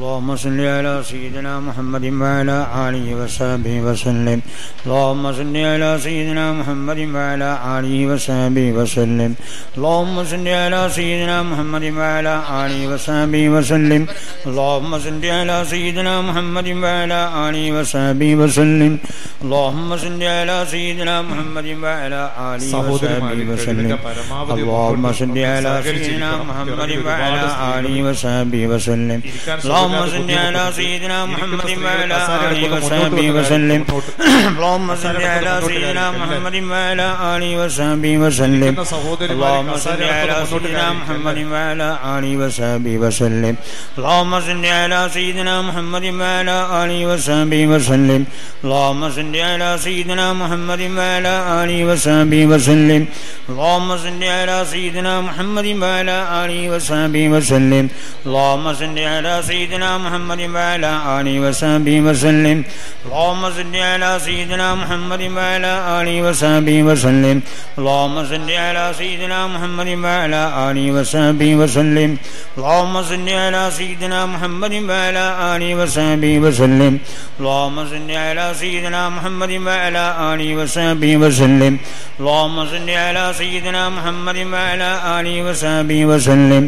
اللهم صل على سيدنا محمد وعلى آله وصحبه وسلم اللهم صل على سيدنا محمد وعلى آله وصحبه وسلم اللهم صل على سيدنا محمد وعلى آله وصحبه وسلم اللهم صل على سيدنا محمد وعلى آله وصحبه وسلم اللهم صل على سيدنا محمد وعلى آله وصحبه وسلم اللهم صل على سيدنا محمد وعلى آله وصحبه وسلم اللهم صل على سيدنا محمد وعلى آله وصحبه وسلم اللهم صل على سيدنا محمد وعلى آله وصحبه وسلم اللهم صل على سيدنا محمد وعلى آله وصحبه وسلم اللهم صل على سيدنا محمد وعلى آله وصحبه وسلم اللهم صل على سيدنا محمد وعلى آله وصحبه وسلم اللهم صل على سيدنا محمد وعلى آله وصحبه وسلم اللهم صل على سيدنا محمد وعلى آله وصحبه وسلم اللهم صل على سيدنا محمد وعلى آله وصحبه وسلم اللهم صل على سيدنا محمد وعلى آله وصحبه وسلم اللهم صل على سيدنا محمد وعلى آله وصحبه وسلم اللهم صل على سيدنا محمد وعلى آله وصحبه وسلم اللهم صل على سيدنا محمد وعلى آله وصحبه وسلم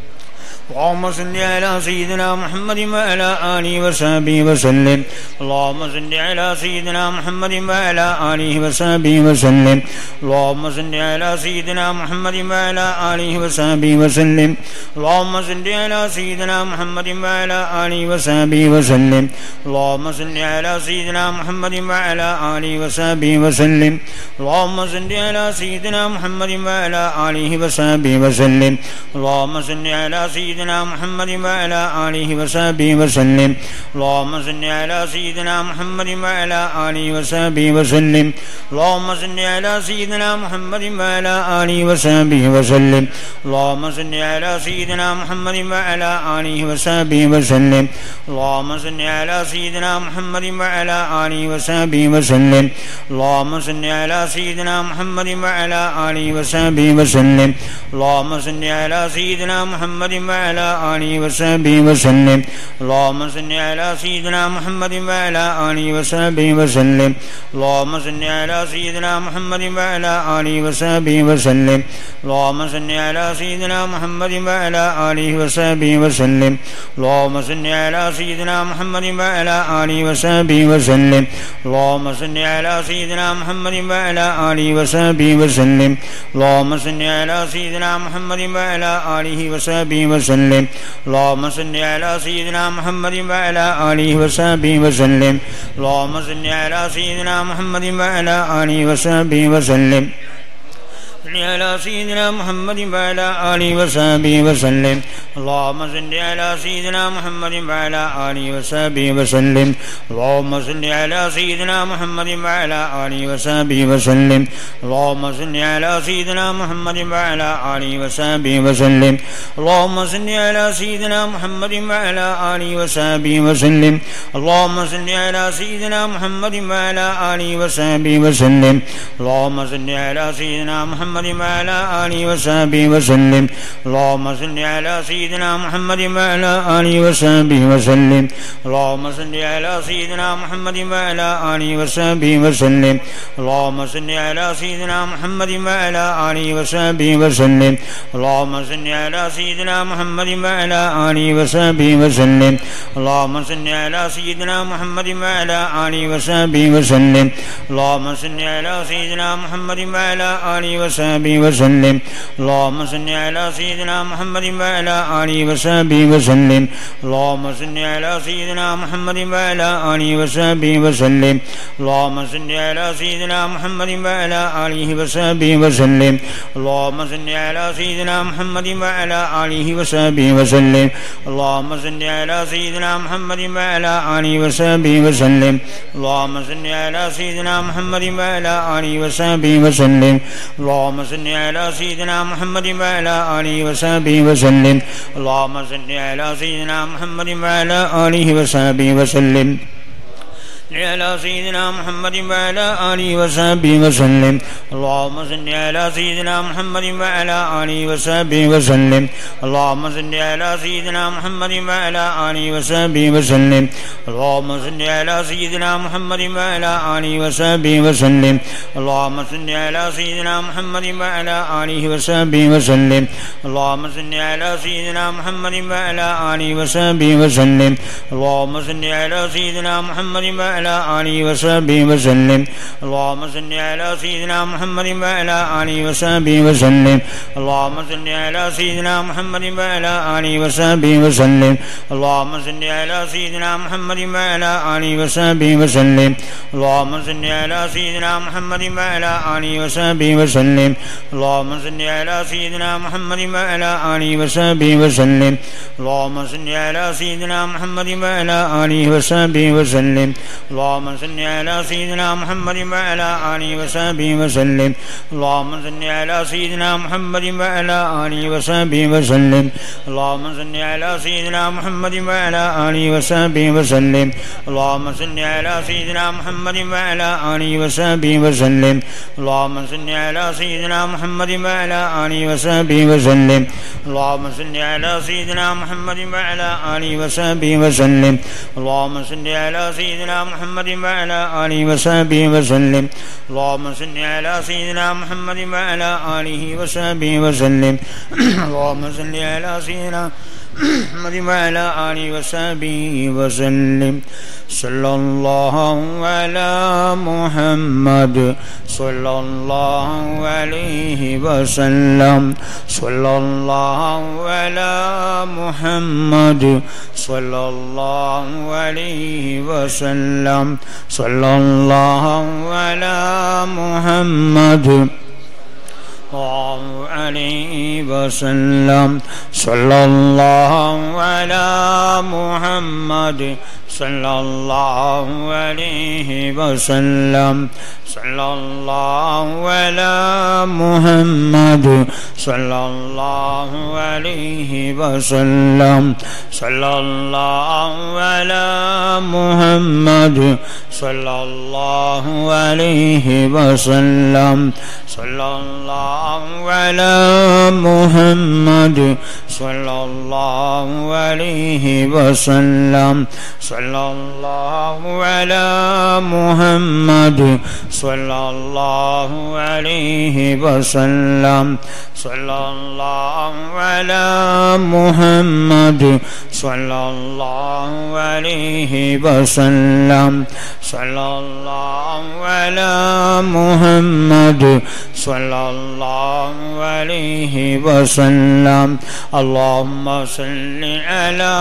اللهم صل على سيدنا محمد وعلى آله وصحبه وسلم اللهم صل على سيدنا محمد وعلى آله وصحبه وسلم اللهم صل على سيدنا محمد وعلى آله وصحبه وسلم اللهم صل على سيدنا محمد وعلى آله وصحبه وسلم اللهم صل على سيدنا محمد وعلى آله وصحبه وسلم اللهم صل على سيدنا محمد وعلى آله وصحبه وسلم اللهم صل على سيدنا سيدنا محمد وعلى آله وصحبه وسلم اللهم صل على سيدنا محمد وعلى آله وصحبه وسلم اللهم صل على سيدنا محمد وعلى آله وصحبه وسلم اللهم صل على سيدنا محمد وعلى آله وصحبه وسلم اللهم صل على سيدنا محمد وعلى آله وصحبه وسلم اللهم صل على سيدنا محمد وعلى آله وصحبه وسلم اللهم صل على سيدنا محمد وعلى وعلى آله وصحبه وسلم اللهم صل على سيدنا محمد وعلى آله وصحبه وسلم اللهم صل على سيدنا محمد وعلى آله وصحبه وسلم اللهم صل على سيدنا محمد وعلى آله وصحبه وسلم اللهم صل على سيدنا محمد وعلى آله وصحبه وسلم اللهم صل على سيدنا محمد وعلى آله وصحبه وسلم اللهم صل على سيدنا محمد وعلى آله وصحبه وسلم وسلم اللهم صل على سيدنا محمد وعلى آله وصحبه وسلم اللهم صل على سيدنا محمد وعلى آله وصحبه وسلم على سيدنا محمد وعلى آله وصحبه وسلم اللهم صل على سيدنا محمد وعلى آله وصحبه وسلم اللهم صل على سيدنا محمد وعلى آله وصحبه وسلم اللهم صل على سيدنا محمد وعلى آله وصحبه وسلم اللهم صل على سيدنا محمد وعلى آله وصحبه وسلم اللهم صل على سيدنا محمد وعلى آله وصحبه وسلم اللهم صل على سيدنا محمد وعلى آله وصحبه وسلم اللهم صل على سيدنا محمد وعلى آله وصحبه وسلم اللهم صل على سيدنا محمد وعلى آله وصحبه وسلم اللهم صل على سيدنا محمد وعلى آله وصحبه وسلم اللهم صل على سيدنا محمد وعلى آله وصحبه وسلم اللهم صل على سيدنا محمد وعلى آله وصحبه وسلم اللهم صل على سيدنا محمد وعلى آله وصحبه وسلم اللهم صل على سيدنا محمد وعلى آله وصحبه وسلم اللهم صل على سيدنا محمد وعلى آله وصحبه وسلم اللهم صل على سيدنا محمد وعلى آله وصحبه وسلم اللهم صل على سيدنا محمد وعلى آله وصحبه وسلم اللهم صل على سيدنا محمد وعلى آله وصحبه وسلم اللهم صل على سيدنا محمد وعلى آله وصحبه وسلم اللهم صل على سيدنا محمد وعلى آله وصحبه وسلم اللهم صل على سيدنا محمد وعلى آله وصحبه وسلم على سيدنا محمد وعلى آله وصحبه وسلم اللهم صل على سيدنا محمد وعلى آله وصحبه وسلم اللهم صل على سيدنا محمد وعلى آله وصحبه وسلم اللهم صل على سيدنا محمد وعلى آله وصحبه وسلم اللهم صل على سيدنا محمد وعلى آله وصحبه وسلم اللهم صل على سيدنا محمد وعلى آله وصحبه وسلم اللهم صل على سيدنا محمد وعلى آله وصحبه وسلم اللهم صل على سيدنا محمد وعلى آله وصحبه وسلم اللهم صل على سيدنا محمد وعلى آله وصحبه وسلم اللهم صل على سيدنا محمد وعلى آله وصحبه وسلم اللهم صل على سيدنا محمد وعلى آله وصحبه وسلم اللهم صل على سيدنا محمد وعلى آله وصحبه وسلم اللهم صل على سيدنا محمد وعلى آله وصحبه وسلم اللهم صل على سيدنا محمد وعلى آله وصحبه وسلم اللهم صل على سيدنا محمد وعلى آله وصحبه وسلم اللهم صل على سيدنا محمد وعلى آله وصحبه وسلم اللهم صل على سيدنا محمد وعلى آله وصحبه وسلم اللهم صل على سيدنا محمد وعلى آله وصحبه وسلم اللهم صل على سيدنا محمد وعلى آله وصحبه وسلم اللهم صل على سيدنا محمد وعلى آله وصحبه وسلم اللهم صل على سيدنا محمد وعلى آله وصحبه وسلم اللهم صل على سيدنا محمد وعلى آله وصحبه وسلم صلى الله على محمد صلى الله عليه وسلم صلى الله على محمد صلى الله عليه وسلم صلى الله على محمد الله عليه وسلم صلى الله على محمد صلى الله عليه وسلم صلى الله على محمد صلى الله عليه وسلم صلى الله على محمد صلى الله عليه وسلم صلى الله على محمد صلى الله عليه وسلم صلى الله على محمد صلى الله عليه وسلم صلى الله على محمد صلى الله عليه وسلم صلى الله على محمد صلى الله عليه وسلم اللهم صل على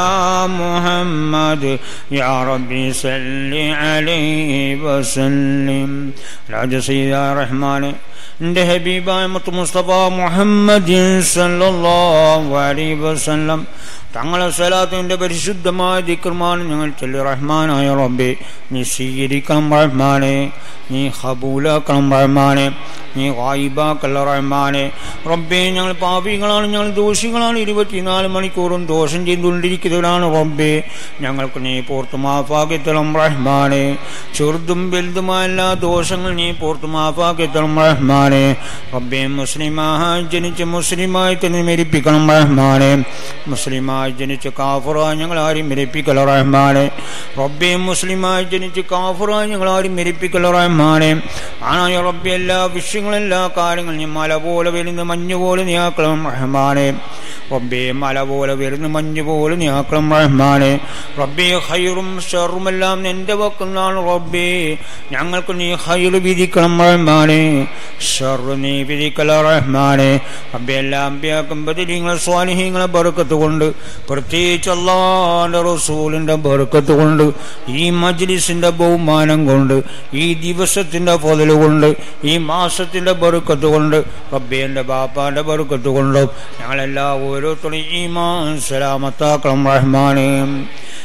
محمد يا ربي صل عليه وسلم രാജ സീത റഹ്മാനെ എൻ്റെ ഹബീബായ മുത്ത് മുസ്തഫ മുഹമ്മദ് സല്ലല്ലാഹു അലൈഹി വസല്ലം തങ്ങളെ സലാത്തിൻ്റെ പരിശുദ്ധമായ ദിക്ർമാണ് ഞങ്ങൾ ചൊല്ലി റഹ്മാനായ റബ്ബെ നീ സ്വീകരിക്കണം റഹ്മാനെ നീ ഹബൂലാക്കണം റഹ്മാനെ നീ വായിബാക്കല്ല റഹ്മാനെ റബ്ബെ ഞങ്ങൾ പാപികളാണ് ഞങ്ങൾ ദോഷികളാണ് ഇരുപത്തിനാല് മണിക്കൂറും ദോഷം ചെയ്തുകൊണ്ടിരിക്കുന്നവരാണ് റബ്ബെ ഞങ്ങൾക്ക് നീ പൂർത്ത് മാഫാക്കിത്തളം റഹ്മാനെ ചെറുതും വലുതുമായ എല്ലാ ദോഷങ്ങൾ നീ പൂർത്ത് മാഫാക്കിത്തളം റഹ്മാനെ റബ്ബെ മുസ്ലിമായി ജനിച്ച് മുസ്ലിമായി തന്നെ മരിപ്പിക്കണം റഹ്മാനെ മുസ്ലിമായി ജനിച്ച് കാഫറായി ഞങ്ങൾ ആരും മരിപ്പിക്കല റഹ്മാനെ റബ്ബെ മുസ്ലിമായി ജനിച്ച് കാഫറായി ഞങ്ങൾ ആരും മരിപ്പിക്കല റഹ്മാനെ ആണായ റബ്ബെ എല്ലാ വിഷയങ്ങളും എല്ലാ കാര്യങ്ങളും നീ മല പോലെ വരുന്ന മഞ്ഞ് പോലെ നീയാക്കണം റഹ്മാനെ റബ്ബെ മല പോലെ വരുന്ന മഞ്ഞ് പോലെ നീയാക്കണം റഹ്മാനെ റബ്ബെ ഹൈറും ഷെറുമെല്ലാം നിന്റെ വക്കുന്നാണ് റബ്ബെ ഞങ്ങൾക്ക് നീ ഹൈറ് വിധിക്കണം റഹ്മാനെ ഷെറു നീ വിധിക്കല റഹ്മാനെ റബ്ബെ എല്ലാം അമ്പിയാക്കും ബദിലിങ്ങളെ സ്വാലിഹീങ്ങളെ ബറുക്കത്ത് കൊണ്ട് പ്രത്യേകിച്ച് അള്ളാന്റെ റസൂലിന്റെ ബറുക്കത്ത് കൊണ്ട് ഈ മജ്ലിസിന്റെ ബഹുമാനം കൊണ്ട് ഈ ദിവസത്തിന്റെ പൊതല് കൊണ്ട് ഈ മാസത്തിന്റെ ബറുക്കത്ത് കൊണ്ട് റബ്ബേന്റെ ബാപ്പാന്റെ ബറുക്കത്ത് കൊണ്ടും ഞങ്ങളെല്ലാം ഓരോരുത്തരും ഈമാൻ സലാമത്താക്കണം റഹ്മാനെ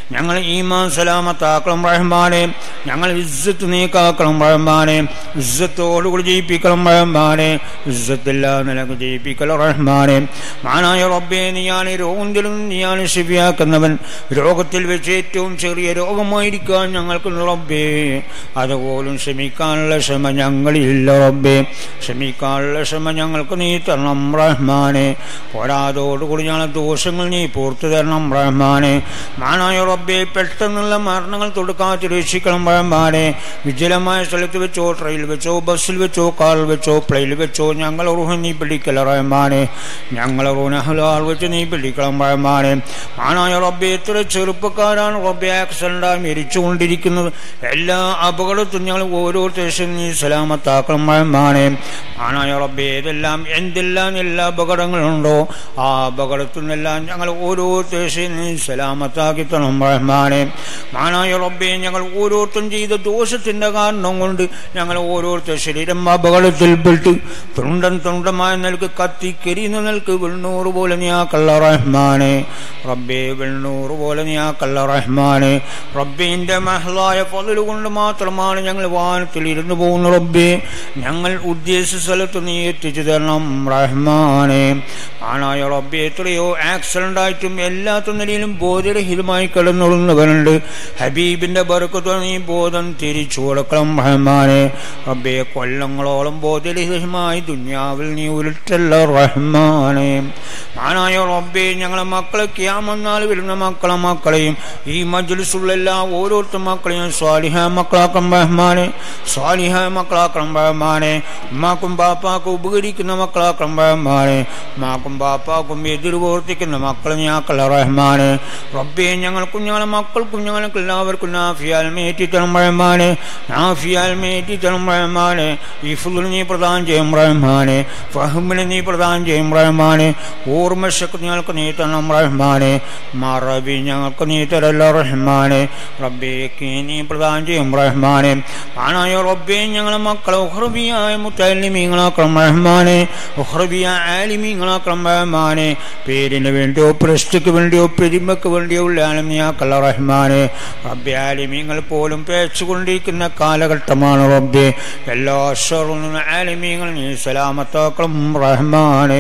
ഞങ്ങൾ ഈമാൻ സലാമത്താക്കണം റഹ്മാനെ ഞങ്ങൾ ഇസ്സത്ത് നീക്കാക്കണം റഹ്മാനെ ഇസ്സത്തോടുകൂടി ജയിപ്പിക്കണം റഹ്മാനെ ഇസ്സത്തില്ലാ നിലക്ക് ജയിപ്പിക്കണം റഹ്മാനെ മാനായ റബ്ബേ നീയാണ് രോഗത്തിലും നീയാണ് ശിവയാക്കുന്നവൻ രോഗത്തിൽ വെച്ച് ഏറ്റവും ചെറിയ രോഗമായിരിക്കാൻ ഞങ്ങൾക്ക് റബ്ബേ അതുപോലും ക്ഷമിക്കാനുള്ള ക്ഷമ ഞങ്ങളില്ല റബ്ബേ ക്ഷമിക്കാനുള്ള ക്ഷമ ഞങ്ങൾക്ക് നീ തരണം റഹ്മാനെ പോരാതോടുകൂടി ഞങ്ങളെ ദോഷങ്ങൾ നീ പൂർത്തു തരണം റഹ്മാനെ മാനായ റബ്ബെ പെട്ടെന്നുള്ള മരണങ്ങൾ തൊടുക്കാറ്റ് രക്ഷിക്കണം റഹ്മാനെ വിജലമായ സ്ഥലത്ത് വെച്ചോ ട്രെയിനിൽ വെച്ചോ ബസ്സിൽ വെച്ചോ കാറിൽ വെച്ചോ പ്ലെയിനിൽ വെച്ചോ ഞങ്ങൾ റൂഹ നീ പിടിക്കല റഹ്മാനെ ഞങ്ങൾ റൂനഹലാൾ വെച്ച് നീ പിടിക്കണം റഹ്മാനെ മാനായ റബ്ബെ എത്ര ചെറുപ്പക്കാരാണ് റബ്ബെ ആക്സിഡൻ്റായി മരിച്ചുകൊണ്ടിരിക്കുന്നത് എല്ലാ അപകടത്തും ഞങ്ങൾ ഓരോ ദേശം നീ സലാമത്താക്കണം റഹ്മാനെ മാനായ റബ്ബെ ഇതെല്ലാം എന്തെല്ലാം എല്ലാ അപകടങ്ങളുണ്ടോ ആ അപകടത്തിൽ നിന്നെല്ലാം ഞങ്ങൾ ഓരോ ദേശം നീ സലാമത്താക്കി തരണം റഹ്മാനെ മാനായ റബ്ബെ ഞങ്ങൾ ഓരോരുത്തരും ചെയ്ത ദോഷത്തിന്റെ കാരണം കൊണ്ട് ഞങ്ങൾ ഓരോരുത്തർ ശരീരം അപകടത്തിൽപ്പെട്ട് തുണ്ടൻ തുണ്ടമായ നിലക്ക് കത്തി കരിയുന്ന നിലക്ക് വെണ്ണൂറ് പോലെ നീ ആ കള്ള റഹ്മാനെ റബ്ബെ വെണ്ണൂറ് പോലെ നീ ആ കള്ള റഹ്മാനെ റബ്ബിന്റെ മഹളായ പതില് കൊണ്ട് മാത്രമാണ് ഞങ്ങൾ വാനത്തിൽ ഇരുന്നു പോകുന്ന റബ്ബെ ഞങ്ങൾ ഉദ്ദേശിച്ച സ്ഥലത്ത് നീ എത്തിച്ചു തരണം റഹ്മാനെ ആണായ റബ്ബെ എത്രയോ ആക്സിഡന്റ് ആയിട്ടും എല്ലാത്ത നിലയിലും ബോധരഹിതമായി കിടന്നുള്ളുന്നവരുണ്ട് ഹബീബിന്റെ ബർക്കത്ത് നീ ബോധം തിരിച്ചു കൊടുക്കണം റഹ്മാനെ റബ്ബെ കൊല്ലങ്ങളോളം ബോധരഹിതമായി ദുന്യാവിൽ നീ ഉരുട്ടല്ല റഹ്മാനെ ആനായ റബ്ബെ ഞങ്ങളെ മക്കളെ ക്യാമെന്നാൽ വരുന്ന മക്കളെ മക്കളെയും ഈ മജ്ലിസുള്ള എല്ലാ ഓരോരുത്തർ മക്കളെയും സ്വാലിഹ മക്കളാക്കണം റഹ്മാനെ സ്വാലിഹ മക്കളാക്കണം റഹ്മാനെ ഉമ്മാക്കും ബാപ്പാക്കും ഉപകരിക്കുന്ന മക്കളാക്കണം റഹ്മാനെ ഉമ്മാക്കും ബാപ്പാക്കും എതിർ പ്രവർത്തിക്കുന്ന മക്കളെ ഞാക്കള റഹ്മാനെ റബ്ബെ ഞങ്ങൾ കുഞ്ഞുങ്ങളെ മക്കൾക്കും ഞങ്ങൾക്ക് എല്ലാവർക്കും നാഫിയാൽ മേറ്റി തരണം റഹ്മാനെ നാഫിയാൽ മേറ്റി തരണം റഹ്മാനെ ഇഫുൽ നീ പ്രദാനം ചെയ്യും റഹ്മാനെ ഫഹമിന് നീ പ്രദാനം ചെയ്യും റഹ്മാനെ ഓർമ്മശക്തി ഞങ്ങൾക്ക് നീ തരണം റഹ്മാനെ മറബി ഞങ്ങൾക്ക് നീ തരല്ല റഹ്മാനെ റബ്ബേക്ക് നീ പ്രദാനം ചെയ്യും റഹ്മാനെ ആണായ റബ്ബെ ഞങ്ങളെ മക്കളെ ഉഹ്റബിയായ മുത്തലിമീങ്ങളാക്കണം റഹ്മാനെ ഉഹ്റബിയ ആലിമീങ്ങളാക്കണം റഹ്മാനെ പേരിന് വേണ്ടിയോ പ്രസ്തുക്ക് വേണ്ടിയോ പെരുമക്ക് വേണ്ടിയോ ഉള്ളാലും നീ ആക്കല്ല റഹ്മാനെ റബ്ബെ ആലിമീങ്ങൾ പോലും പേച്ചുകൊണ്ടിരിക്കുന്ന കാലഘട്ടമാണ് റബ്ബെ എല്ലാ ഷറും ആലിമീങ്ങൾ നീ സലാമത്താക്കണം റഹ്മാനെ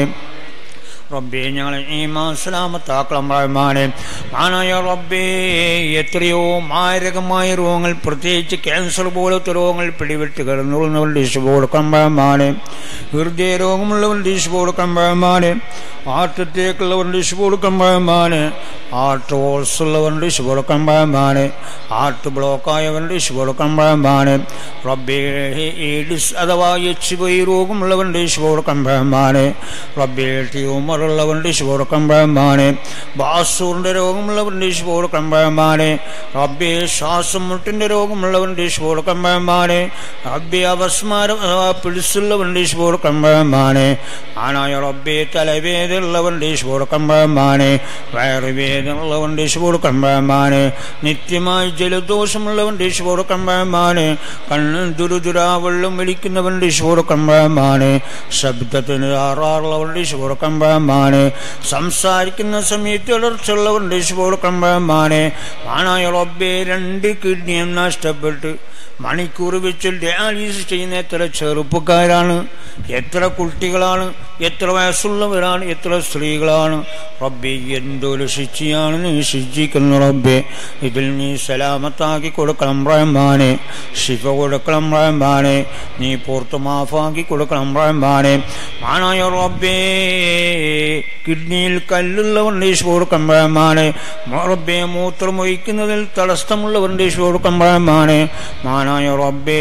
റബ്ബേ ഞങ്ങളെ ഈമാൻ സലാമത്താക്കണം റഹ്മാനെ മാനായ റബ്ബേ എത്രയോ മാരകമായ രോഗങ്ങൾ പ്രത്യേകിച്ച് ക്യാൻസർ പോലത്തെ രോഗങ്ങൾ പിടിവിട്ട് കിടന്നുള്ളവർ ഡിഷ് കൊടുക്കണം റഹ്മാനെ ഹൃദയ രോഗമുള്ളവർ ഡിഷ് കൊടുക്കണം റഹ്മാനെ ഹാർട്ട് അറ്റാക്ക് ഉള്ളവർ ഡിഷ് കൊടുക്കണം റഹ്മാനെ ഹാർട്ട് ഹോൾസ് ഉള്ളവർ ഡിഷ് കൊടുക്കണം റഹ്മാനെ ഹാർട്ട് ബ്ലോക്ക് ആയവർ ഡിഷ് കൊടുക്കണം റഹ്മാനെ റബ്ബേ എയ്ഡ്സ് അഥവാ എച്ച് വൈ രോഗമുള്ളവർ ഡിഷ് കൊടുക്കണം റഹ്മാനെ റബ്ബേ ട്യൂമർ ഉള്ളവരുടെ ശിവോടക്കം പഴമാനെ ബാസൂറിന്റെ രോഗമുള്ളവരുടെ ശിവോടക്കം പഴമാനെ റബ്ബെ ശ്വാസം മുട്ടിന്റെ രോഗമുള്ളവരുടെ ശിവോടക്കം പഴമാനെ റബ്ബെ അപസ്മാരം അഥവാ പിടിച്ചുള്ളവരുടെ ശിവോടക്കം പഴമാനെ ആനായ റബ്ബെ തലവേദനയുള്ളവരുടെ ശിവോടക്കം പഴമാനെ വയറുവേദനയുള്ളവരുടെ ശിവോടക്കം പഴമാനെ നിത്യമായി ജലദോഷമുള്ളവരുടെ ശിവോടക്കം പഴമാനെ കണ്ണിൽ ദുരുദുരാ വെള്ളം വലിക്കുന്നവരുടെ ശിവോടക്കം പഴമാനെ ശബ്ദത്തിന് ആറാറുള്ളവരുടെ ശിവോടക്കം പഴമാനെ സംസാരിക്കുന്ന സമയത്ത് ഇടർച്ചുള്ളവരുടെ ശിവോടക്കം പഴമാനെ ആനായ റബ്ബെ രണ്ട് കിഡ്നിയും നഷ്ടപ്പെട്ട് മണിക്കൂർ വെച്ച് ഡയാലിസിസ് ചെയ്യുന്ന എത്ര ചെറുപ്പക്കാരാണ് എത്ര കുട്ടികളാണ് എത്ര വയസ്സുള്ളവരാണ് എത്ര സ്ത്രീകളാണ് റബ്ബെ എന്തൊരു ശിക്ഷയാണ് നീ ശിക്ഷിക്കുന്നു റബ്ബെ ഇതിൽ നീ സലാമത്താക്കി കൊടുക്കണം റഹ്മാനെ ശിഫ കൊടുക്കണം റഹ്മാനെ നീ പുറത്ത് മാഫാക്കി കൊടുക്കണം റഹ്മാനെ മാനായ റബ്ബേ കിഡ്നിയിൽ കല്ലുള്ളവരുടെ ഈശ് കൊടുക്കണം റഹ്മാനെ റബ്ബെ മൂത്രം ഒഴിക്കുന്നതിൽ തടസ്സമുള്ളവരുടെ ഈശ് കൊടുക്കണം റഹ്മാനെ മാനായ റബ്ബേ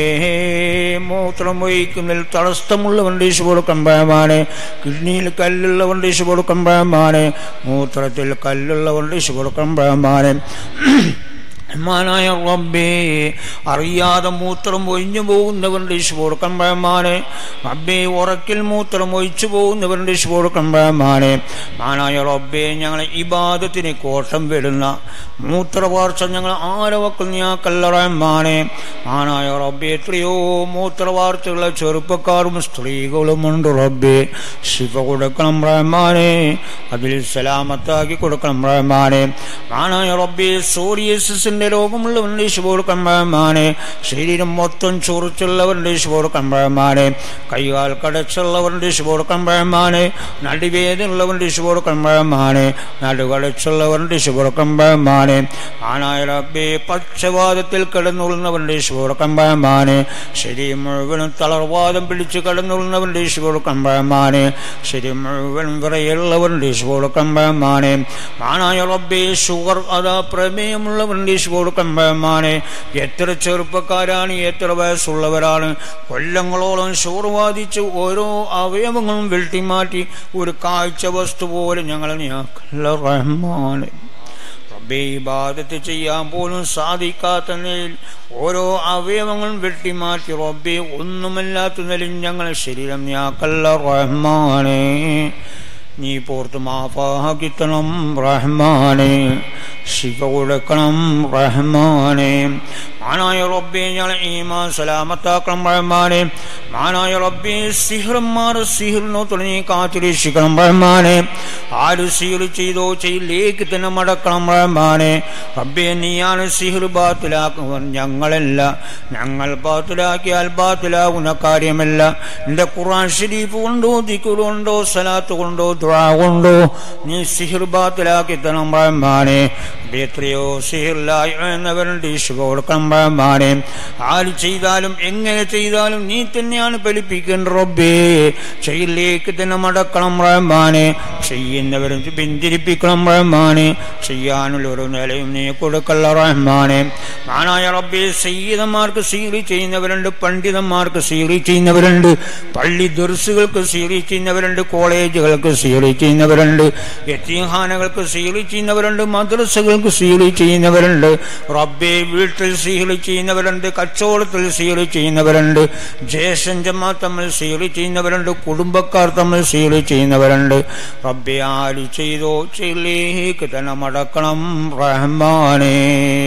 മൂത്രം ഒഴിക്കുന്നതിൽ തടസ്സമുള്ളവരുടെ ഈശ് കൊടുക്കണം റഹ്മാനെ കിഡ്നിയിൽ കല്ലുള്ളവരുടെ ഈശ് കൊടുക്കണം റഹ്മാനെ മൂത്രത്തിൽ കല്ലുള്ളവരുടെ ഈശ് കൊടുക്കണം റഹ്മാനെ റഹ്മാനായ റബ്ബേ അറിയാതെ മൂത്രം ഒഴിഞ്ഞു പോകുന്നവരുടെ ഇഷ്ടം റഹ്മാനെ റബ്ബേ ഉറക്കിൽ മൂത്രം ഒഴിച്ചു പോകുന്നവരുടെ ഇഷ്ടം റഹ്മാനെ മാനായ റബ്ബേ ഞങ്ങളെ ഇബാദത്തിന് കോട്ടം വിടുന്ന മൂത്രവാർച്ച ഞങ്ങൾ ആരവക്കൽ ഞാക്കല്ല റഹ്മാനെ മാനായ റബ്ബേ എത്രയോ മൂത്രവാർച്ചയുള്ള ചെറുപ്പക്കാരും സ്ത്രീകളും ഉണ്ട് റബ്ബേ ശിവ കൊടുക്കണം റഹ്മാനെ അതിൽ സലാമത്താക്കി കൊടുക്കണം റഹ്മാനെ മാനായ റബ്ബേ സോറിയസിന്റെ രോഗമുള്ളവരുടെ ശിവോടുക്കം റഹ്മാനെ ശരീരം മൊത്തം ചൊറിച്ചുള്ളവരുടെ ശിവോടുക്കം റഹ്മാനെ കൈകാൽ കടച്ചുള്ളവരുടെ ശിവോടുക്കം റഹ്മാനെ നടുവേദനുള്ളവരുടെ ശിവോടുക്കം റഹ്മാനെ നടുകടച്ചുള്ളവരുടെ ശിവോടുക്കം റഹ്മാനെ ആനായ റബ്ബേ പക്ഷവാദത്തിൽ കിടന്നുള്ളുന്നവരുടെ ശിവോടുക്കം റഹ്മാനെ ശരീരം മുഴുവനും തളർവാദം പിടിച്ച് കിടന്നുള്ളുന്നവരുടെ ശിവോടുക്കം റഹ്മാനെ ശരീരം മുഴുവനും വിറയുള്ളവരുടെ ശിവോടുക്കം റഹ്മാനെ ആനായ റബ്ബേ ഷുഗർ അതാ പ്രമേയമുള്ളവരുടെ ശിവോടുക്കം റഹ്മാനെ എത്ര ചെറുപ്പക്കാരാണ് എത്ര വയസ്സുള്ളവരാണ് കൊല്ലങ്ങളോളം ഷുഗർ ബാധിച്ച് ഓരോ അവയവങ്ങളും വെട്ടിമാറ്റി ഒരു കാഴ്ച വസ്തു പോലെ ഞങ്ങൾ ഞങ്ങൾ റഹ്മാനെ റബ്ബേ ഇബാദത്ത് ചെയ്യാൻ പോലും സാധിക്കാത്ത നിലയിൽ ഓരോ അവയവങ്ങളും വെട്ടിമാറ്റി റബ്ബേ ഒന്നുമല്ലാത്ത നിലയിൽ ഞങ്ങളെ ശരീരം ഞാക്കല്ല റഹ്മാനെ നീ പോർത്ത് മാഫാക്കിത്തണം റഹ്മാനെ ശിവ കൊടുക്കണം റഹ്മാനെ മാനായ റബ്ബെ ഞങ്ങളെ ഈമാൻ സലാമത്താക്കണം റഹ്മാനെ മാനായ റബ്ബെ സിഹ്റന്മാർ സിഹിറിനോ തുടങ്ങി കാത്തിരക്ഷിക്കണം റഹ്മാനെ ആര് സിഹിർ ചെയ്തോ ചെയ്യിലേക്ക് തന്നെ മടക്കണം റഹ്മാനെ റബ്ബെ നീയാണ് സിഹിർ ബാത്തിലാക്കുന്നവൻ ഞങ്ങളല്ല ഞങ്ങൾ ബാത്തിലാക്കിയാൽ ബാത്തിലാകുന്ന കാര്യമല്ല എൻ്റെ ഖുർആൻ ഷരീഫ് കൊണ്ടോ ദിക്കുറുണ്ടോ സലാത്ത് കൊണ്ടോ ദുആ കൊണ്ടോ നീ സിഹിർ ബാത്തിലാക്കി തരണം റഹ്മാനെ എത്രയോ സിഹിറിലായി എന്നവരുടെ ഈശോ കൊടുക്കണം റഹ്മാനെ ആര് ചെയ്താലും എങ്ങനെ ചെയ്താലും നീ തന്നെയാണ് ഫലിപ്പിക്കേണ്ട റബ്ബേ ചെയ്യിലേക്ക് തന്നെ മടക്കണം റഹ്മാനെ ചെയ്യുന്നവരും പിന്തിരിപ്പിക്കണം റഹ്മാനെ ചെയ്യാനുള്ള ഒരു നിലയും നീ കൊടുക്കല്ല റഹ്മാനെ മാനായ റബ്ബേ സയ്യിദന്മാർക്ക് സീറി ചെയ്യുന്നവരുണ്ട് പണ്ഡിതന്മാർക്ക് സീറി ചെയ്യുന്നവരുണ്ട് പള്ളി ദുർസുകൾക്ക് സീറി ചെയ്യുന്നവരുണ്ട് കോളേജുകൾക്ക് സീറി ചെയ്യുന്നവരുണ്ട് യത്തീഹാനകൾക്ക് സീറി ചെയ്യുന്നവരുണ്ട് മദ്രസകൾക്ക് സീറി ചെയ്യുന്നവരുണ്ട് റബ്ബെ വീട്ടിൽ സീറി ചെയ്യുന്നവരുണ്ട് കച്ചവടത്തിൽ സീറി ചെയ്യുന്നവരുണ്ട് ജ്യേഷ്ഠന്മാർ തമ്മിൽ സീറി ചെയ്യുന്നവരുണ്ട് കുടുംബക്കാർ തമ്മിൽ സീറി ചെയ്യുന്നവരുണ്ട് റബ്ബെ ആര് ചെയ്തോ ചെയ്യിലേക്ക് തന്നെ മടക്കണം റഹ്മാനേ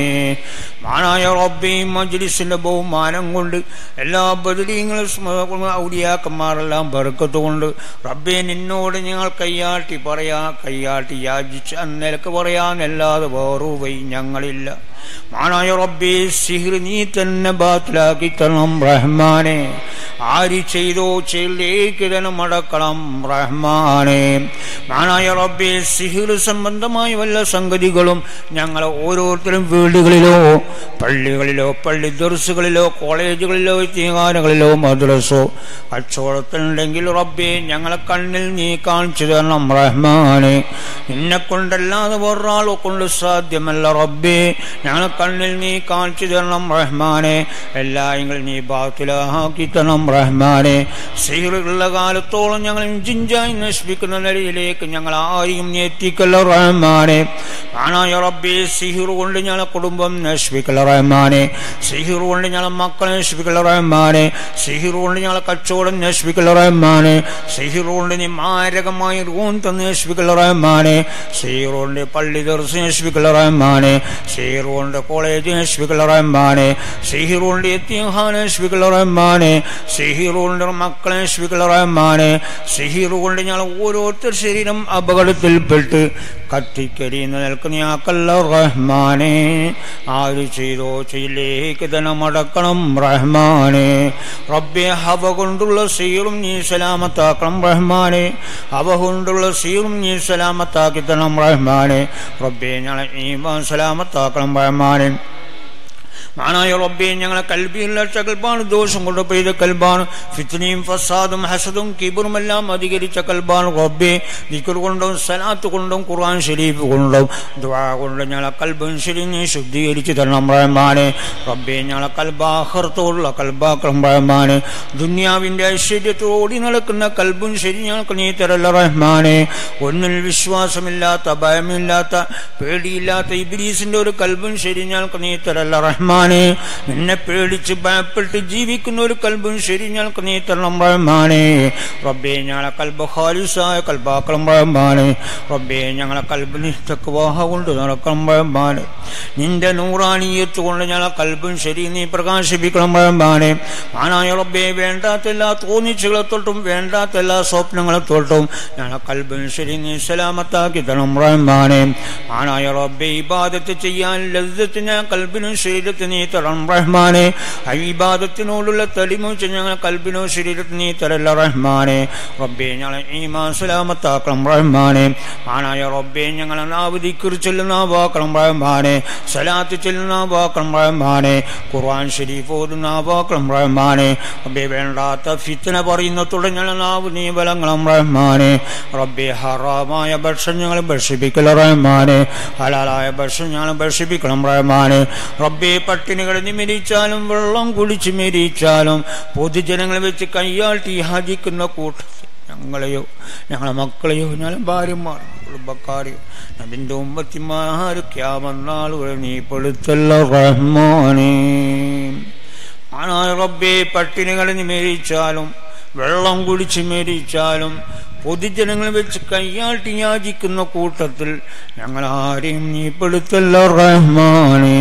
മാനായ റബ്ബെ മജ്ലിസിന്റെ ബഹുമാനം കൊണ്ട് എല്ലാ ബദലീങ്ങളും ഔലിയാക്കന്മാരെല്ലാം ബർക്കത്ത് കൊണ്ട് റബ്ബെ നിന്നോട് ഞങ്ങൾ കയ്യാട്ടി പറയാ കയ്യാട്ടി യാചിച്ച് അന്നേരക്ക് പറയാനല്ലാതെ വേറു വൈ ഞങ്ങളില്ല മാനായ റബ്ബെ സിഹിർ നീ തന്നെ ബാത്തിലാക്കി തരണം റഹ്മാനെ ആര് ചെയ്തോ ചെയ്യിലേക്ക് തന്നെ മടക്കണം റഹ്മാനെ മാനായ റബ്ബെ സിഹിർ സംബന്ധമായ വല്ല സംഗതികളും ഞങ്ങൾ ഓരോരുത്തരും വീടുകളിലോ പള്ളികളിലോ പള്ളി ദർസുകളിലോ കോളേജുകളിലോ തീകാരങ്ങളിലോ മദ്രസോ കച്ചവടത്തിലുണ്ടെങ്കിൽ റബ്ബെ ഞങ്ങളെ കണ്ണിൽ നീ കാണിച്ചു തരണം റഹ്മാനെ നിന്നെ കൊണ്ടല്ലാതെ ഒരാളെ കൊണ്ട് സാധ്യമല്ല റബ്ബെ ഞങ്ങളെ കണ്ണിൽ നീ കാണിച്ചു തരണം റഹ്മാനെ എല്ലായെങ്കിലും നീ ബാത്തിലാക്കി തരണം റഹ്മാനെ സീറുള്ള കാലത്തോളം ഞങ്ങൾ ജിഞ്ചായി നശിപ്പിക്കുന്ന നിലയിലേക്ക് ഞങ്ങൾ ആരെയും നീ എത്തിക്കല്ല റഹ്മാനെ ആണായ റബ്ബെ സിഹിർ കൊണ്ട് ഞങ്ങളെ കുടുംബം നശിപ്പിക്കല റഹ്മാനെ സിഹിർ കൊണ്ട് ഞങ്ങളെ മക്കളെ നശിപ്പിക്കല റഹ്മാനെ സിഹിർ കൊണ്ട് ഞങ്ങളെ കച്ചവടം നശിപ്പിക്കല റഹ്മാനെ സിഹിർ കൊണ്ട് നീ മാരകമായി റൂം തന്ന് നശിപ്പിക്കല റഹ്മാനെ സിഹിർ കൊണ്ട് പള്ളി ദർശനം നശിപ്പിക്കല റഹ്മാനെ സിഹിർ കൊണ്ട് കോളേജ് നശിപ്പിക്കല റഹ്മാനെ സിഹിർ കൊണ്ട് എത്തിഹാൻ നശിപ്പിക്കല റഹ്മാനെ സിഹിർ കൊണ്ട് മക്കളെ നശിപ്പിക്കല റഹ്മാനെ സിഹിർ കൊണ്ട് ഞങ്ങൾ ഓരോരുത്തർ ശരീരം അപകടത്തിൽപ്പെട്ട് കത്തിക്കരിയുന്ന നിൽക്കുന്ന റഹ്മാനെ ആര് ചെയ്തോ ചെയ്യിലേക്ക് തന്നെ മടക്കണം റഹ്മാനെ റബ്ബെ ഹവ കൊണ്ടുള്ള സീറും നീ സലാമത്താക്കണം റഹ്മാനെ ഹവ കൊണ്ടുള്ള സീറും നീ സലാമത്താക്കി തരണം റഹ്മാനെ റബ്ബെ ഞങ്ങളെ ഈമാൻ സലാമത്താക്കണം റഹ്മാനെ മാനായ റബ്ബെ ഞങ്ങളെ കൽബിയുള്ള കൽബാണ് ദോഷം കൊണ്ട് പെയ്ത കൽബാണ് ഫിത്നയും ഫസാദും ഹസദും കിബറും എല്ലാം അധികരിച്ച കൽബാണ് റബ്ബെ ദിക്കർ കൊണ്ടും സലാത്ത് കൊണ്ടും ഖുർആൻ ഷരീഫ് കൊണ്ടും ദുആ കൊണ്ടും ഞങ്ങളെ കൽബും ശരി നീ ശുദ്ധീകരിച്ച് തരണം റഹ്മാനെ റബ്ബെ ഞങ്ങളെ കൽബാഹർത്തോടുള്ള കൽബാക്രം റഹ്മാനെ ദുന്യാവിന്റെ ഐശ്വര്യത്തോടി നടക്കുന്ന കൽബും ശരി ഞങ്ങൾക്ക് നീ തരല്ല റഹ്മാനെ ഒന്നിൽ വിശ്വാസമില്ലാത്ത ഭയമില്ലാത്ത പേടിയില്ലാത്ത ഇബ്രീസിന്റെ ഒരു കൽബും ശരി ഞങ്ങൾക്ക് നീ തരല്ല റഹ്മാനെ നിന്നെ പേടിച്ച് ഭയപ്പെട്ട് ജീവിക്കുന്ന ഒരു കൽബും ശരി ഞങ്ങൾക്ക് നീ തരണം റഹ്മാനെ റബ്ബെ ഞങ്ങളെ കൽബ് ഖാലിസായ കൽബാക്കണം റഹ്മാനെ റബ്ബെ ഞങ്ങളെ കൽബിന് തക്വാഹ കൊണ്ട് നടക്കണം റഹ്മാനെ നിന്റെ നൂറാനീയത്ത് കൊണ്ട് ഞങ്ങളെ കൽബും ശരി നീ പ്രകാശിപ്പിക്കണം റഹ്മാനെ ആനായ റബ്ബെ വേണ്ടാത്ത എല്ലാ തോന്നിച്ചുകളെ തൊട്ടും വേണ്ടാത്ത എല്ലാ സ്വപ്നങ്ങളെ തൊട്ടും ഞങ്ങളെ കൽബും ശരി നീ സലാമത്താക്കി തരണം റഹ്മാനെ ആനായ റബ്ബെ ഇബാദത്ത് ചെയ്യാൻ ലജ്ജത്തിന് കൽബിനും ശരീരത്തിന് നീ തരണം റഹ്മാനെ ആ ഇബാദത്തിനോടുള്ള തെളിമുച്ച് ഞങ്ങൾ കൽബിനോ ശരീരത്തിന് നീ തരല്ല റഹ്മാനെ റബ്ബെ ഞങ്ങളെ ഈമാൻ സലാമത്താക്കണം റഹ്മാനെ ആനായ റബ്ബെ ഞങ്ങളെ നാവതിക്കുറി ചെല്ലുന്ന വാക്കണം റഹ്മാനെ സലാത്ത് ചെല്ലുന്ന വാക്കണം റഹ്മാനെ ഖുർആൻ ഷരീഫ് ഓതുന്ന വാക്കണം റഹ്മാനെ റബ്ബെ വേണ്ടാത്ത ഫിത്തന പറയുന്ന തുടങ്ങുന്ന നാവ് നീ ബലങ്ങളും റഹ്മാനെ റബ്ബെ ഹറാമായ ഭക്ഷണം ഞങ്ങൾ ഭക്ഷിപ്പിക്കല റഹ്മാനെ ഹലാലായ ഭക്ഷണം ഞങ്ങൾ ഭക്ഷിപ്പിക്കണം റഹ്മാനെ റബ്ബെ പട്ടിണി കിടന്ന് മരിച്ചാലും വെള്ളം കുടിച്ച് മരിച്ചാലും പൊതുജനങ്ങളെ വെച്ച് കയ്യാട്ടി ഹാജിക്കുന്ന കൂട്ടം ഞങ്ങളെയോ ഞങ്ങളെ മക്കളെയോ ഞങ്ങളെ ഭാര്യമാർ കുടുംബക്കാരെയോ നബിന്റെ ഉമ്പത്തിമാര് ക്യാമന്നാളുകൾ നീ പെടുത്തല്ല റഹ്മാനേ ആനായ റബ്ബെ പട്ടിണി കളഞ്ഞ് മരിച്ചാലും വെള്ളം കുടിച്ച് മരിച്ചാലും പൊതുജനങ്ങൾ വെച്ച് കയ്യാട്ടി യാചിക്കുന്ന കൂട്ടത്തിൽ ഞങ്ങൾ ആരെയും നീ പെടുത്തല്ല റഹ്മാനേ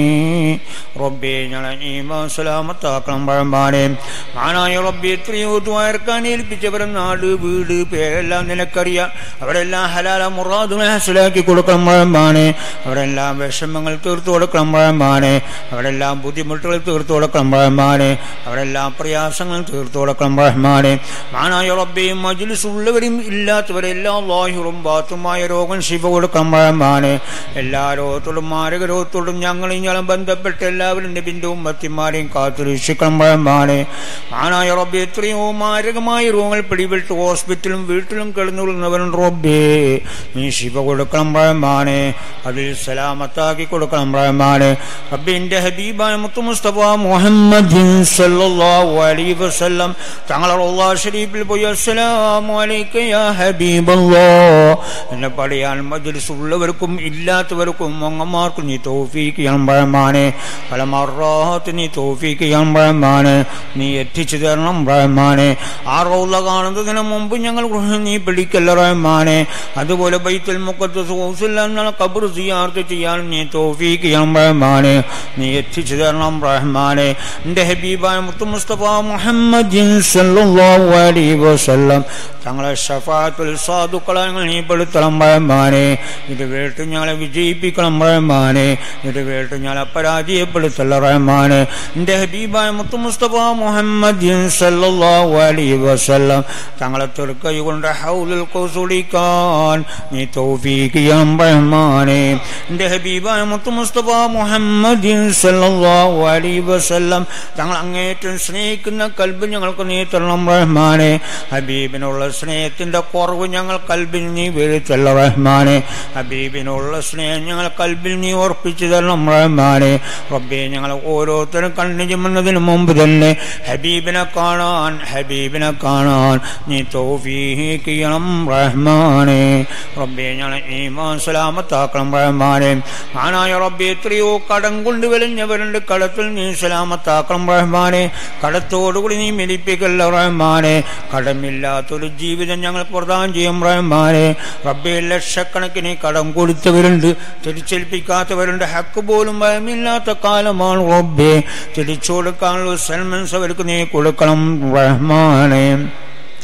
റബ്ബെ ഞങ്ങളെ ഈമാ സലാമത്താക്കണം പഴമ്പാനെ ആനായ റബ്ബെ എത്രയോ ദ്വാരക്കാൻ ഏൽപ്പിച്ചവരെ നാട് വീട് പേരെല്ലാം നിനക്കറിയാം അവരെല്ലാം ഹലാല മുറാദുനെ ഹസലാക്കി കൊടുക്കണം പഴമ്പാനെ അവരെല്ലാം വിഷമങ്ങൾ തീർത്തു കൊടുക്കണം പഴമ്പാനെ അവരെല്ലാം ബുദ്ധിമുട്ടുകൾ തീർത്തു കൊടുക്കണം പഴമ്പാനെ അവരെല്ലാം പ്രയാസങ്ങൾ തീർത്തു കൊടുക്കണം പഴമ്പാനെ മാനായ റബ്ബെയും മജിലിസ് ഉള്ളവരും ഇല്ലാത്തവരെല്ലാം ലാഹിറും ബാത്തുമായ രോഗം ശിവ കൊടുക്കണം പഴമ്പാനെ എല്ലാ രോഗത്തോടും മാരക രോഗത്തോടും ഞങ്ങൾ ഇങ്ങനെ ബന്ധപ്പെട്ട് എല്ലാവരും നബിന്റെ ഉമ്മത്തിമാരെയും കാത്തു രക്ഷിക്കണം പഴമ്പാനെ മാനായ റബ്ബെ എത്രയോ മാരകമായ രോഗങ്ങൾ പിടിപെട്ട് ഹോസ്പിറ്റലും വീട്ടിലും കിടന്നുകൊള്ളുന്നവരും റബ്ബേ നീ ശിവ കൊടുക്കണം പഴമ്പാനെ അതിൽ സലാമത്താക്കി കൊടുക്കണം പഴമ്പാനെ റബ്ബിന്റെ ഹബീബായ മുത്തു മുസ്തഫ മുഹമ്മദ് സല്ലല്ലാഹു അലൈഹി വസല്ലം തങ്ങളെ റൗള ഷരീഫിൽ പോയി അസ്സലാമു അലൈക യാ ഹബീബല്ലാഹ് എന്നെ പറയാൻ മജ്ലിസ് ഉള്ളവർക്കും ഇല്ലാത്തവർക്കും അങ്ങന്മാർക്കും നീ തൗഫീഖ് ചെയ്യണം പഴമാനെ പല മറാത്ത് നീ തൗഫീഖ് ചെയ്യണം പഴമാനെ നീ എത്തിച്ചു തരണം പഴമാനെ ആ റൗള കാണുന്നതിന് മുമ്പ് ഞങ്ങൾ നീ പിടിക്കല്ല റഹ്മാനെ അതുപോലെ ബൈത്തുൽ മുഖദ്ദസ് ഹൗസില്ല കബർ സിയാർത്ത് ചെയ്യാൻ നീ തൗഫീഖ് ചെയ്യണം റഹ്മാനെ നീ എത്തിച്ചു തരണം റഹ്മാനെ എൻ്റെ ഹബീബായ മുത്തു മുസ്തഫ മുഹമ്മദ് സല്ലല്ലാഹു അലൈഹി വസല്ലം തങ്ങളെ ഷഫാത്തുൽ സാധുക്കളെ ഞങ്ങൾ നീ പെടുത്തണം റഹ്മാനെ ഇത് വേട്ട് ഞങ്ങളെ വിജയിപ്പിക്കണം റഹ്മാനെ ഇത് വേട്ട് ഞങ്ങളെ പരാജയപ്പെടുത്തല്ല റഹ്മാനെ എൻ്റെ ഹബീബായ മുത്തു മുസ്തഫ മുഹമ്മദ് സല്ലല്ലാഹു അലൈഹി വസല്ലം തങ്ങളെ തെറുക്കൈ കൊണ്ട് ഹൗലുൽ കൗസുടിക്കാൻ നീ തൗഫീഖ് ചെയ്യണം റഹ്മാനെ എൻ്റെ ഹബീബായ മുത്തു മുസ്തഫ മുഹമ്മദ് സല്ലല്ലാഹു അലൈഹി വസല്ലം തങ്ങൾ അങ്ങേറ്റം സ്നേഹിക്കുന്ന കൽബ് ഞങ്ങൾക്ക് നീ തരണം റഹ്മാനെ ഹബീബിനുള്ള സ്നേഹത്തിന്റെ കുറവ് ഞങ്ങൾ കൽബിൽ നീ വീഴ്ത്തല്ല റഹ്മാനെ ഹബീബിനുള്ള സ്നേഹം ഞങ്ങൾ കൽബിൽ നീ ഉറപ്പിച്ചു തരണം റഹ്മാനെ റബ്ബെ ഞങ്ങൾ ഓരോരുത്തരും കണ്ണു ചുമന്നതിന് മുമ്പ് തന്നെ ഹബീബിനെ കാണാൻ ഹബീബിനെ കാണാൻ നീ തൗഫീഖ് ചെയ്യണം റഹ്മാനെ റബ്ബെ ഞങ്ങളെ ഈമാൻ സലാമത്താക്കണം റഹ്മാനെ ആനായ റബ്ബെ എത്രയോ കടം കൊണ്ട് വലിഞ്ഞവരുണ്ട് കടത്തിൽ നീ സലാമത്താക്കണം റഹ്മാനെ കടത്തോടുകൂടി നീ മെലിപ്പിക്കല്ല റഹ്മാനെ കടമില്ലാത്തൊരു ജീവിതം ഞങ്ങൾ പ്രദാനം ചെയ്യും റഹ്മാനെ റബ്ബെ ലക്ഷക്കണക്കിന് കടം കൊടുത്തവരുണ്ട് തിരിച്ചേൽപ്പിക്കാത്തവരുണ്ട് ഹക്ക് പോലും ഭയമില്ലാത്ത കാലമാണ് റബ്ബെ തിരിച്ചു കൊടുക്കാനുള്ള സൽമൻസ് അവർക്ക് നീ കൊടുക്കണം റഹ്മാനെ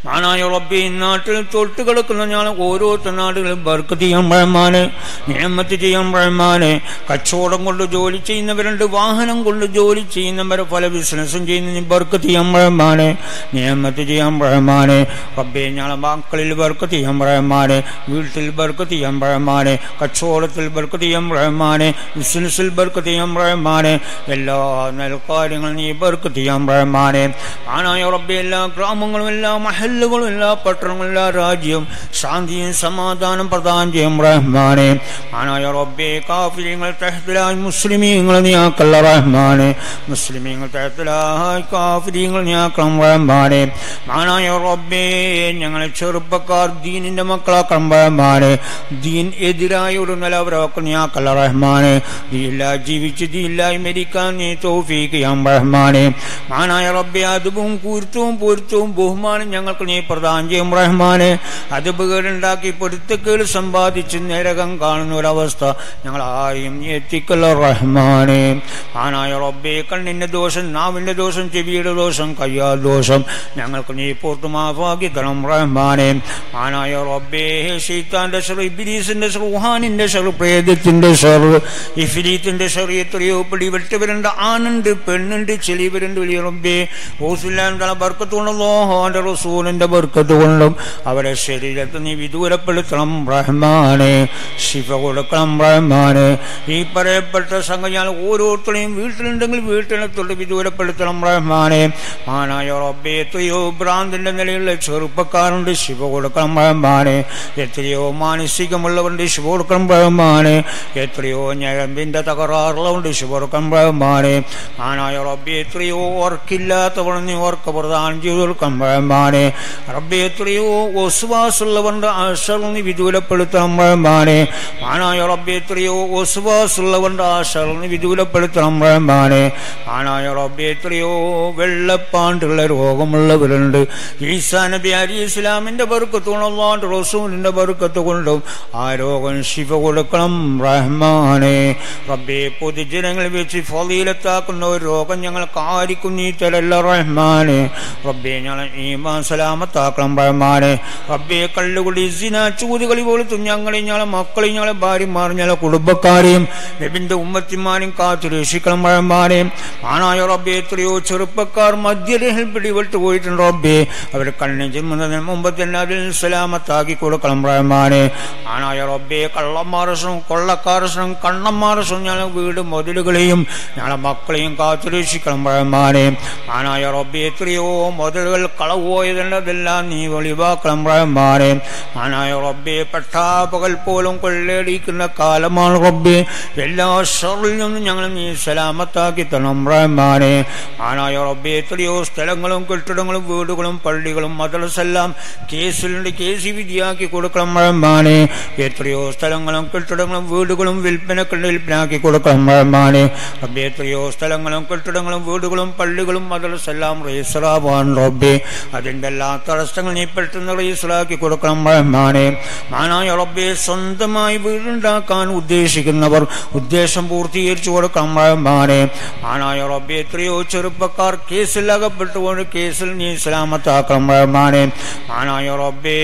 മാനായ റബ്ബി നാട്ടിൽ തൊട്ട് കിടക്കുന്ന ഞാൻ ഓരോരുത്തർ നാടുകളും ബർക്ക് ചെയ്യാൻ പഴമാന് നിയമത്ത് ചെയ്യാൻ പഴമാന് കച്ചവടം കൊണ്ട് ജോലി ചെയ്യുന്നവരുണ്ട് വാഹനം കൊണ്ട് ജോലി ചെയ്യുന്നവരെ പല ബിസിനസ്സും ചെയ്യുന്ന ബർക്ക് ചെയ്യാൻ പഴമാന് നിയമത്ത് ചെയ്യാൻ പഴമാന് റബ്ബെ ഞങ്ങളെ മക്കളിൽ ബർക്ക് ചെയ്യാൻ പഴമാന് വീട്ടിൽ ബർക്ക് ചെയ്യാൻ പഴമാന് കച്ചവടത്തിൽ ബർക്ക് ചെയ്യാൻ പഴമാന് ബിസിനസ്സിൽ ബർക്ക് ചെയ്യാൻ പഴമാന് എല്ലാ നൽകാര്യങ്ങളും നീ ബർക്ക് ചെയ്യാൻ പഴമാന് ആനായ റബ്ബെ എല്ലാ ഗ്രാമങ്ങളും എല്ലാ മഹല്ലുകളും എല്ലാ പട്ടണങ്ങളും എല്ലാ രാജ്യവും ശാന്തിയും സമാധാനം പ്രദാനം ചെയ്യും റഹ്മാനെ ആനായ റബ്ബെ കാഫിര്യങ്ങൾ തഹത്തിലായി മുസ്ലിമീങ്ങൾ നീയാക്കല്ല റഹ്മാനെ മുസ്ലിമീങ്ങൾ തഹത്തിലായി കാഫിര്യങ്ങൾ നീയാക്കണം റഹ്മാനെ ആനായ റബ്ബെ ഞങ്ങളെ ചെറുപ്പക്കാർ ദീനിന്റെ മക്കളാക്കണം റഹ്മാനെ ദീൻ എതിരായ ഒരു നിലവരൊക്കെ നീയാക്കല്ല റഹ്മാനെ ദീല്ല ജീവിച്ച് ദീല്ലായി മരിക്കാൻ നീ തോഫീക്ക് ചെയ്യാൻ റഹ്മാനെ മാനായ റബ്ബെ അതും കൂർത്തവും പൊരുത്തവും ബഹുമാനം ഞങ്ങൾക്ക് നീ പ്രദാനം ചെയ്യും റഹ്മാനെ അത് കേടുണ്ടാക്കി പൊരുത്തക്കേട് സമ്പാദിച്ച് നരകം കാണുന്ന ഒരവസ്ഥ ഞങ്ങൾ ആരെയും നീ എത്തിക്കല്ല റഹ്മാനെ ആനായ റബ്ബെ കണ്ണിന്റെ ദോഷം നാവിന്റെ ദോഷം ചെവിയുടെ ദോഷം കയ്യാ ദോഷം ഞങ്ങൾക്ക് നീ പൂർത്ത് മാഫാക്കി തരണം റഹ്മാനെ ആനായ റബ്ബെ ഷെയ്ത്താന്റെ ഷെറു ഇബിലീസിന്റെ ഷെറു വുഹാനിന്റെ ഷെറു പ്രേതത്തിന്റെ ഷെറു ഇഫിലീത്തിന്റെ ഷെറു എത്രയോ പിടിവിട്ടവരുണ്ട് ആണുണ്ട് പെണ്ണുണ്ട് ചെളിവരുണ്ട് വലിയ റബ്ബെ ഓസുല്ലാൻ തല ബർക്കത്ത് കൊണ്ടല്ലോ അവന്റെ റസൂലിന്റെ ബർക്കത്ത് കൊണ്ടും അവരെ ശരീരത്തെ നീ വിദൂരപ്പെടുത്തണം റഹ്മാനെ ശിഫ കൊടുക്കണം റഹ്മാനെ ഈ പറയപ്പെട്ട സംഘം ഞാൻ ഓരോരുത്തരെയും വീട്ടിലുണ്ടെങ്കിൽ വീട്ടിനെ തൊട്ട് വിദൂരപ്പെടുത്തണം റഹ്മാനെ മാനായ റബ്ബെ എത്രയോ ഭ്രാന്തിന്റെ നിലയിലുള്ള ചെറുപ്പക്കാരുണ്ട് ശിവ കൊടുക്കണം റഹ്മാനെ എത്രയോ മാനസികമുള്ളവരുണ്ട് ശിവ കൊടുക്കണം റഹ്മാനെ എത്രയോ ഞരമ്പിന്റെ തകരാറുള്ളവരുണ്ട് ശിവ കൊടുക്കണം റഹ്മാനെ മാനായ റബ്ബെ എത്രയോ ഓർക്കില്ലാത്തവർ നീ ഓർക്ക് പ്രദാനം ചെയ്തു കൊടുക്കണം റഹ്മാനെ റബ്ബെ എത്രയോ ഒസുവാസുള്ളവരുടെ ആശകൾ നീ വിദൂരപ്പെടുത്തണം റഹ്മാനെ മാനായ റബ്ബെ എത്രയോ ഒസുവാസുള്ളവരുടെ ആശകൾ നീ വിദൂരപ്പെടുത്തണം റഹ്മാനെ മാനായ റബ്ബെ എത്രയോ വെള്ളപ്പാണ്ടുള്ള രോഗമുള്ളവരുണ്ട് ഈസാ നബി അലി ഇസ്ലാമിന്റെ ബർക്കത്തുകൊണ്ട് റസൂലിന്റെ ബർക്കത്ത് കൊണ്ടും ആ രോഗം ശിവ കൊടുക്കണം റഹ്മാനെ റബ്ബെ പൊതുജനങ്ങൾ വെച്ച് ഫലീലത്താക്കുന്ന ഒരു രോഗം ഞങ്ങൾക്ക് ആർക്കും നീ തരല്ല റഹ്മാനെ റബ്ബെ ഞങ്ങൾ ഈമാൻ സലാമത്താക്കണം റഹ്മാനെ റബ്ബെ കള്ളുകുടി സിന ചൂതുകളി പോലത്തും ഞങ്ങളെ ഞങ്ങളെ മക്കളെയും ഞങ്ങളെ ഭാര്യമാർ ഞങ്ങളെ കുടുംബക്കാരെയും നബിന്റെ ഉമ്മത്തിമാരെയും കാത്തു രക്ഷിക്കണം റഹ്മാനെ ആണായ റബ്ബെ എത്രയോ ചെറുപ്പക്കാർ മദ്യരഹിൽ പിടിവിട്ട് പോയിട്ടുണ്ട് റബ്ബെ അവർ കണ്ണിന് ചിമ്മുന്നതിന് മുമ്പ് തന്നെ അതിൽ സലാമത്താക്കി കൊടുക്കണം റഹ്മാനെ ആണായ റബ്ബെ കള്ളന്മാരസും കൊള്ളക്കാരസും കണ്ണന്മാരസും ഞങ്ങളെ വീട് മുതലുകളെയും ഞങ്ങളെ മക്കളെയും കാത്തു രക്ഷിക്കണം റഹ്മാനെ ആണായ റബ്ബെ എത്രയോ മുതലുകൾ കളവുപോയതുണ്ട് അതെല്ലാം നീ ഒളിവാക്കണം റഹ്മാനെ ആനായ റബ്ബെ പട്ടാപകൽ പോലും കൊള്ളയടിക്കുന്ന കാലമാണ് റബ്ബെ എല്ലാ ഷറിൽ നിന്നും ഞങ്ങൾ നീ സലാമത്താക്കി തരണം റഹ്മാനെ ആനായ റബ്ബെ എത്രയോ സ്ഥലങ്ങളും കെട്ടിടങ്ങളും വീടുകളും പള്ളികളും മദ്രസെല്ലാം കേസിലുണ്ട് കേസ് വിധിയാക്കി കൊടുക്കണം റഹ്മാനെ എത്രയോ സ്ഥലങ്ങളും കെട്ടിടങ്ങളും വീടുകളും വിൽപ്പനക്കുണ്ട് വിൽപ്പനാക്കി കൊടുക്കണം റഹ്മാനെ റബ്ബെ എത്രയോ സ്ഥലങ്ങളും കെട്ടിടങ്ങളും വീടുകളും പള്ളികളും മദ്രസെല്ലാം റീസറാവാൻ റബ്ബെ അതിൻ്റെ എല്ലാ തടസ്സങ്ങൾ നീ പെട്ടെന്ന് റീസറാക്കി കൊടുക്കണം റഹ്മാനെ മാനായ റബ്ബെ സ്വന്തമായി വീടുണ്ടാക്കാൻ ഉദ്ദേശിക്കുന്നവർ ഉദ്ദേശം പൂർത്തീകരിച്ചു കൊടുക്കണം റഹ്മാനെ മാനായ റബ്ബെ എത്രയോ ചെറുപ്പക്കാർ കേസിൽ അകപ്പെട്ടുകൊണ്ട് കേസിൽ നീ സലാമത്താക്കണം റഹ്മാനെ മാനായ റബ്ബേ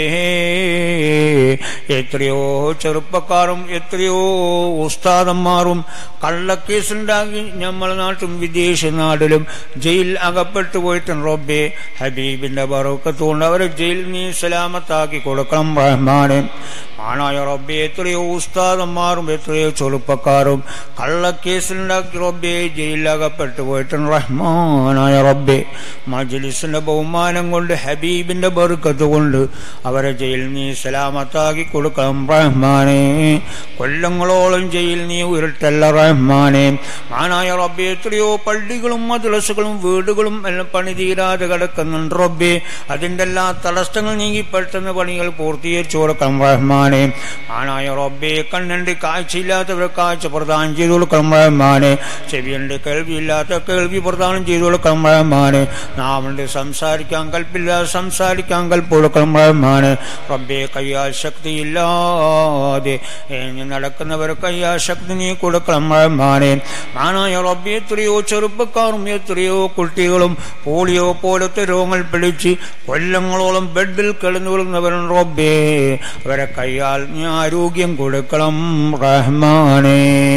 എത്രയോ ചെറുപ്പക്കാരും എത്രയോ ഉസ്താദന്മാരും കള്ളക്കേസുണ്ടാക്കി നമ്മളെ നാട്ടും വിദേശ നാട്ടിലും ജയിൽ അകപ്പെട്ടു പോയിട്ടുണ്ട് റബ്ബെ ഹബീബിന്റെ ബറക്കത്തുകൊണ്ട് അവരെ ജയിൽ നീ സലാമത്താക്കി കൊടുക്കണം റഹ്മാനെ ആണായ റബ്ബെ എത്രയോ ഉസ്താദന്മാരും എത്രയോ ചെറുപ്പക്കാരും കള്ളക്കേസിലുണ്ടാക്കി റബ്ബെ ജയിലകപ്പെട്ടു പോയിട്ടുണ്ട് റഹ്മാനായ റബ്ബെ മജ്ലിസിന്റെ ബഹുമാനം കൊണ്ട് ഹബീബിന്റെ ബറുക്കത്ത് കൊണ്ട് അവരെ ജയിൽ നീ സലാമത്താക്കി കൊടുക്കണം റഹ്മാനെ കൊല്ലങ്ങളോളം ജയിൽ നീ ഉരുട്ടല്ല റഹ്മാനെ മാനായ റബ്ബെ എത്രയോ പള്ളികളും മദ്രസകളും വീടുകളും എല്ലാം പണി തീരാതെ കിടക്കുന്നുണ്ട് റബ്ബെ അതിൻ്റെ എല്ലാ തടസ്സങ്ങൾ നീങ്ങി പെട്ടെന്ന് പണികൾ പൂർത്തീകരിച്ചു കൊടുക്കണം റഹ്മാനെ ആനായ റബ്ബെ കണ്ണുണ്ട് കാഴ്ചയില്ലാത്തവരെ കാഴ്ച പ്രദാനം ചെയ്തു കൊടുക്കണം റഹ്മാനെ ചെവിയുണ്ട് കേൾവിയില്ലാത്ത കേൾവി പ്രദാനം ചെയ്തു കൊടുക്കണം റഹ്മാനെ നാവുണ്ട് സംസാരിക്കാൻ കൽപ്പില്ലാതെ സംസാരിക്കാൻ കൽപ്പ് കൊടുക്കണം റഹ്മാനെ റബ്ബെ കയ്യാൽ ശക്തിയില്ലാതെ എഴുന്നേറ്റ് നടക്കുന്നവരെ കയ്യാൽ ശക്തി നീ കൊടുക്കണം റഹ്മാനെ ആനായ റബ്ബെ എത്രയോ ചെറുപ്പക്കാരും എത്രയോ കുട്ടികളും പോളിയോ പോലത്തെ രോഗങ്ങൾ പിടിച്ച് കൊല്ലങ്ങളോളം ബെഡിൽ കിടന്നുകൊള്ളുന്നവരും റബ്ബേ അവരെ കൈയാൽ നീ ആരോഗ്യം കൊടുക്കണം റഹ്മാനേ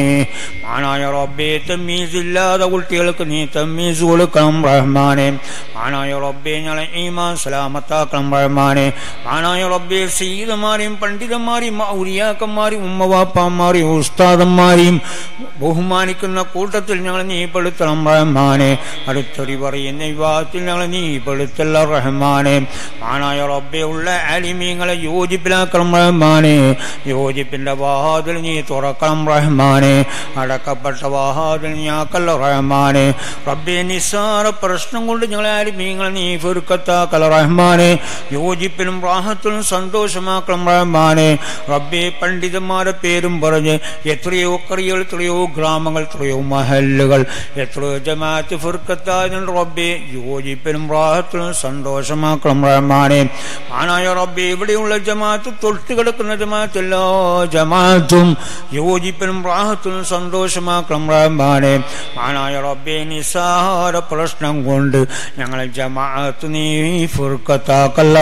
മാനായ റബ്ബേ തമ്മീസ് ഇല്ലാതെ കുട്ടികൾക്ക് നീ തമ്മീസ് കൊടുക്കണം റഹ്മാനെ മാനായ റബ്ബേ ഞങ്ങളെ ഈമാൻ സലാമത്താക്കണം റഹ്മാനെ മാനായ റബ്ബേ സീതമാരെയും പണ്ഡിതന്മാരെയും ഔലിയാക്കന്മാരെയും ഉമ്മവാപ്പന്മാരെയും ഉസ്താദന്മാരെയും ബഹുമാനിക്കുന്ന കൂട്ടത്തിൽ ഞങ്ങൾ നീ പെടുത്തണം റഹ്മാനെ അടുത്തൊരു പറയുന്ന വിവാഹത്തിൽ ഞങ്ങൾ നീ പെടുത്തല്ല റഹ്മാനെ മാനായ റബ്ബെ ഉള്ള അലിമീങ്ങളെ യോജിപ്പിലാക്കണം റഹ്മാനെ യോജിപ്പിന്റെ വാഹാദിൽ നീ തുറക്കണം റഹ്മാനെ അടക്കപ്പെട്ട വാഹാദിൽ നീ ആക്കല്ല റഹ്മാനെ റബ്ബെ നിസ്സാര പ്രശ്നം കൊണ്ട് ഞങ്ങളെ അലിമീങ്ങളെ നീ ഫുരുക്കത്താക്കല റഹ്മാനെ യോജിപ്പിലും റാഹത്തിലും സന്തോഷമാക്കണം റഹ്മാനെ റബ്ബെ പണ്ഡിതന്മാരെ പേരും പറഞ്ഞ് എത്രയോ കറികൾ എത്രയോ ഗ്രാമങ്ങൾ എത്രയോ മഹല്ലുകൾ എത്രയോ ജമാഅത്ത് ഫുർക്കത്തായ റബ്ബെ യോജിപ്പിലും റാഹത്തിലും സന്തോഷമാക്കണം റഹ്മാനെ ആനായ റബ്ബെ ഇവിടെയുള്ള ജമാഅത്ത് തൊട്ട് കിടക്കുന്ന ജമാഅത്ത് എല്ലാ ജമാഅത്തും യോജിപ്പിലും റാഹത്തിലും സന്തോഷമാക്കണം റഹ്മാനെ ആനായ റബ്ബെ നിസാര പ്രശ്നം കൊണ്ട് ഞങ്ങളെ ജമാഅത്ത് നീ ഫുർക്കത്താക്കല്ല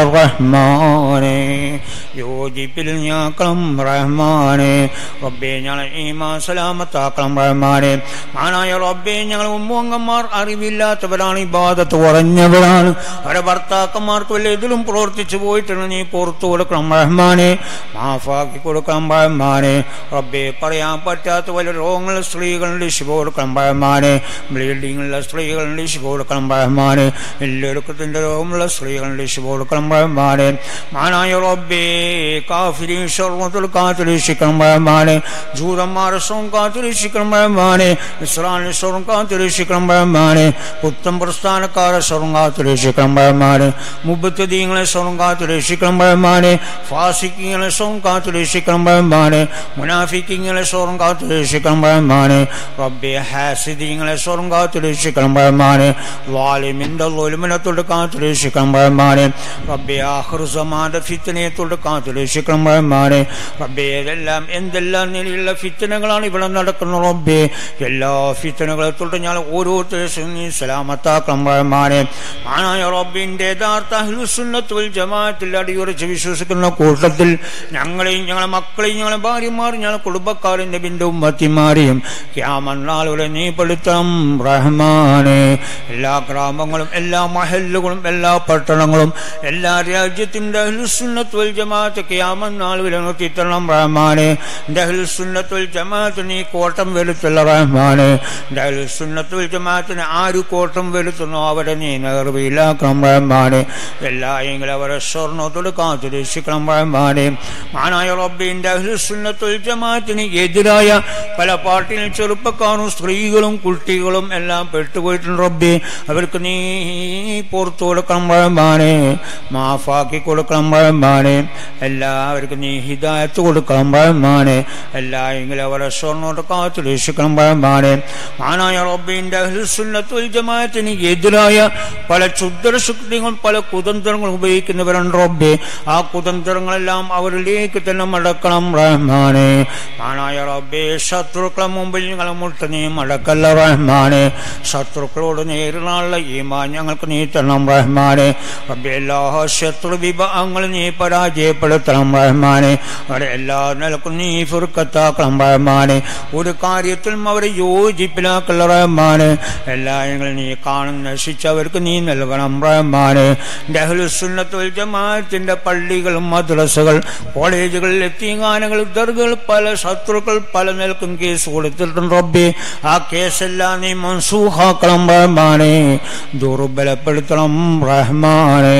റഹ്മാനെ യോജിപ്പിൽ ഞാക്കണം റഹ്മാനെ റബ്ബെ ഞങ്ങളെ ഈമാ സലാമത്താക്കണം റഹ്മാനെ മാനായ റബ്ബെ ഞങ്ങൾ ഉമ്മങ്ങന്മാർ അറിവില്ലാത്തവരാണ് ഇബാദത്ത് കുറഞ്ഞവരാണ് അവരെ ഭർത്താക്കന്മാർക്ക് വല്ല ഇതിലും പ്രവർത്തിച്ചു പോയിട്ടുണ്ട് നീ പുറത്തു കൊടുക്കണം റഹ്മാനെ മാഫാക്കി കൊടുക്കണം റഹ്മാനെ റബ്ബെ പറയാൻ പറ്റാത്ത വല്ല രോഗങ്ങൾ സ്ത്രീകളുടെ ശിവ കൊടുക്കണം റഹ്മാനെ ബ്ലീഡിങ്ങുള്ള സ്ത്രീകളുടെ ശിവ കൊടുക്കണം റഹ്മാനെ എല്ലാവർക്കത്തിൻ്റെ രോഗമുള്ള സ്ത്രീകളുടെ ശിവ കൊടുക്കണം റഹ്മാനെ മാനായ റബ്ബേ കാഫിരി ഷർമത്തുൽ കാത്തുരക്ഷിക്കണം റഹ്മാനെ ജൂതന്മാരെ സ്വം കാത്തുരക്ഷിക്കണം റഹ്മാനെ ഇസ്രായേൽ സ്വം കാത്തുരക്ഷിക്കണം റഹ്മാനെ പുത്തൻ പ്രസ്ഥാനക്കാരെ സ്വം കാത്തുരക്ഷിക്കണം റഹ്മാനെ മുബത്തദീങ്ങളെ സ്വം കാത്തുരക്ഷിക്കണം റഹ്മാനെ ഫാസിക്കിങ്ങളെ സ്വം കാത്തുരക്ഷിക്കണം റഹ്മാനെ മുനാഫിക്കിങ്ങളെ സ്വം കാത്തുരക്ഷിക്കണം റഹ്മാനെ റബ്ബെ ഹാസിദീങ്ങളെ സ്വം കാത്തുരക്ഷിക്കണം റഹ്മാനെ വാലിമിന്റെ ലോലുമിനത്തോട് കാത്തുരക്ഷിക്കണം റഹ്മാനെ റബ്ബെ ആഹ്റുസമാന്റെ ഫിത്തനയത്തോട് കാത്തുരക്ഷിക്കണം റഹ്മാനെ റബ്ബെ ഏതെല്ലാം എന്തെല്ലാം നിലയിലുള്ള ഫിത്തനകളാണ് ഇവിടെ നടക്കുന്ന റബ്ബെ എല്ലാ ഫിത്തനകളെ തൊട്ട് ഞാൻ ഓരോരുത്തരും നീ സലാമത്താക്കണം റഹ്മാനെ ആനായ റബ്ബിന്റെ യഥാർത്ഥ അഹ്ലുസുന്നത്ത് വൽ ജമാഅത്തിൽ അടിയുറച്ച് വിശ്വസിക്കുന്ന കൂട്ടത്തിൽ ഞങ്ങളെയും ഞങ്ങളെ മക്കളെയും ഞങ്ങളെ ഭാര്യമാരും ഞങ്ങളെ കുടുംബക്കാരും നബിന്റെ ഉമ്മത്തിമാരെയും ക്യാമന്നാളുകളെ നീ പെടുത്തണം റഹ്മാനെ എല്ലാ ഗ്രാമങ്ങളും എല്ലാ മഹല്ലുകളും എല്ലാ പട്ടണങ്ങളും എല്ലാ രാജ്യത്തിന്റെ അഹ്ലുസുന്നത്ത് വൽ ജമാഅത്ത് ക്യാമന്നാൾ വിലനിർത്തി തരണം റഹ്മാനെ എൻ്റെ അഹ്ലുസുന്നത്ത് വൽ ജമാഅത്ത് നീ കോട്ടം വരുത്തുള്ള റഹ്മാനെ എൻ്റെ അഹ്ലുസുന്നത്ത് വൽ ജമാഅത്തിന് ആര് കോട്ടം വരുത്തുന്നു അവരെ നീ നേർവയിലാക്കണം റഹ്മാനെ എല്ലായെങ്കിലും അവരെ സ്വർണ്ണത്തോട് കാത്തു രക്ഷിക്കണം റഹ്മാനെ മാനായ റബ്ബിന്റെ അഹ്ലുസുന്നത്ത് വൽ ജമാഅത്തിന് എതിരായ പല പാർട്ടിയിൽ ചെറുപ്പക്കാരും സ്ത്രീകളും കുട്ടികളും എല്ലാം പെട്ടുപോയിട്ടുണ്ട് റബ്ബി അവർക്ക് നീ പുറത്തു കൊടുക്കണം റഹ്മാനെ മാഫാക്കി കൊടുക്കണം റഹ്മാനെ എല്ലാവർക്കും നീ ഹിദായത്ത് കൊടുക്കണം റഹ്മാനെ എല്ലായെങ്കിലും അവരെ സ്വർണ്ണോട്ട് കാത്തു രക്ഷിക്കണം റഹ്മാനെ മാനായ റബ്ബിന്റെ അഹ്ലുസുന്നത്ത് വൽ ജമാഅത്തിന് എതിരായ പല ക്ഷുദ്രശക്തികളും പല കുതന്ത്രങ്ങളും ഉപയോഗിക്കുന്നവരുണ്ട് റബ്ബെ ആ കുതന്ത്രങ്ങളെല്ലാം അവരിലേക്ക് തന്നെ മടക്കണം റഹ്മാനെ മാനായ റബ്ബെ ശത്രുക്കളെ മുമ്പിൽ ഞങ്ങളെ മുട്ട നീ മടക്കല്ല റഹ്മാനെ ശത്രുക്കളോട് നേരിടാനുള്ള ഈമാ ഞങ്ങൾക്ക് നീ തരണം റഹ്മാനെ റബ്ബെ എല്ലാ ശത്രു വിഭാഗങ്ങളും നീ പരാജയപ്പെടുത്തണം റഹ്മാനെ അവരെ എല്ലാ നിലക്കും നീ ഫുർക്കത്താക്കണം റഹ്മാനെ ഒരു കാര്യത്തിലും അവരെ യോജിപ്പിലാക്കല്ല റഹ്മാനെ എല്ലായെങ്കിലും നീ കാണുന്ന നശിച്ചവർക്ക് നീ നൽകണം റഹ്മാനെ ഡഹ്ലുസുന്നത്ത് വൽ ജമാഅത്തിന്റെ പള്ളികൾ മദ്രസകൾ കോളേജുകൾ എത്തിങ്ങാനകൾ ദർഗകൾ പല ശത്രുക്കൾ പല നിലക്കും കേസ് കൊടുത്തിട്ടുണ്ട് റബ്ബി ആ കേസെല്ലാം നീ മൻസൂഹാക്കണം റഹ്മാനെ ദുർബലപ്പെടുത്തണം റഹ്മാനെ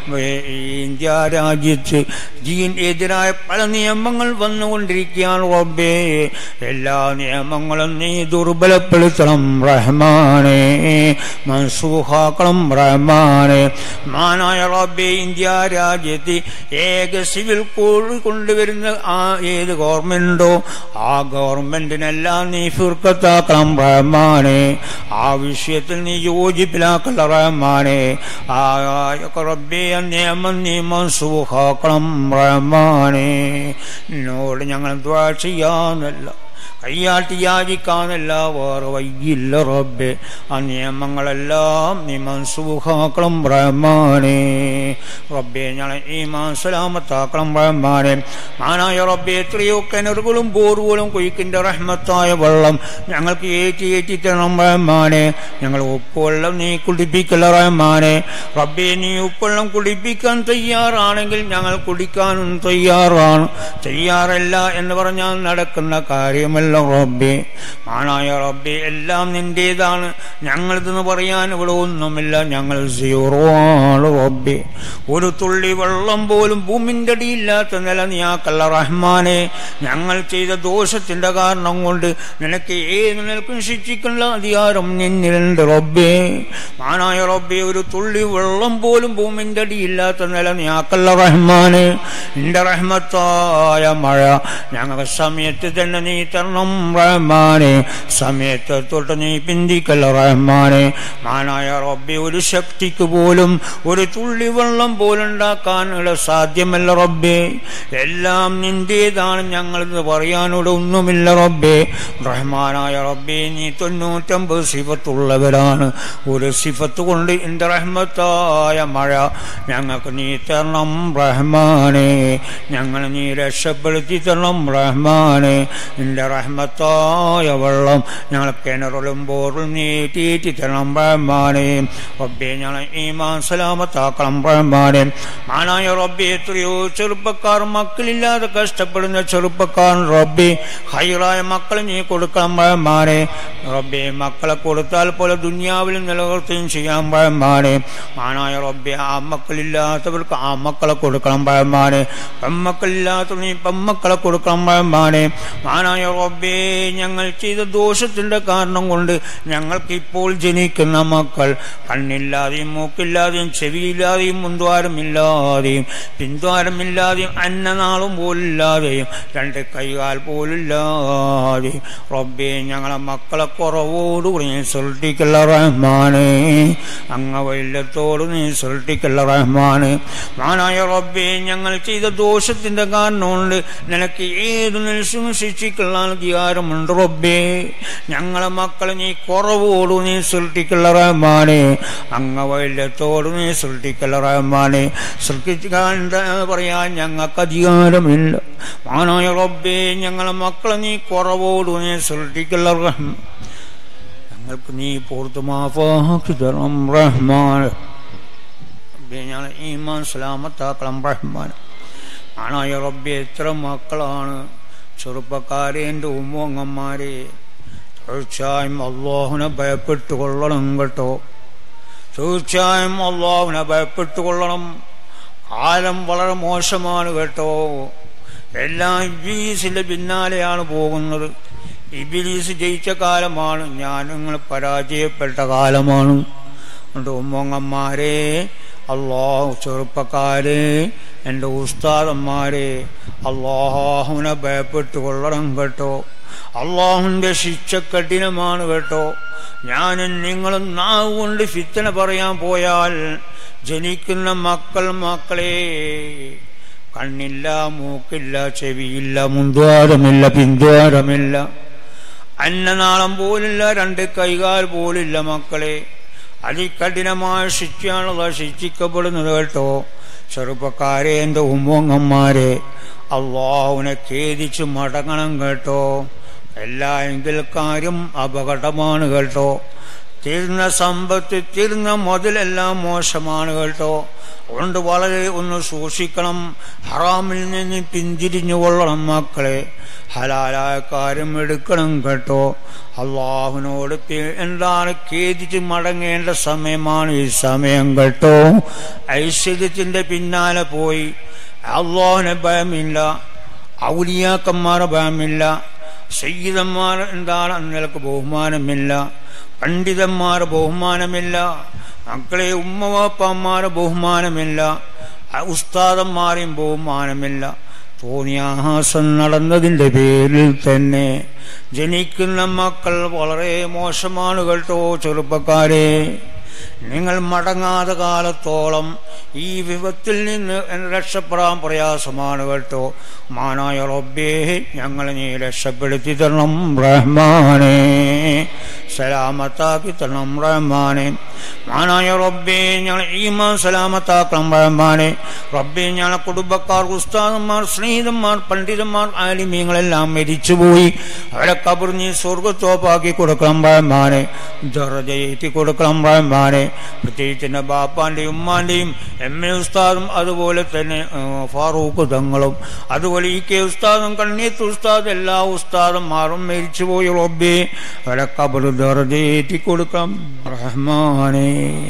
ഈ ഇന്ത്യ രാജ്യത്ത് ജീൻ എതിരായ പല നിയമങ്ങൾ വന്നുകൊണ്ടിരിക്കുകയാണ് റബ്ബേ എല്ലാ നിയമങ്ങളും നീ ദുർബലപ്പെടുത്തണം റഹ്മാനെ മൻസൂഹാക്കണം റഹ്മാനെ മാനായ റബ്ബെ ഇന്ത്യ രാജ്യത്ത് ഏക സിവിൽ കോഡ് കൊണ്ടുവരുന്ന ആ ഏത് ഗവൺമെന്റോ ആ ഗവൺമെന്റിനെല്ലാം നീ ഫിർക്കത്താക്കണം റഹ്മാനെ ആ വിഷയത്തിൽ നീ യോജിപ്പിലാക്കല റഹ്മാനെ ആ റബ്ബെ ആ നിയമം നീ മൻസൂഹാക്കണം റഹ്മാനെ എന്നോട് ഞങ്ങൾ ദ്വാ ചെയ്യാന്നല്ല കയ്യാട്ടി യാചിക്കാന്നല്ല വേറെ വയ്യില്ല റബ്ബെ ആ നിയമങ്ങളെല്ലാം നീ മൻസൂഹാക്കണം റഹ്മാനെ റബ്ബെ ഞങ്ങളെ ഈ സലാമത്താക്കണം റഹ്മാനെ മാനായ റബ്ബെ എത്രയോ കിണറുകളും ബോറുകളും കൊയ്ക്കിന്റെ റഹ്മത്തായ വെള്ളം ഞങ്ങൾക്ക് ഏറ്റി ഏറ്റി തരണം റഹ്മാനെ ഞങ്ങൾ ഉപ്പുവെള്ളം നീ കുടിപ്പിക്കല റഹ്മാനെ റബ്ബെ നീ ഉപ്പുവെള്ളം കുടിപ്പിക്കാൻ തയ്യാറാണെങ്കിൽ ഞങ്ങൾ കുടിക്കാനും തയ്യാറാണ് തയ്യാറല്ല എന്ന് പറഞ്ഞാൽ നടക്കുന്ന കാര്യമല്ല റബ്ബെ മാനായ റബ്ബെ എല്ലാം നിന്റേതാണ് ഞങ്ങളിതെന്ന് പറയാൻ ഇവിടെ ഒന്നുമില്ല ഞങ്ങൾ സീറോ ആണ് റബ്ബെ ഒരു തുള്ളി വെള്ളം പോലും ഭൂമിന്റെ അടിയില്ലാത്ത നില നീയാക്കല്ല റഹ്മാനെ ഞങ്ങൾ ചെയ്ത ദോഷത്തിന്റെ കാരണം കൊണ്ട് നിനക്ക് ഏത് നിലക്കും ശിക്ഷിക്കുന്ന അധികാരം നിന്നിലുണ്ട് റബ്ബേ മാനായ റബ്ബെ ഒരു തുള്ളി വെള്ളം പോലും ഭൂമിന്റെ അടിയില്ലാത്ത നില നീയാക്കല്ല റഹ്മാനെ നിന്റെ റഹ്മത്തായ മഴ ഞങ്ങൾക്ക് സമയത്ത് തന്നെ നീ തരണം റഹ്മാനെ സമയത്ത് തൊട്ട് നീ പിന്തിക്കല്ല റഹ്മാനെ മാനായ റബ്ബെ ഒരു ശക്തിക്ക് പോലും ഒരു തുള്ളി വെള്ളം പോലും ഉണ്ടാക്കാനുള്ള സാധ്യമല്ല റബ്ബേ എല്ലാം നിന്റേതാണ് ഞങ്ങളിത് പറയാനോട് ഒന്നുമില്ല റബ്ബേ റഹ്മാനായ റബ്ബേ നീ തൊണ്ണൂറ്റമ്പത് സിഫത്തുള്ളവരാണ് ഒരു സിഫത്ത് കൊണ്ട് എൻ്റെ റഹ്മത്തായ മഴ ഞങ്ങൾക്ക് നീ തരണം റഹ്മാനെ ഞങ്ങൾ നീ രക്ഷപ്പെടുത്തി തരണം റഹ്മാനെ നിന്റെ റഹ്മത്തായ വെള്ളം ഞങ്ങൾ കിണറിലും ബോറിലും നീ തീറ്റി തരണം റഹ്മാനെ റബ്ബെ ഞങ്ങൾ ഈമാൻ സലാമത്താക്കണം റഹ്മാനെ മാനായ റബ്ബെ എത്രയോ ചെറുപ്പക്കാർ മക്കളില്ലാതെ കഷ്ടപ്പെടുന്ന ചെറുപ്പക്കാർ റബ്ബെ ഹൈറായ മക്കളെ നീ കൊടുക്കണം റഹ്മാനെ റബ്ബെ മക്കളെ കൊടുത്താൽ പോലെ ദുനിയാവിൽ നിലനിർത്തുകയും ചെയ്യാൻ റഹ്മാനെ മാനായ റബ്ബെ ആ മക്കളില്ലാത്തവർക്ക് ആ മക്കളെ കൊടുക്കണം റഹ്മാനെ പെമ്മക്കളില്ലാത്തവർ നീ പെമ്മക്കളെ കൊടുക്കണം റഹ്മാനെ മാനായ റബ്ബെ ഞങ്ങൾ ചെയ്ത ദോഷത്തിന്റെ കാരണം കൊണ്ട് ഞങ്ങൾക്ക് ഇപ്പോൾ ജനിക്കുന്ന മക്കൾ കണ്ണില്ലാതെയും മൂക്കില്ലാതെയും ചെവിയില്ലാതെയും മുൻദ്വാരമില്ലാതെയും പിൻദ്വാരമില്ലാതെയും അന്നനാളും പോലില്ലാതെയും രണ്ട് കൈകാൽ പോലില്ലാതെയും റബ്ബെ ഞങ്ങളെ മക്കളെ കുറവോടുകൂടി നീ സൃഷ്ടിക്കല്ല റഹ്മാനെ അംഗവൈല്യത്തോട് നീ സൃഷ്ടിക്കല്ല റഹ്മാനെ മാനായ റബ്ബെ ഞങ്ങൾ ചെയ്ത ദോഷത്തിന്റെ കാരണം കൊണ്ട് നിനക്ക് ഏത് നിമിഷവും ശിക്ഷിക്കുള്ള അധികാരമുണ്ട് റബ്ബേ ഞങ്ങളെ മക്കളെ നീ കുറവോട് നീ സൃഷ്ടിക്കല്ല റഹ്മാനെ അംഗവൈല്യത്തോട് നീ സൃഷ്ടിക്കല്ല റഹ്മാനെ സൃഷ്ടിക്കാൻ പറയാൻ ഞങ്ങൾക്ക് അധികാരമില്ല മാനായ റബ്ബേ ഞങ്ങളെ മക്കളെ നീ കുറവോട് നീ സൃഷ്ടിക്കല്ല റഹ്മാൻ ഞങ്ങൾക്ക് നീ പൂർത്തുമാക്കി തരണം റഹ്മാൻ റബ്ബേ ഞങ്ങളെ ഈമാൻ സലാമത്താക്കണം റഹ്മാൻ ആണായ റബ്ബെ എത്ര മക്കളാണ് ചെറുപ്പക്കാരെ എൻ്റെ ഉമ്മങ്ങന്മാരെ തീർച്ചയായും അള്ളാഹുനെ ഭയപ്പെട്ടു കൊള്ളണം കേട്ടോ തീർച്ചയായും അള്ളാഹുനെ ഭയപ്പെട്ടു കൊള്ളണം കാലം വളരെ മോശമാണ് കേട്ടോ എല്ലാം ഇബിലീസിന്റെ പിന്നാലെയാണ് പോകുന്നത് ഇബിലീസ് ജയിച്ച കാലമാണ് ഞാൻ നിങ്ങൾ പരാജയപ്പെട്ട കാലമാണ് അതുകൊണ്ട് ഉമ്മങ്ങന്മാരെ അള്ളാഹു ചെറുപ്പക്കാരെ എൻ്റെ ഉസ്താദന്മാരെ അള്ളാഹുവിനെ ഭയപ്പെട്ടു കൊള്ളണം കേട്ടോ അള്ളാഹുവിൻ്റെ ശിക്ഷ കഠിനമാണ് കേട്ടോ ഞാനും നിങ്ങളും നാവ് കൊണ്ട് ഫിത്തന പറയാൻ പോയാൽ ജനിക്കുന്ന മക്കൾ മക്കളെ കണ്ണില്ല മൂക്കില്ല ചെവിയില്ല മുൻദ്വാരമില്ല പിൻദ്വാരമില്ല അന്നനാളം പോലില്ല രണ്ട് കൈകാൽ പോലില്ല മക്കളെ അതികഠിനമായ ശിക്ഷയാണുള്ള ശിക്ഷിക്കപ്പെടുന്നത് കേട്ടോ ചെറുപ്പക്കാരെ എൻ്റെ ഉമ്മങ്ങന്മാരെ അള്ളാഹുവിനെ ഖേദിച്ച് മടങ്ങണം കേട്ടോ എല്ലാ എങ്കിൽ കാര്യം അപകടമാണ് കേട്ടോ തീർന്ന സമ്പത്ത് തീർന്ന മുതലെല്ലാം മോശമാണ് കേട്ടോ അതുകൊണ്ട് വളരെ ഒന്ന് സൂക്ഷിക്കണം ഹറാമിൽ നിന്ന് പിന്തിരിഞ്ഞു കൊള്ളണം മക്കളെ ഹലാലായ കാര്യം എടുക്കണം കേട്ടോ അള്ളാഹുവിനോട് എന്താണ് ഖേദിച്ച് മടങ്ങേണ്ട സമയമാണ് ഈ സമയം കേട്ടോ ഐശ്വര്യത്തിന്റെ പിന്നാലെ പോയി അള്ളാഹുനെ ഭയമില്ല ഔലിയാക്കന്മാരെ ഭയമില്ല സയ്യിദന്മാർ എന്താണ് നിലക്ക് ബഹുമാനമില്ല പണ്ഡിതന്മാർ ബഹുമാനമില്ല മക്കളെ ഉമ്മവാപ്പന്മാരെ ബഹുമാനമില്ല ഉസ്താദന്മാരെയും ബഹുമാനമില്ല തോന്നിയാഹാസം നടന്നതിൻ്റെ പേരിൽ തന്നെ ജനിക്കുന്ന മക്കൾ വളരെ മോശമാണ് കേട്ടോ ചെറുപ്പക്കാരെ നിങ്ങൾ മടങ്ങാതെ കാലത്തോളം ഈ വിപത്തിൽ നിന്ന് എന്നെ രക്ഷപ്പെടാൻ പ്രയാസമാണ് കേട്ടോ മാനായ റബ്ബേ ഞങ്ങളെ നീ രക്ഷപ്പെടുത്തി തരണം റഹ്മാനേ സലാമത്താക്കി തരണം റഹ്മാനെ മാനായ റബ്ബേ ഞങ്ങൾ ഈമാൻ സലാമത്താക്കണം റഹ്മാനെ റബ്ബേ ഞങ്ങളെ കുടുംബക്കാർ ഉസ്താദന്മാർ സ്നേഹിതന്മാർ പണ്ഡിതന്മാർ ആലിമീങ്ങളെല്ലാം മരിച്ചുപോയി അവരെ കബർ നീ സ്വർഗത്തോപ്പാക്കി കൊടുക്കണം റഹ്മാനെ ദറജയേറ്റി കൊടുക്കണം റഹ്മാനെ പ്രത്യേകിച്ച് എൻ്റെ ബാപ്പാൻ്റെയും ഉമ്മാൻ്റെയും എം എ ഉസ്താദും അതുപോലെ തന്നെ ഏഹ്, ഫാറൂഖ് തങ്ങളും അതുപോലെ ഇ കെ ഉസ്താദും കണ്ണീത്ത് ഉസ്താദ് എല്ലാ ഉസ്താദന്മാരും മരിച്ചുപോയി റബ്ബേ അവരെ കബർ ദറജയേറ്റി കൊടുക്കണം റഹ്മാനെ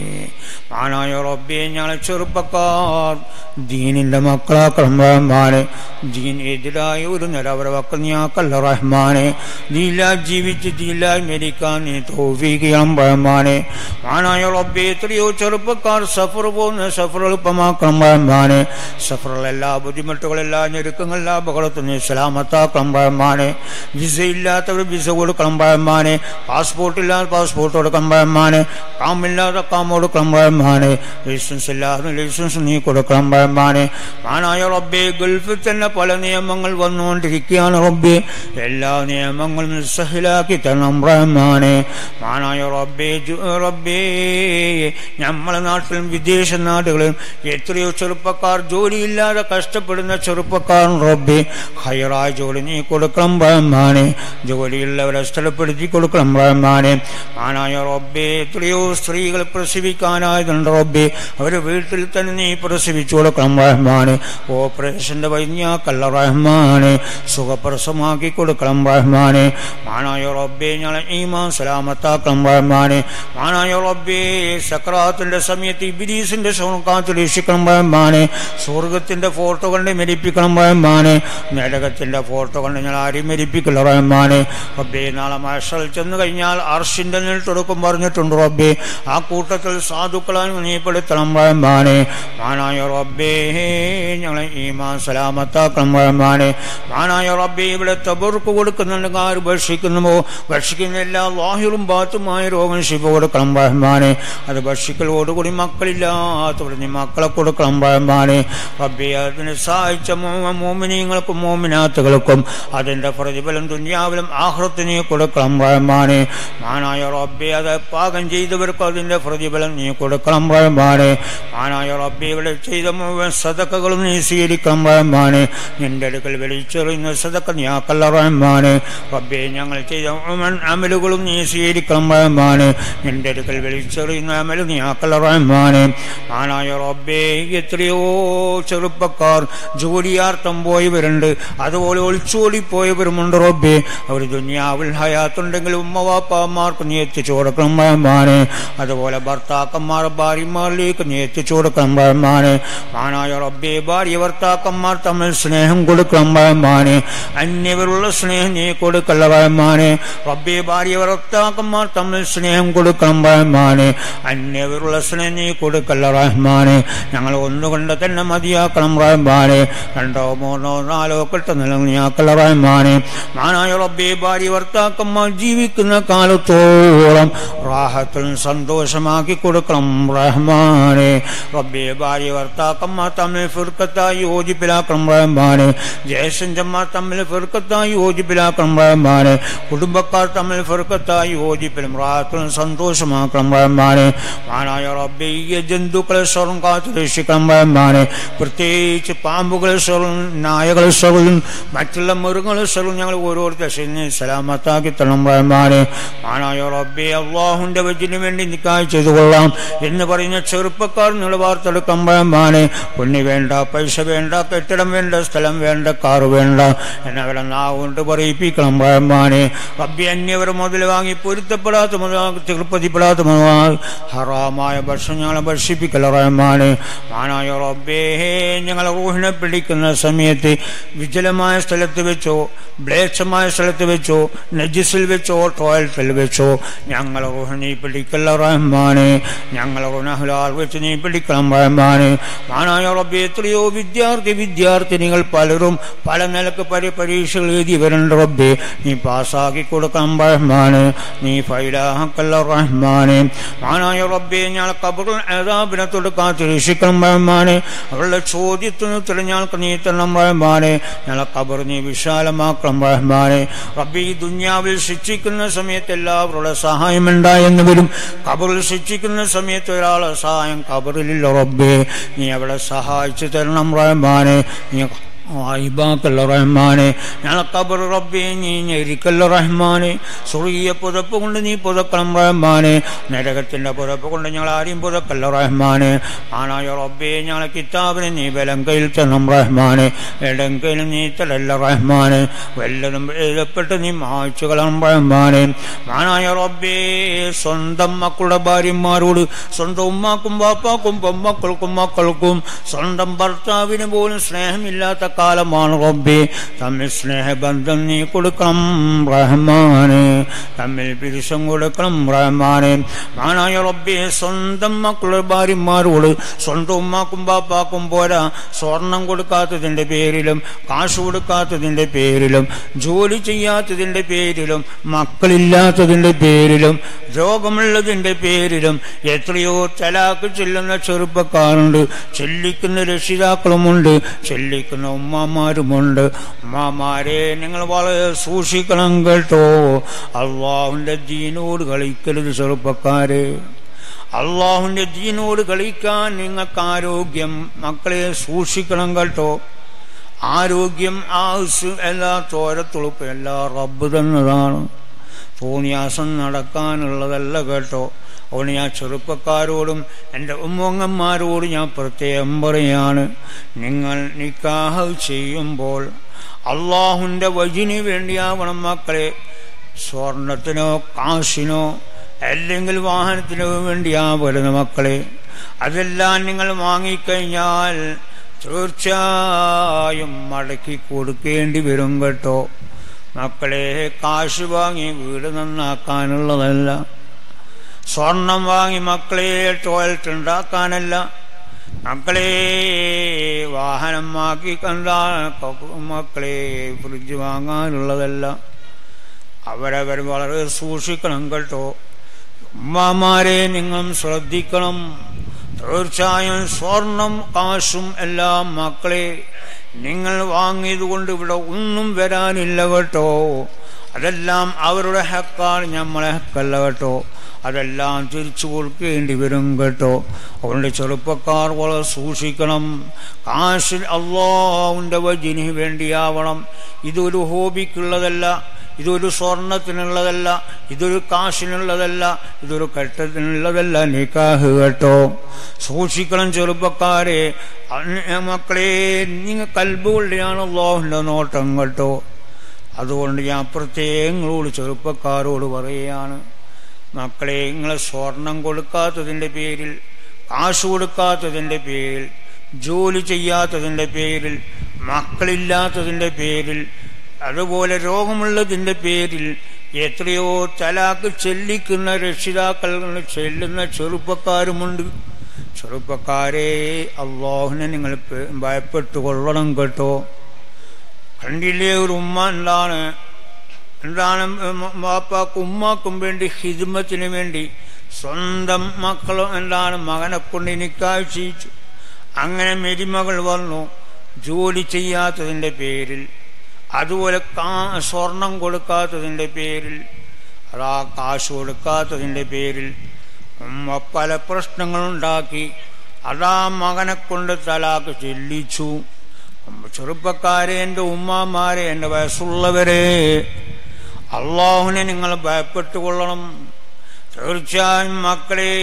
മാനായ റബ്ബേ ഞങ്ങളെ ചെറുപ്പക്കാർ ദീനിന്റെ മക്കളാക്കണം റഹ്മാനെ ദീൻ എതിരായ ഒരു നില അവരെ വക്കഞ്ഞാക്കല്ല റഹ്മാനെ നീല ജീവിച്ച് നീലായി മരിക്കാൻ നീ തോഫീക്കണം റഹ്മാനെ മാനായ റബ്ബേ എത്രയോ ചെറുപ്പക്കാർ സഫർ പോകുന്ന സഫർ എളുപ്പമാക്കണം റഹ്മാനെ സഫറിൽ എല്ലാ ബുദ്ധിമുട്ടുകളും എല്ലാ ഞെരുക്കങ്ങളും എല്ലാ അപകടത്തിൽ നീ സലാമത്താക്കണം റഹ്മാനെ വിസ ഇല്ലാത്തവർ വിസ കൊടുക്കണം റഹ്മാനെ പാസ്പോർട്ട് ഇല്ലാതെ പാസ്പോർട്ട് കൊടുക്കണം റഹ്മാനെ കാമില്ലാതെ കാം കൊടുക്കണം റഹ്മാനെ ലൈസൻസ് ഇല്ലാതെ ലൈസൻസ് നീ കൊടുക്കണം റഹ്മാനെ മാനായ റബ്ബേ ഗൾഫിൽ തന്നെ പല നിയമങ്ങൾ വന്നുകൊണ്ടിരിക്കുകയാണ് റബ്ബേ എല്ലാ നിയമങ്ങളും നിസ്സഹിലാക്കി തരണം റഹ്മാനെ മാനായ റബ്ബേ ജു- റബ്ബേ നമ്മളെ നാട്ടിലും വിദേശ നാടുകളിലും എത്രയോ ചെറുപ്പക്കാർ ജോലിയില്ലാതെ കഷ്ടപ്പെടുന്ന ചെറുപ്പക്കാർ റബ്ബേ ഹയറായ ജോലി നീ കൊടുക്കണം റഹ്മാനെ ജോലിയുള്ളവരെ സ്ഥലപ്പെടുത്തി കൊടുക്കണം റഹ്മാനെ മാനായ റബ്ബേ എത്രയോ സ്ത്രീകൾ പ്രസവിക്കാനായതുണ്ട് റബ്ബേ അവരെ വീട്ടിൽ തന്നെ നീ പ്രസവിച്ചു കൊടുക്കണം റഹ്മാനെ ഓപ്പറേഷന്റെ വൈദ്യാക്കല്ല റഹ്മാനെ സുഖപ്രസമാക്കി കൊടുക്കണം റഹ്മാനെ മാനായ റബ്ബേ ഞങ്ങളെ ഈമാൻ സലാമത്താക്കണം റഹ്മാനെ മാനായ റബ്ബേ സക്രാത്തിന്റെ സമയത്ത് ഇബിലീസിന്റെ ശോണക്കാത്ത് രക്ഷിക്കണം റഹ്മാനെ സ്വർഗത്തിന്റെ ഫോട്ടോ കൊണ്ട് മരിപ്പിക്കണം റഹ്മാനെ നരകത്തിന്റെ ഫോട്ടോ കൊണ്ട് ഞങ്ങൾ ആരെയും മരിപ്പിക്കില്ല റഹ്മാനെ റബ്ബേ നാളെ മാഷൽ ചെന്ന് കഴിഞ്ഞാൽ അർഷിന്റെ നീട്ടൊടുക്കും പറഞ്ഞിട്ടുണ്ട് റബ്ബേ ആ കൂട്ടത്തിൽ സാധുക്കളായി നീപ്പെടുത്തണം റഹ്മാനെ മാനായ റബ്ബേ ഞങ്ങളെ ഈമാൻ സലാമത്താക്കണം റഹ്മാനെ മാനായ റബ്ബേ ഇവിടെ തബർക്ക് കൊടുക്കുന്നുണ്ട് ആര് ഭക്ഷിക്കുന്നുമോ ഭക്ഷിക്കുന്ന എല്ലാ ലാഹിറും ബാത്തുമായ രോഗം ശിവ കൊടുക്കണം റഹ്മാനെ അത് ഭക്ഷിക്കലോടുകൂടി മക്കളില്ലാത്തവർ നീ മക്കളെ കൊടുക്കണം റഹ്മാനെ റബ്ബേ അതിനെ സഹായിച്ച മോ- മോമിനീങ്ങൾക്കും മോമിനാത്തുകൾക്കും അതിന്റെ പ്രതിഫലം ദുന്യാവിലും ആഹ്റത്ത് നീ കൊടുക്കണം റഹ്മാനെ മാനായ റബ്ബെ അത് പാകം ചെയ്തവർക്ക് അതിന്റെ പ്രതിഫലം നീ കൊടുക്കണം റഹ്മാനെ മാനായ റബ്ബെ ഇവിടെ ചെയ്ത മുഴുവൻ സതക്കകളും നീ സ്വീകരിക്കണം റഹ്മാനെ നിന്റെ അടുക്കൽ വിളിച്ചെറിയുന്ന സതക്ക നീ ആക്കല്ല റഹ്മാനെ റബ്ബെ ഞങ്ങൾ ചെയ്ത മുഴുവൻ അമലുകളും നീ സ്വീകരിക്കണം റഹ്മാനെ നിന്റെ അടുക്കൽ വിളിച്ചെറിയുന്ന അമൽ നീ ആക്കല്ല റഹ്മാനെ മാനായ റബ്ബെ എത്രയോ ചെറുപ്പക്കാർ ജോലിയാർത്ഥം പോയവരുണ്ട് അതുപോലെ ഒളിച്ചോടി പോയവരുമുണ്ട് റബ്ബെ അവർ ദുനിയാവിൽ ഹയാത്തുണ്ടെങ്കിൽ ഉമ്മവാപ്പമാർക്ക് നീ എത്തിച്ചു കൊടുക്കണം റഹ്മാനെ അതുപോലെ ഭർത്താക്കന്മാർ ഭാര്യമാരിലേക്ക് നീ എത്തിച്ചു കൊടുക്കണം റഹ്മാനെ മാനായ റബ്ബെ ഭാര്യ ഭർത്താക്കന്മാർ തമ്മിൽ സ്നേഹം കൊടുക്കണം റഹ്മാനെ അന്യവരുള്ള സ്നേഹം നീ കൊടുക്കല്ല റഹ്മാനെ റബ്ബെ ഭാര്യ ഭർത്താക്കന്മാർ തമ്മിൽ സ്നേഹം കൊടുക്കണം റഹ്മാനെ അന്യവരുള്ള സ്നേഹം നീ കൊടുക്കല്ല റഹ്മാനെ ഞങ്ങൾ ഒന്നുകൊണ്ട് തന്നെ മതിയാക്കണം റഹ്മാനെ രണ്ടോ മൂന്നോ നാലോ കിട്ടുന്നില്ല നീയാക്കല്ല റഹ്മാനെ മാനായ റബ്ബെ ഭാര്യ ഭർത്താക്കന്മാർ ജീവിക്കുന്ന കാലത്തോളം റാഹത്തിൽ സന്തോഷമാക്കി കൊടുക്കണം റഹ്മാനെ റബ്ബെ ഭാര്യ ഭർത്താക്കന്മാർ തമ്മിൽ ഫിർക്കത്തായി യോജിപ്പിലാക്കണം റഹ്മാനെ ജയസഞ്ചന്മാർ തമ്മിൽ ഫിർക്കത്തായി യോജിപ്പിലാക്കണം റഹ്മാനെ കുടുംബക്കാർ തമ്മിൽ ഫിർക്കത്തായി യോജിപ്പിലും റാഹത്തിലും സന്തോഷമാക്കണം റഹ്മാനെ മാനായ റബ്ബെ ഈ ജന്തുക്കളെ സ്വർണ്ണം കാത്തു രക്ഷിക്കണം റഹ്മാനെ പ്രത്യേകിച്ച് പാമ്പുകളെ സ്വർണ്ണം നായകളെ സ്വർണ്ണം മറ്റുള്ള മൃഗങ്ങളെ സ്വർണ്ണം ഞങ്ങൾ ഓരോരുത്തർ ശനി സലാമത്താക്കി തരണം റഹ്മാനെ മാനായ റബ്ബെ അള്ളാഹുന്റെ വജിന് വേണ്ടി നിക്കായ് ചെയ്തു കൊള്ളാം എന്ന് പറയുന്ന ചെറുപ്പക്കാർ നിലവാർത്തെടുക്കാൻ റഹ്മാനെ പുണ്യ വേണ്ട പൈസ വേണ്ട കെട്ടിടം വേണ്ട സ്ഥലം വേണ്ട കാറ് വേണ്ട എന്നവരെ നാവുകൊണ്ട് പറയിപ്പിക്കണം റഹ്മാനെ റബ്ബി അന്യവർ മുതൽ വാങ്ങി പൊരുത്തപ്പെടാത്ത മുതൽ തൃപ്തിപ്പെടാത്ത മുതൽ ഹറാമായ ഭക്ഷണം ഞങ്ങളെ ഭക്ഷിപ്പിക്കല റഹ്മാനെ മാനായ റബ്ബേ ഞങ്ങളെ റൂഹിനെ പിടിക്കുന്ന സമയത്ത് വിജലമായ സ്ഥലത്ത് വെച്ചോ മ്ലേച്ഛമായ സ്ഥലത്ത് വെച്ചോ നജിസിൽ വെച്ചോ ടോയ്ലറ്റിൽ വെച്ചോ ഞങ്ങളെ റൂഹ് നീ പിടിക്കല്ല റഹ്മാനെ ഞങ്ങളെ റുനഹ്ലാൽ വെച്ച് നീ പിടിക്കണം റഹ്മാനെ മാനായ റബ്ബെ എത്രയോ വിദ്യാർത്ഥി വിദ്യാർത്ഥിനികൾ പലരും പല നിലക്ക് പരി പരീക്ഷകൾ എഴുതിയവരുണ്ട് റബ്ബെ നീ പാസ്സാക്കി കൊടുക്കണം റഹ്മാനെ നീ ഫൈലാക്കല്ല റഹ്മാനെ മാനായ മാനായ റബ്ബെ ഞങ്ങളെ കബറിൽ ഏതാബിനെ തൊടുക്കാത്ത രക്ഷിക്കണം റഹ്മാനെ അവളുടെ ചോദ്യത്തിന് ഉത്തരം ഞങ്ങൾക്ക് നീ തരണം റഹ്മാനെ ഞങ്ങളെ കബർ നീ വിശാലമാക്കണം റഹ്മാനെ റബ്ബെ ഈ ദുന്യാവിൽ ശിക്ഷിക്കുന്ന സമയത്ത് എല്ലാവരുടെ സഹായം ഉണ്ടായെന്ന് വരും കബറിൽ ശിക്ഷിക്കുന്ന സമയത്ത് ഒരാളെ സഹായം കബറിലില്ല റബ്ബെ നീ അവളെ സഹായിച്ചു തരണം റഹ്മാനെ നീ ആയിബാക്കല്ല റഹ്മാനെ ഞങ്ങളെ കബർ റബ്ബെ നീ ഞെരിക്കല്ല റഹ്മാനെ സുറിയ പുതപ്പ് കൊണ്ട് നീ പുതക്കണം റഹ്മാനെ നരകത്തിന്റെ പുതപ്പ് കൊണ്ട് ഞങ്ങൾ ആരെയും പുതക്കല്ല റഹ്മാനെ ആനായ റബ്ബെ ഞങ്ങളെ കിതാബിനെ നീ വെലങ്കയിൽ തരണം റഹ്മാനെ എടങ്കയിൽ നീ തലല്ല റഹ്മാനെ വല്ലതും എഴുതപ്പെട്ട് നീ മായ്ച്ചു കളണം റഹ്മാനെ മാനായ റബ്ബേ സ്വന്തം മക്കളുടെ ഭാര്യമാരോട് സ്വന്തം ഉമ്മാക്കും ബാപ്പാക്കും പൊമ്മക്കൾക്കും മക്കൾക്കും സ്വന്തം ഭർത്താവിന് പോലും സ്നേഹമില്ലാത്ത കാലമാണ് റബ്ബെ തമ്മിൽ സ്നേഹബന്ധം നീ കൊടുക്കണം റഹ്മാനെ തമ്മിൽ പിരിശം കൊടുക്കണം റഹ്മാനെ മാനായ റബ്ബെ സ്വന്തം മക്കളുടെ ഭാര്യമാരോട് സ്വന്തം ഉമ്മാക്കും ബാപ്പാക്കും പോരാ സ്വർണം കൊടുക്കാത്തതിൻ്റെ പേരിലും കാശ് കൊടുക്കാത്തതിൻ്റെ പേരിലും ജോലി ചെയ്യാത്തതിൻ്റെ പേരിലും മക്കളില്ലാത്തതിൻ്റെ പേരിലും രോഗമുള്ളതിൻ്റെ പേരിലും എത്രയോ തലാക്ക് ചെല്ലുന്ന ചെറുപ്പക്കാരുണ്ട് ചെല്ലിക്കുന്ന രക്ഷിതാക്കളുമുണ്ട് ചെല്ലിക്കുന്ന ഉമ്മമാരുമുണ്ട് ഉമ്മമാരെ നിങ്ങൾ വളരെ സൂക്ഷിക്കണം കേട്ടോ അള്ളാഹുവിൻ്റെ ദീനോട് കളിക്കരുത് ചെറുപ്പക്കാരെ അള്ളാഹുവിൻ്റെ ദീനോട് കളിക്കാൻ നിങ്ങൾക്ക് ആരോഗ്യം മക്കളെ സൂക്ഷിക്കണം കേട്ടോ ആരോഗ്യം ആയുസ് എല്ലാ തോരത്തുളുപ്പ് എല്ലാ റബ്ബ് തന്നതാണ് തോന്നിയാസം നടക്കാനുള്ളതല്ല കേട്ടോ അതുകൊണ്ട് ഞാൻ ചെറുപ്പക്കാരോടും എൻ്റെ ഉമ്മങ്ങന്മാരോട് ഞാൻ പ്രത്യേകം പറയാണ് നിങ്ങൾ നിക്കാഹ് ചെയ്യുമ്പോൾ അള്ളാഹുൻ്റെ വജിന് വേണ്ടിയാവണം മക്കളെ സ്വർണത്തിനോ കാശിനോ അല്ലെങ്കിൽ വാഹനത്തിനോ വേണ്ടിയാവരുന്ന മക്കളെ അതെല്ലാം നിങ്ങൾ വാങ്ങിക്കഴിഞ്ഞാൽ തീർച്ചയായും മടക്കി കൊടുക്കേണ്ടി വരും കേട്ടോ മക്കളെ കാശ് വാങ്ങി വീട് നന്നാക്കാനുള്ളതല്ല സ്വർണം വാങ്ങി മക്കളെ ടോയ്ലറ്റ് ഉണ്ടാക്കാനല്ല മക്കളെ വാഹനം വാങ്ങി കണ്ടാ മക്കളെ ഫ്രിഡ്ജ് വാങ്ങാനുള്ളതല്ല അവരവർ വളരെ സൂക്ഷിക്കണം കേട്ടോ ഉമ്മമാരെ നിങ്ങളും ശ്രദ്ധിക്കണം തീർച്ചയായും സ്വർണം കാശും എല്ലാം മക്കളെ നിങ്ങൾ വാങ്ങിയത് കൊണ്ട് ഇവിടെ ഒന്നും വരാനില്ല കേട്ടോ അതെല്ലാം അവരുടെ ഹക്കാണ് നമ്മളെ ഹക്കല്ല കേട്ടോ അതെല്ലാം തിരിച്ചു കൊടുക്കേണ്ടി വരും കേട്ടോ അതുകൊണ്ട് ചെറുപ്പക്കാർ വളരെ സൂക്ഷിക്കണം കാശിൽ അള്ളാഹുവിൻ്റെ വജിന് വേണ്ടിയാവണം ഇതൊരു ഹോബിക്കുള്ളതല്ല ഇതൊരു സ്വർണത്തിനുള്ളതല്ല ഇതൊരു കാശിനുള്ളതല്ല ഇതൊരു കെട്ടത്തിനുള്ളതല്ല നിക്കാഹ് കേട്ടോ സൂക്ഷിക്കണം ചെറുപ്പക്കാരെ മക്കളെ നിങ്ങൾ കൽബുകളുടെയാണ് അള്ളാഹുവിൻ്റെ നോട്ടം കേട്ടോ അതുകൊണ്ട് ഞാൻ പ്രത്യേകങ്ങളോട് ചെറുപ്പക്കാരോട് പറയുകയാണ് മക്കളെ നിങ്ങൾ സ്വർണം കൊടുക്കാത്തതിൻ്റെ പേരിൽ കാശ് കൊടുക്കാത്തതിൻ്റെ പേരിൽ ജോലി ചെയ്യാത്തതിൻ്റെ പേരിൽ മക്കളില്ലാത്തതിൻ്റെ പേരിൽ അതുപോലെ രോഗമുള്ളതിൻ്റെ പേരിൽ എത്രയോ തലാക്ക് ചെല്ലിക്കുന്ന രക്ഷിതാക്കൾ ചെല്ലുന്ന ചെറുപ്പക്കാരുമുണ്ട് ചെറുപ്പക്കാരെ അള്ളാഹുനെ നിങ്ങൾ ഭയപ്പെട്ടു കൊള്ളണം കേട്ടോ കണ്ടില്ലേ ഒരു ഉമ്മ എന്താണ് എന്താണ് വാപ്പാക്കും ഉമ്മാക്കും വേണ്ടി ഹിദ്മത്തിന് വേണ്ടി സ്വന്തം മക്കളും എന്താണ് മകനെ കൊണ്ട് നിക്കാഹ് ചെയ്യിച്ചു അങ്ങനെ മെരിമകൾ വന്നു ജോലി ചെയ്യാത്തതിൻ്റെ പേരിൽ അതുപോലെ കാ സ്വർണം കൊടുക്കാത്തതിൻ്റെ പേരിൽ അതാ കാശ് കൊടുക്കാത്തതിൻ്റെ പേരിൽ ഉമ്മ പല പ്രശ്നങ്ങളുണ്ടാക്കി അതാ മകനെ കൊണ്ട് തലാക്ക് ചെല്ലിച്ചു ചെറുപ്പക്കാരെ എൻ്റെ ഉമ്മമാരെ എൻ്റെ വയസ്സുള്ളവരെ അള്ളാഹുവിനെ നിങ്ങൾ ഭയപ്പെട്ടുകൊള്ളണം തീർച്ചയായും മക്കളെ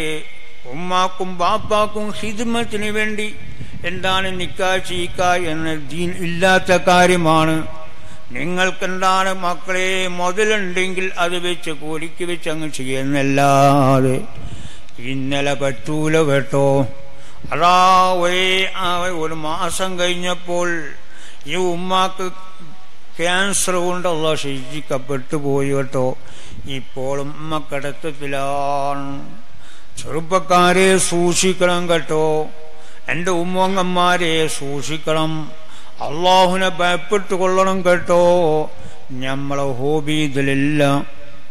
ഉമ്മാക്കും ബാപ്പാക്കും ഹിദ്മത്തിന് വേണ്ടി എന്താണ് നിക്കാ ചീക്ക എന്ന ദീൻ ഇല്ലാത്ത കാര്യമാണ് നിങ്ങൾക്കെന്താണ് മക്കളെ മുതലുണ്ടെങ്കിൽ അത് വെച്ച് കൂലിക്ക് വെച്ച് അങ്ങ് ചെയ്യുന്നല്ലാതെ ഇന്നലെ പറ്റൂല കേട്ടോ അതാ ഒരേ ഒരു മാസം കഴിഞ്ഞപ്പോൾ ഈ ഉമ്മാക്ക് ക്യാൻസർ കൊണ്ടുള്ള ശിക്ഷിക്കപ്പെട്ടു പോയി കേട്ടോ ഇപ്പോൾ ഉമ്മ കിടത്തത്തിലാണ് ചെറുപ്പക്കാരെ സൂക്ഷിക്കണം കേട്ടോ എൻ്റെ ഉമ്മങ്ങന്മാരെ സൂക്ഷിക്കണം അള്ളാഹുനെ ഭയപ്പെട്ടു കൊള്ളണം കേട്ടോ നമ്മളെ ഹോബി ഇതിലില്ല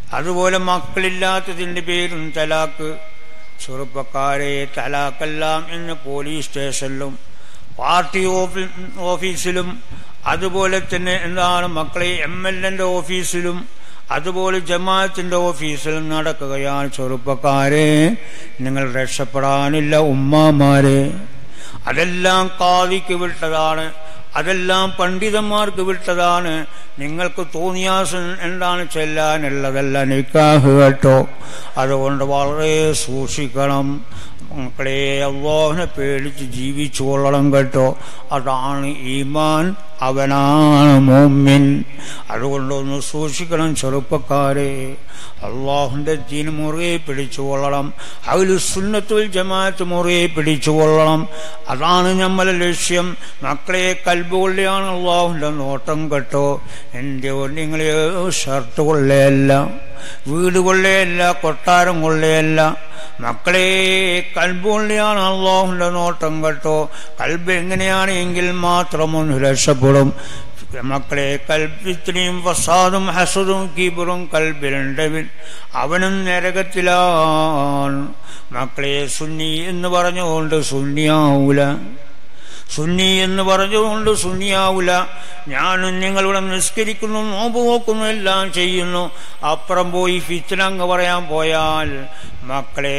അതുപോലെ മക്കളില്ലാത്തതിൻ്റെ പേരും തലാക്ക് ചെറുപ്പക്കാരെ തലാക്കെല്ലാം ഇന്ന് പോലീസ് സ്റ്റേഷനിലും പാർട്ടി ഓഫീ ഓഫീസിലും അതുപോലെ തന്നെ എന്താണ് മക്കളെ എം എൽ എൻ്റെ ഓഫീസിലും അതുപോലെ ജമാഅത്തിന്റെ ഓഫീസിലും നടക്കുകയാണ് ചെറുപ്പക്കാരെ നിങ്ങൾ രക്ഷപ്പെടാനില്ല ഉമ്മാമാരെ അതെല്ലാം കാതിക്ക് വിട്ടതാണ് അതെല്ലാം പണ്ഡിതന്മാർക്ക് വിട്ടതാണ് നിങ്ങൾക്ക് തോന്നിയാസം എന്താണ് ചെല്ലാനുള്ളതല്ല നിക്കാഹ് കേട്ടോ അതുകൊണ്ട് വളരെ സൂക്ഷിക്കണം മക്കളെ അള്ളാഹിനെ പേടിച്ച് ജീവിച്ചു കൊള്ളണം കേട്ടോ അതാണ് ഈമാൻ അവനാണ് മോമിൻ അതുകൊണ്ടൊന്ന് സൂക്ഷിക്കണം ചെറുപ്പക്കാരെ അള്ളാഹുന്റെ ദീന് മുറിയെ പിടിച്ചു കൊള്ളണം അതിൽ സുന്നത്തുൽ ജമാഅത്ത് മുറിയെ പിടിച്ചു കൊള്ളണം അതാണ് നമ്മളെ ലക്ഷ്യം മക്കളെ കൽബുകൊള്ളിയാണ് അള്ളാഹുന്റെ നോട്ടം കേട്ടോ എൻ്റെ നിങ്ങൾ ഷർട്ട് കൊള്ളയല്ല വീട് കൊള്ളയല്ല കൊട്ടാരം കൊള്ളയല്ല മക്കളെ കൽബുള്ളിയാണ് അള്ളാഹുന്റെ നോട്ടം കേട്ടോ കൽബ് എങ്ങനെയാണ് എങ്കിൽ മാത്രം ഒന്ന് രക്ഷപ്പെടും മക്കളെ കൽപ്പിത്തിനെയും വസാദും ഹസദും കീബറും കൽബിലുണ്ടവിൽ അവനും നരകത്തിലാണ് മക്കളെ സുന്നി എന്ന് പറഞ്ഞുകൊണ്ട് സുന്നിയാവൂല സുന്നി എന്ന് പറഞ്ഞുകൊണ്ട് സുന്നിയാവൂല ഞാനും നിങ്ങളിവിടെ നിസ്കരിക്കുന്നു നോമ്പ് നോക്കുന്നു എല്ലാം ചെയ്യുന്നു അപ്പുറം പോയി ഫിത്തിനങ്ങ് പറയാൻ പോയാൽ മക്കളെ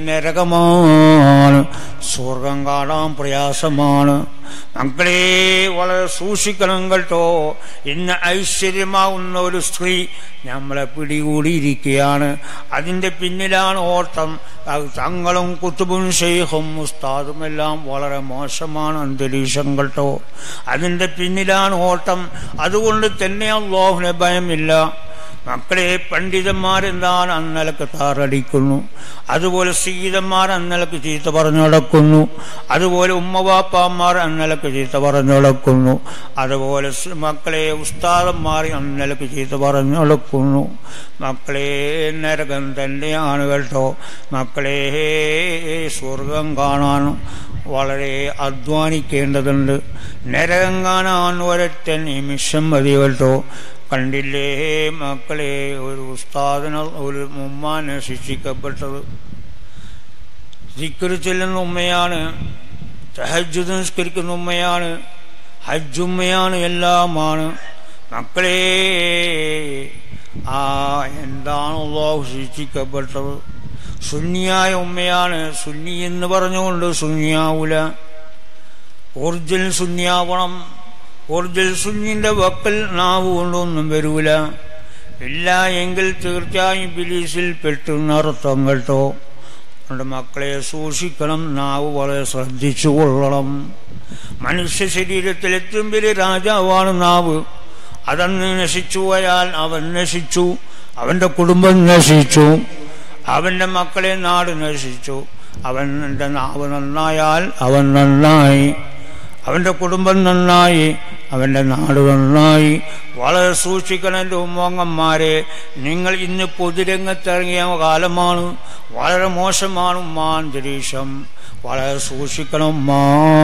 നരകമാണ് സ്വർഗം കാണാൻ പ്രയാസമാണ് മക്കളെ വളരെ സൂക്ഷിക്കണം കേട്ടോ ഇന്ന് ഐശ്വര്യമാവുന്ന ഒരു സ്ത്രീ നമ്മളെ പിടികൂടിയിരിക്കുകയാണ് അതിൻ്റെ പിന്നിലാണ് ഓട്ടം അത് തങ്ങളും കുത്തുബും ഷെയ്ഖും ഉസ്താദും എല്ലാം വളരെ മോശമാണ് അന്തരീക്ഷം കേട്ടോ അതിൻ്റെ പിന്നിലാണ് ഓട്ടം അതുകൊണ്ട് തന്നെ അള്ളാഹുവിനെ ഭയമില്ല മക്കളെ പണ്ഡിതന്മാരെന്താണ് അന്നലക്ക് താറടിക്കുന്നു അതുപോലെ സീതന്മാർ അന്നലക്ക് ചീത്ത പറഞ്ഞു നടക്കുന്നു അതുപോലെ ഉമ്മവാപ്പാന്മാർ അന്നലക്ക് ചീത്ത പറഞ്ഞു നടക്കുന്നു അതുപോലെ സ് മക്കളെ ഉസ്താദന്മാർ അന്നലക്ക് ചീത്ത പറഞ്ഞു നടക്കുന്നു മക്കളെ നരകം തന്നെയാണ് കേട്ടോ മക്കളെ സ്വർഗം കാണാനും വളരെ അധ്വാനിക്കേണ്ടതുണ്ട് നരകം കാണാൻ ഒരൊറ്റ നിമിഷം മതി കേട്ടോ കണ്ടില്ലേ മക്കളെ ഒരു ഉസ്താദിന് ഒരു ഉമ്മാനെ ശിക്ഷിക്കപ്പെട്ടത് ദിക്കറ് ചെല്ലുന്ന ഉമ്മയാണ് തഹജുദ് നിസ്കരിക്കുന്ന ഉമ്മയാണ് ഹജ്ജുമ്മയാണ് എല്ലാമാണ് മക്കളെ ആ എന്താണ് അള്ളാഹു ശിക്ഷിക്കപ്പെട്ടത് സുന്നിയായ ഉമ്മയാണ് സുന്നി എന്ന് പറഞ്ഞുകൊണ്ട് സുന്നിയാവൂല ഒറിജിനൽ സുന്നിയാവണം ഒറിജിനൽ സുന്നിന്റെ വക്കൽ നാവ് കൊണ്ടൊന്നും വരൂല ഇല്ല എങ്കിൽ തീർച്ചയായും ബിലീസിൽ പെട്ടെന്നർത്ഥം കേട്ടോ അതുകൊണ്ട് മക്കളെ സൂക്ഷിക്കണം നാവ് വളരെ ശ്രദ്ധിച്ചു കൊള്ളണം മനുഷ്യ ശരീരത്തിൽ ഏറ്റവും വലിയ രാജാവാണ് നാവ് അതന്ന് നശിച്ചു പോയാൽ അവൻ നശിച്ചു അവന്റെ കുടുംബം നശിച്ചു അവന്റെ മക്കളെ നാട് നശിച്ചു അവൻ്റെ നാവ് നന്നായാൽ അവൻ നന്നായി അവന്റെ കുടുംബം നന്നായി അവന്റെ നാട് നന്നായി വളരെ സൂക്ഷിക്കണം എൻ്റെ ഉമ്മങ്ങന്മാരെ നിങ്ങൾ ഇന്ന് പൊതുരംഗത്തിറങ്ങിയ കാലമാണ് വളരെ മോശമാണ് ഉമ്മാന്തരീക്ഷം വളരെ സൂക്ഷിക്കണം മാ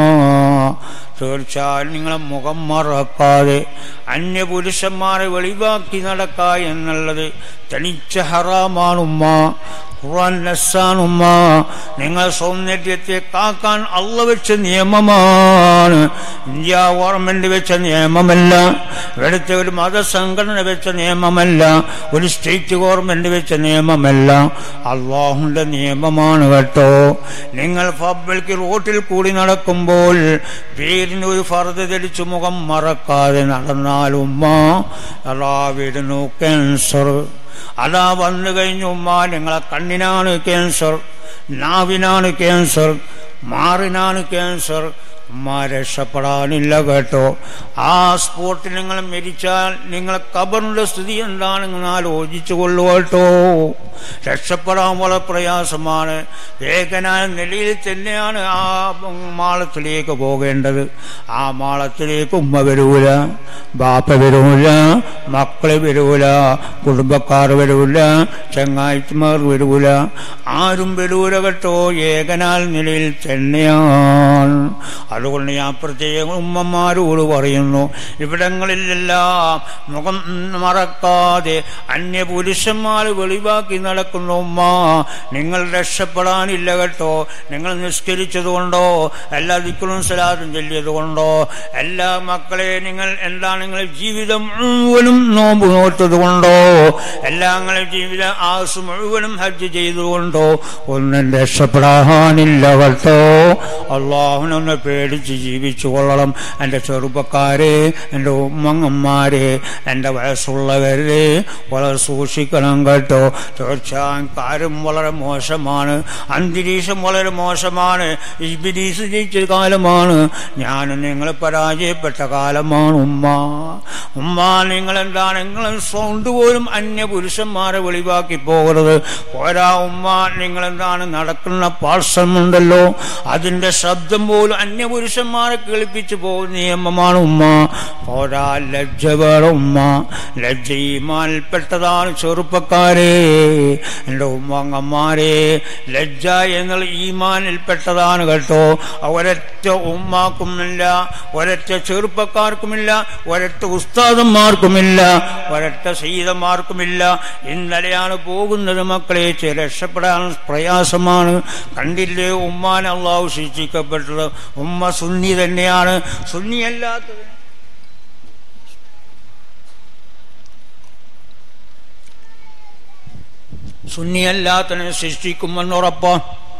തീർച്ചയായും നിങ്ങളെ മുഖം മറക്കാതെ അന്യപുരുഷന്മാരെ വെളിവാക്കി നടക്ക എന്നുള്ളത് തനിച്ച ഹറാമാണുമ്മ ഖുർആൻ നസ്സാണുമ്മ നിങ്ങൾ സൗന്ദര്യത്തെ കാക്കാൻ അള്ള വെച്ച നിയമമാണ് ഇന്ത്യ ഗവൺമെന്റ് വെച്ച നിയമമല്ല ഇവിടുത്തെ ഒരു മതസംഘടന വെച്ച നിയമമല്ല ഒരു സ്റ്റേറ്റ് ഗവൺമെന്റ് വെച്ച നിയമമല്ല അള്ളാഹുന്റെ നിയമമാണ് കേട്ടോ നിങ്ങൾ പബ്ലിക് റോട്ടിൽ കൂടി നടക്കുമ്പോൾ പേരിന് ഒരു ഫർദ് ധരിച്ചു മുഖം മറക്കാതെ നടന്നാൽ ഉമ്മ അതാ വരുന്നു ക്യാൻസർ അതാ വന്നു കഴിഞ്ഞു ഉമ്മ നിങ്ങളെ കണ്ണിനാണ് ക്യാൻസർ നാവിനാണ് ക്യാൻസർ മാറിനാണ് ക്യാൻസർ ഉമ്മ രക്ഷപ്പെടാനില്ല കേട്ടോ ആ സ്പോട്ടിൽ നിങ്ങൾ മരിച്ചാൽ നിങ്ങളെ കബറിന്റെ സ്ഥിതി എന്താണെന്ന് ആലോചിച്ചു കൊള്ളു കേട്ടോ രക്ഷപ്പെടാൻ വളരെ പ്രയാസമാണ് ഏകനായ നിലയിൽ തന്നെയാണ് ആ മാളത്തിലേക്ക് പോകേണ്ടത് ആ മാളത്തിലേക്ക് ഉമ്മ വരൂല ബാപ്പ വരൂല മക്കളെ വരൂല കുടുംബക്കാർ വരൂല ചങ്ങായിമാർ വരൂല ആരും വരൂല കേട്ടോ ഏകനാൽ നിലയിൽ തന്നെയാണ് അതുകൊണ്ട് ഞാൻ പ്രത്യേകം ഉമ്മമാരോട് പറയുന്നു ഇവിടങ്ങളിലെല്ലാം മുഖം മറക്കാതെ അന്യപുരുഷന്മാർ വെളിവാക്കി നടക്കുന്ന ഉമ്മ നിങ്ങൾ രക്ഷപ്പെടാനില്ല കേട്ടോ നിങ്ങൾ നിസ്കരിച്ചതുകൊണ്ടോ എല്ലാ ദിക്കുകളും സലാദും ചൊല്ലിയതുകൊണ്ടോ എല്ലാ മക്കളെ നിങ്ങൾ എന്താണ് നിങ്ങൾ ജീവിതം മുഴുവനും നോമ്പ് നോറ്റത് കൊണ്ടോ എല്ലാ നിങ്ങളുടെ ജീവിത ആസ് മുഴുവനും ഹജ്ജ് ചെയ്തുകൊണ്ടോ ഒന്നും രക്ഷപ്പെടാനില്ല കേട്ടോ അള്ളാഹുനൊന്ന് പേടിച്ച് ജീവിച്ചു കൊള്ളണം എൻ്റെ ചെറുപ്പക്കാരെ എൻ്റെ ഉമ്മങ്ങന്മാരെ എൻ്റെ വയസ്സുള്ളവരെ വളരെ സൂക്ഷിക്കണം കേട്ടോ തീർച്ചയായും കാര്യം വളരെ മോശമാണ് അന്തരീക്ഷം വളരെ മോശമാണ് ഇബിലീസ് ജയിച്ച കാലമാണ് ഞാൻ നിങ്ങൾ പരാജയപ്പെട്ട കാലമാണ് ഉമ്മ ഉമ്മ നിങ്ങൾ എന്താണ് നിങ്ങൾ സൗണ്ട് പോലും അന്യ പുരുഷന്മാരെ വെളിവാക്കി പോകരുത് പോരാ ഉമ്മ നിങ്ങൾ എന്താണ് നടക്കുന്ന പാർശ്വമുണ്ടല്ലോ അതിന്റെ ശബ്ദം പോലും അന്യ പുരുഷന്മാരെ കേൾപ്പിച്ചു പോകുന്ന നിയമമാണ് ഉമ്മ പോരാ ലജ്ജ വേണം ഉമ്മ ലജ്ജ ഈമാനിൽപ്പെട്ടതാണ് ചെറുപ്പക്കാരെ എൻ്റെ ഉമ്മങ്ങന്മാരെ ലജ്ജ എന്നുള്ള ഈമാനിൽപ്പെട്ടതാണ് കേട്ടോ ഒരൊറ്റ ഉമ്മാക്കുമില്ല ഒരൊറ്റ ചെറുപ്പക്കാർക്കുമില്ല ഒരൊറ്റ ഉസ്താദന്മാർക്കുമില്ല ഒരൊറ്റ സീതന്മാർക്കുമില്ല ഇന്നലെയാണ് പോകുന്നത് മക്കളെ ചെ- രക്ഷപ്പെടാൻ പ്രയാസമാണ് കണ്ടില്ലേ ഉമ്മാൻ അള്ളാഹു ശിക്ഷിക്കപ്പെട്ടത് ഉമ്മ സുന്നി തന്നെയാണ് സുന്നിയല്ലാത്തത് സുന്നിയല്ലാത്തതിനെ സൃഷ്ടിക്കുമെന്നുറപ്പാ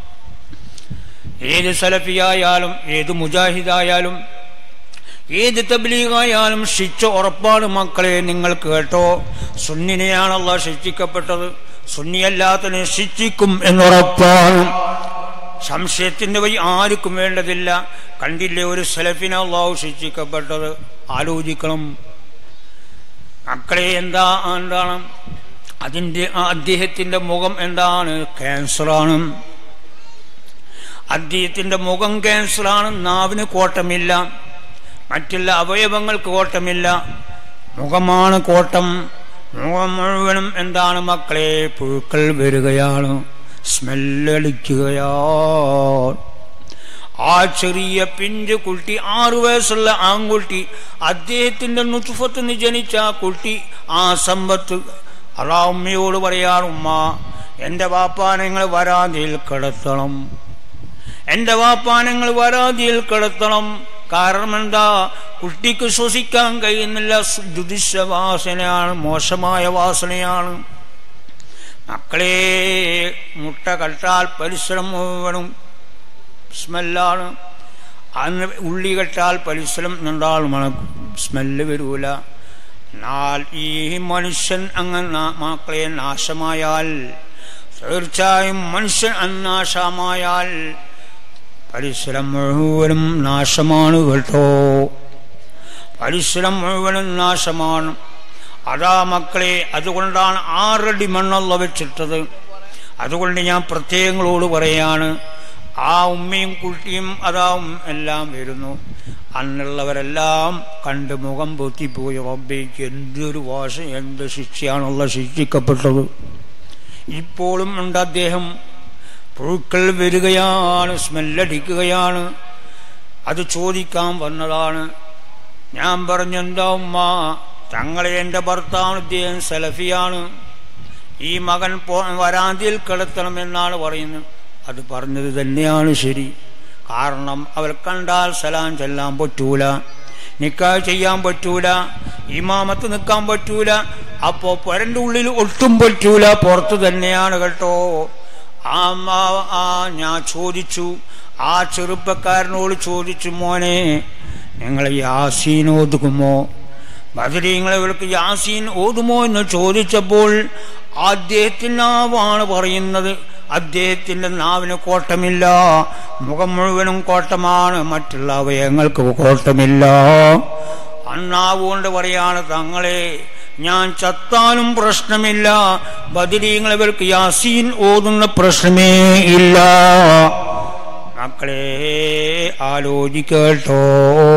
ഏത് സലഫിയായാലും ഏത് മുജാഹിദായാലും ഏത് തബ്ലീഗായാലും ശിക്ഷ ഉറപ്പാണ് മക്കളെ നിങ്ങൾ കേട്ടോ സുന്നിനെയാണല്ലോ ശിക്ഷിക്കപ്പെട്ടത് സുന്നിയല്ലാത്തതിനെ ശിക്ഷിക്കും എന്നുറപ്പാണ് സംശയത്തിന്റെ വഴി ആർക്കും വേണ്ടതില്ല കണ്ടില്ലേ ഒരു സലഫിനെ അള്ളാഹു ശിക്ഷിക്കപ്പെട്ടത് ആലോചിക്കണം മക്കളെ എന്താ എന്താണ് അതിൻ്റെ ആ അദ്ദേഹത്തിൻ്റെ മുഖം എന്താണ് ക്യാൻസറാണ് അദ്ദേഹത്തിൻ്റെ മുഖം ക്യാൻസറാണ് നാവിന് കോട്ടമില്ല മറ്റുള്ള അവയവങ്ങൾക്ക് കോട്ടമില്ല മുഖമാണ് കോട്ടം മുഖം മുഴുവനും എന്താണ് മക്കളെ പുഴുക്കൾ വരികയാണ് സ്മെല്ലടിക്കുകയാണ് ആ ചെറിയ പിഞ്ച് കുട്ടി ആറു വയസ്സുള്ള ആൺകുട്ടി അദ്ദേഹത്തിന്റെ നുത്തുഫത്ത് നിന്ന് ജനിച്ച ആ കുട്ടി ആ സമ്പത്ത് അതാ ഉമ്മയോട് പറയാൻ ഉമ്മ എൻ്റെ വാപ്പാനങ്ങൾ വരാതിയിൽ കിടത്തണം എൻ്റെ വാപ്പാനങ്ങൾ വരാതിയിൽ കിടത്തണം കാരണം എന്താ കുട്ടിക്ക് ശ്വസിക്കാൻ കഴിയുന്നില്ല ദുദിശ വാസനയാണ് മോശമായ വാസനയാണ് മക്കളെ മുട്ട കട്ടാൽ പരിസരം മുഴുവനും സ്മെല്ലാണ് അന്ന് ഉള്ളി കെട്ടാൽ പരിസരം നിന്നാൾ മണക്കും സ്മെല്ല് വരൂല എന്നാൽ ഈ മനുഷ്യൻ അങ്ങനെ മക്കളെ നാശമായാൽ തീർച്ചയായും മനുഷ്യൻ അനാശമായാൽ പരിസരം മുഴുവനും നാശമാണ് കേട്ടോ പരിസരം മുഴുവനും നാശമാണ് അതാ മക്കളെ അതുകൊണ്ടാണ് ആറടി മണ്ണുള്ള വെച്ചിട്ടത് അതുകൊണ്ട് ഞാൻ പ്രത്യേകങ്ങളോട് പറയാണ് ആ ഉമ്മയും കുട്ടിയും അതാ എല്ലാം വരുന്നു അന്നുള്ളവരെല്ലാം കണ്ട് മുഖം പൊത്തിപ്പോയി റബ്ബേക്ക് എന്തൊരു വാശ എന്ത് ശിക്ഷയാണുള്ള ശിക്ഷിക്കപ്പെട്ടത് ഇപ്പോഴും ഉണ്ട് അദ്ദേഹം പുഴുക്കൾ വരികയാണ് സ്മെല്ലടിക്കുകയാണ് അത് ചോദിക്കാൻ വന്നതാണ് ഞാൻ പറഞ്ഞെന്താ ഉമ്മ തങ്ങളെ എൻ്റെ ഭർത്താവ് ഇദ്ദേഹം സലഫിയാണ് ഈ മകൻ പോ വരാന്തിയിൽ കിടത്തണമെന്നാണ് പറയുന്നത് അത് പറഞ്ഞത് തന്നെയാണ് ശരി കാരണം അവർ കണ്ടാൽ സലാം ചെല്ലാൻ പറ്റൂല നിക്കാഹ് ചെയ്യാൻ പറ്റൂല ഇമാമത്ത് നിൽക്കാൻ പറ്റൂല അപ്പോ പൊരൻ്റെ ഉള്ളിൽ ഒട്ടും പറ്റൂല പുറത്തു തന്നെയാണ് കേട്ടോ ആ മാ- ആ ഞാൻ ചോദിച്ചു ആ ചെറുപ്പക്കാരനോട് ചോദിച്ചു മോനെ നിങ്ങൾ യാസീൻ ഓതുകുമോ ബദരീങ്ങളെ ഇവർക്ക് യാസീൻ ഓതുമോ എന്ന് ചോദിച്ചപ്പോൾ അദ്ദേഹത്തിൻ്റെ നാവാണ് പറയുന്നത് അദ്ദേഹത്തിൻ്റെ നാവിന് കോട്ടമില്ല മുഖം മുഴുവനും കോട്ടമാണ് മറ്റുള്ള അവയവങ്ങൾക്ക് കോട്ടമില്ല അന്നാവുകൊണ്ട് പറയാണ് തങ്ങളെ ഞാൻ ചത്താലും പ്രശ്നമില്ല ബദിരീങ്ങൾ ഇവർക്ക് യാസീൻ ഓതുന്ന പ്രശ്നമേ ഇല്ല മക്കളെ ആലോചിക്കട്ടോ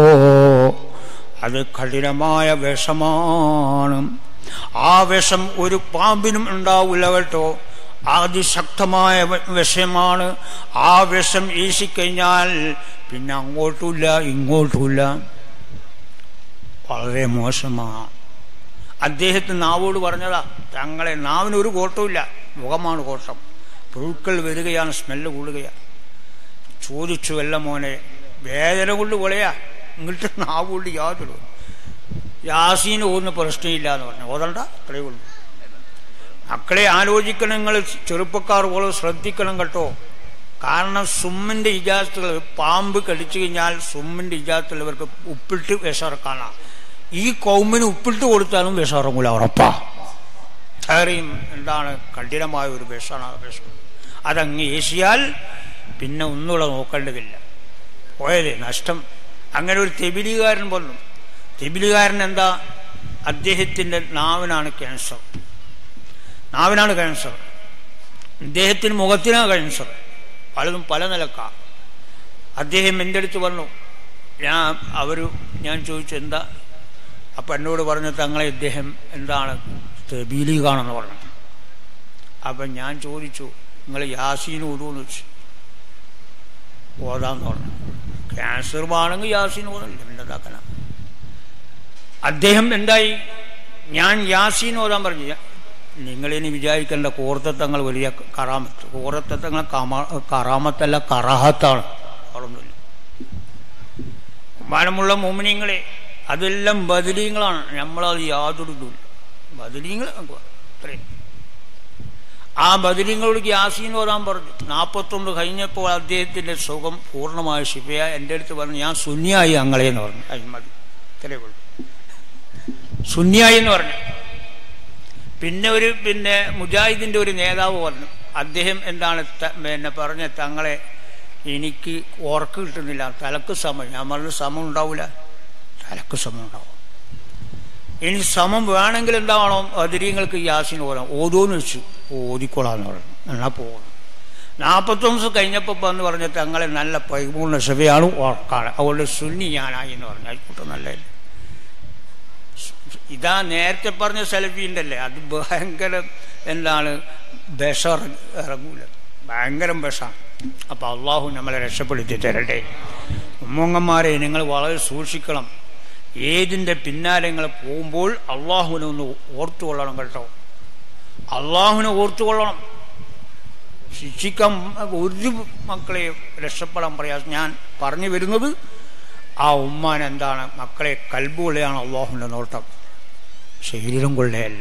അത് കഠിനമായ വിഷമാണ് ആ വിഷം ഒരു പാമ്പിനും ഉണ്ടാവില്ല കേട്ടോ അതിശക്തമായ വ- വിഷമാണ് ആ വിഷം വീശിക്കഴിഞ്ഞാൽ പിന്നെ അങ്ങോട്ടുമില്ല ഇങ്ങോട്ടുമില്ല വളരെ മോശമാണ് അദ്ദേഹത്തിന് നാവോട് പറഞ്ഞതാ തങ്ങളെ നാവിന് ഒരു കോട്ടമില്ല മുഖമാണ് കോട്ടം പുഴുക്കൾ വരികയാണ് സ്മെല്ല് കൂടുകയാണ് ചോദിച്ചു വല്ല മോനെ വേദന കൊണ്ട് പൊളയാ ഇങ്ങോട്ട് നാവ് കൊണ്ട് യാതൊരു യാസീന് പോകുന്ന പ്രശ്നമില്ല എന്ന് പറഞ്ഞു ഓതണ്ട അത്രയേ ഉള്ളൂ മക്കളെ ആലോചിക്കണം നിങ്ങൾ ചെറുപ്പക്കാർ പോലെ ശ്രദ്ധിക്കണം കേട്ടോ കാരണം സുമ്മിന്റെ ഇജാത്തുകൾ പാമ്പ് കടിച്ചു കഴിഞ്ഞാൽ സുമ്മിന്റെ ഇജാത്തുള്ളവർക്ക് ഉപ്പിട്ട് വിഷറക്കാനാ ഈ കൗമിന് ഉപ്പിട്ട് കൊടുത്താലും വിഷറങ്ങൂല ഉറപ്പാ അത്രയും എന്താണ് കഠിനമായ ഒരു വിഷമാണ് ആ വിഷം അതങ്ങ് ഏശിയാൽ പിന്നെ ഒന്നുകൂടെ നോക്കേണ്ടതില്ല പോയത് നഷ്ടം അങ്ങനെ ഒരു തെബിലികാരൻ വന്നു തെബിലികാരൻ എന്താ അദ്ദേഹത്തിൻ്റെ നാവിനാണ് ക്യാൻസർ നാവിനാണ് ക്യാൻസർ അദ്ദേഹത്തിന് മുഖത്തിനാണ് ക്യാൻസർ പലതും പല നിലക്കാ അദ്ദേഹം എൻ്റെ അടുത്ത് വന്നു ഞാൻ അവർ ഞാൻ ചോദിച്ചു എന്താ അപ്പം എന്നോട് പറഞ്ഞു തങ്ങളെ ഇദ്ദേഹം എന്താണ് തെബീലികാണെന്ന് പറഞ്ഞു അപ്പം ഞാൻ ചോദിച്ചു നിങ്ങൾ യാസീൻ ഓടുമെന്ന് വെച്ചു ഓതാന്ന് പറഞ്ഞു ക്യാൻസർ ആണെങ്കിൽ യാസീൻ ഓതല്ല എന്താക്കണ അദ്ദേഹം എന്തായി ഞാൻ യാസീൻ ഓതാൻ പറഞ്ഞു നിങ്ങളിനി വിചാരിക്കേണ്ട കോർത്തത്തങ്ങൾ വലിയ കറാമത്ത് കോർത്തത്തങ്ങൾ കമാ കറാമത്തല്ല കറാഹത്താണ് അതൊന്നുമില്ല മനമുള്ള മോമിനിങ്ങളെ അതെല്ലാം ബദലീങ്ങളാണ് നമ്മളത് യാതൊരു ഇതുമില്ല ബദലീങ്ങൾ അത്രയും ആ ബദരീങ്ങളോട് യാസീൻ ഓതാൻ പറഞ്ഞു നാൽപ്പത്തൊന്ന് കഴിഞ്ഞപ്പോൾ അദ്ദേഹത്തിൻ്റെ സുഖം പൂർണ്ണമായ ശിഫയ എൻ്റെ അടുത്ത് പറഞ്ഞു ഞാൻ സുന്യായി അങ്ങളെ എന്ന് പറഞ്ഞു അത് മതി ഇത്രയേ ഉള്ളൂ സുന്യായി എന്ന് പറഞ്ഞു പിന്നെ ഒരു പിന്നെ മുജാഹിദിൻ്റെ ഒരു നേതാവ് പറഞ്ഞു അദ്ദേഹം എന്താണ് ത- പിന്നെ പറഞ്ഞ തങ്ങളെ എനിക്ക് ഉറക്ക് കിട്ടുന്നില്ല തലക്ക് സമം ഞാൻ പറഞ്ഞു സമം ഉണ്ടാവില്ല തലക്ക് സമം ഉണ്ടാവും ഇനി സമം വേണമെങ്കിൽ എന്താവണം അതിരീങ്ങൾക്ക് യാസിന് ഓരാം ഓതോന്ന് വെച്ചു ഓതിക്കൊള്ളാന്ന് പറഞ്ഞു എന്നാ പോകണം നാൽപ്പത്തൊന്ന് ദിവസം കഴിഞ്ഞപ്പോൾ വന്ന് പറഞ്ഞ തങ്ങളെ നല്ല പൈമൂന്ന് ശവയാണ് ഓർക്കാണ് അതുകൊണ്ട് സുന്നി ഞാനായി എന്ന് പറഞ്ഞു ആയിക്കോട്ടെ നല്ല ഇതാ നേരത്തെ പറഞ്ഞ സെൽഫീൻ്റെ അല്ലേ അത് ഭയങ്കര എന്താണ് വിഷം ഇറങ്ങൂല ഭയങ്കരം വിഷമാണ് അപ്പോൾ അള്ളാഹു നമ്മളെ രക്ഷപ്പെടുത്തി തരട്ടെ ഉമ്മങ്ങന്മാരെ നിങ്ങൾ വളരെ സൂക്ഷിക്കണം ഏതിൻ്റെ പിന്നാലെ നിങ്ങൾ പോകുമ്പോൾ അള്ളാഹുവിനെ ഒന്ന് ഓർത്തുകൊള്ളണം കേട്ടോ അള്ളാഹുവിനെ ഓർത്തുകൊള്ളണം ശിക്ഷിക്കാൻ ഒരു മക്കളെ രക്ഷപ്പെടാൻ പ്രയാസം ഞാൻ പറഞ്ഞു വരുന്നത് ആ ഉമ്മാൻ എന്താണ് മക്കളെ കൽബ് കൊള്ളയാണ് അള്ളാഹുവിൻ്റെ നോട്ടം ശരീരം കൊള്ളയല്ല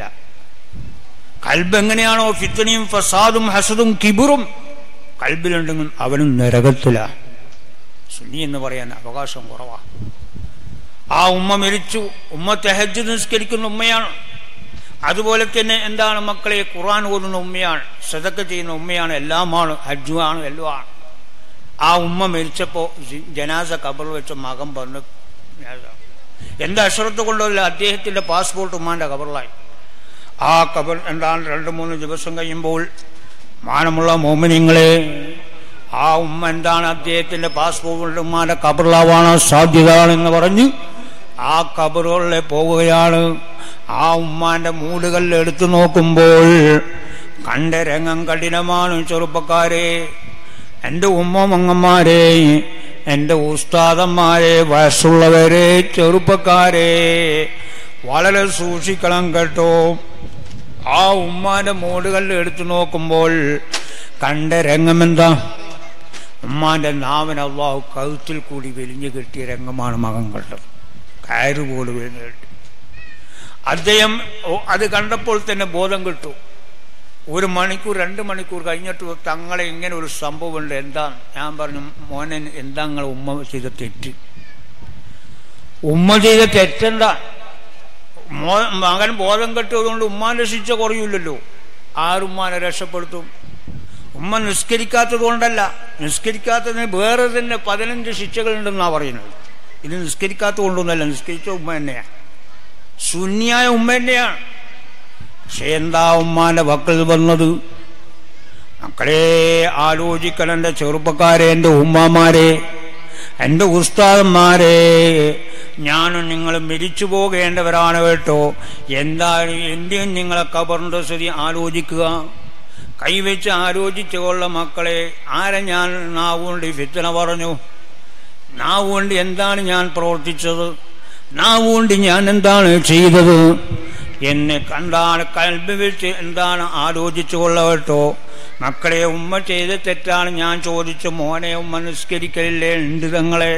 കൽബ് എങ്ങനെയാണോ ഫിത്തനയും ഫസാദും ഹസദും കിബുറും കൽബിലുണ്ടെങ്കിൽ അവനും നരകത്തിലാണ് സുന്നി എന്ന് പറയാൻ അവകാശം കുറവാണ് ആ ഉമ്മ മരിച്ചു ഉമ്മ തെഹജ് നിസ്കരിക്കുന്ന ഉമ്മയാണ് അതുപോലെ തന്നെ എന്താണ് മക്കളെ ഖുർആൻ ഓതുന്ന ഉമ്മയാണ് സദക്ക ചെയ്യുന്ന ഉമ്മയാണ് എല്ലാമാണ് ഹജ്ജുമാണ് എല്ലാമാണ് ആ ഉമ്മ മരിച്ചപ്പോൾ ജനാസ കബർ വെച്ച മകൻ പറഞ്ഞു എന്താ അശ്രദ്ധ കൊണ്ടല്ല അദ്ദേഹത്തിൻ്റെ പാസ്പോർട്ട് ഉമ്മാൻ്റെ കബറിലായി ആ കബർ എന്താണ് രണ്ട് മൂന്ന് ദിവസം കഴിയുമ്പോൾ മാനമുള്ള മോമിനിങ്ങളെ ആ ഉമ്മ എന്താണ് അദ്ദേഹത്തിൻ്റെ പാസ്പോർട്ട് ഉമ്മാൻ്റെ കബറിലാവാണ് സാധ്യത എന്ന് പറഞ്ഞ് ആ കബറുകളിലെ പോവുകയാണ് ആ ഉമ്മാന്റെ മൂടുകൾ എടുത്തു നോക്കുമ്പോൾ കണ്ട രംഗം കഠിനമാണ് ചെറുപ്പക്കാരെ എൻ്റെ ഉമ്മമങ്ങന്മാരെ എൻ്റെ ഉസ്താദന്മാരെ വയസ്സുള്ളവരെ ചെറുപ്പക്കാരെ വളരെ സൂക്ഷിക്കണം കേട്ടോ ആ ഉമ്മാന്റെ മൂടുകൾ എടുത്തു നോക്കുമ്പോൾ കണ്ട രംഗം എന്താ ഉമ്മാന്റെ നാവിന് അള്ളാഹു കഴുത്തിൽ കൂടി വെലിഞ്ഞു കെട്ടിയ രംഗമാണ് മകൻ കണ്ടത് കയറ് പോലെ വെലിഞ്ഞു കെട്ടി അദ്ദേഹം ഓ, അത് കണ്ടപ്പോൾ തന്നെ ബോധം കിട്ടു ഒരു മണിക്കൂർ രണ്ട് മണിക്കൂർ കഴിഞ്ഞിട്ട് തങ്ങളെ ഇങ്ങനെ ഒരു സംഭവമുണ്ട് എന്താ ഞാൻ പറഞ്ഞു മോനെ എന്താ നിങ്ങൾ ഉമ്മ ചെയ്ത തെറ്റ് ഉമ്മ ചെയ്ത തെറ്റെന്താ മോ മകൻ ബോധം കെട്ടിയതുകൊണ്ട് ഉമ്മാന്റെ ശിക്ഷ കുറയില്ലല്ലോ ആരുമ്മാനെ രക്ഷപ്പെടുത്തും ഉമ്മ നിസ്കരിക്കാത്തത് കൊണ്ടല്ല നിസ്കരിക്കാത്തതിന് വേറെ തന്നെ പതിനഞ്ച് ശിക്ഷകളുണ്ടെന്നാണ് പറയുന്നത് ഇത് നിസ്കരിക്കാത്തത് കൊണ്ടൊന്നല്ല നിസ്കരിച്ച ഉമ്മ തന്നെയാണ് ശൂന്യായ ഉമ്മ തന്നെയാണ് പക്ഷെ എന്താ ഉമ്മാന്റെ വക്കൽ വന്നത് മക്കളെ ആലോചിക്കണം എൻ്റെ ചെറുപ്പക്കാരെ എൻ്റെ ഉമ്മമാരെ എൻ്റെ ഉസ്താദന്മാരെ ഞാനും നിങ്ങൾ മരിച്ചു പോകേണ്ടവരാണ് കേട്ടോ എന്താണ് എന്റെയും നിങ്ങളെ കബറിൻ്റെ സ്ഥിതി ആലോചിക്കുക കൈവച്ച് ആലോചിച്ചു കൊള്ള മക്കളെ ആരെ ഞാൻ നാവുകൊണ്ട് ഫിത്തന പറഞ്ഞു നാവുകൊണ്ട് എന്താണ് ഞാൻ പ്രവർത്തിച്ചത് നാവുകൊണ്ട് ഞാൻ എന്താണ് ചെയ്തത് എന്നെ കണ്ടാണ് കൽബ് വെച്ച് എന്താണ് ആലോചിച്ചു കൊള്ള കേട്ടോ മക്കളെ ഉമ്മ ചെയ്ത തെറ്റാണ് ഞാൻ ചോദിച്ചു മോനെ ഉമ്മ നിസ്കരിക്കലില്ലേ ഉണ്ട് തങ്ങളെ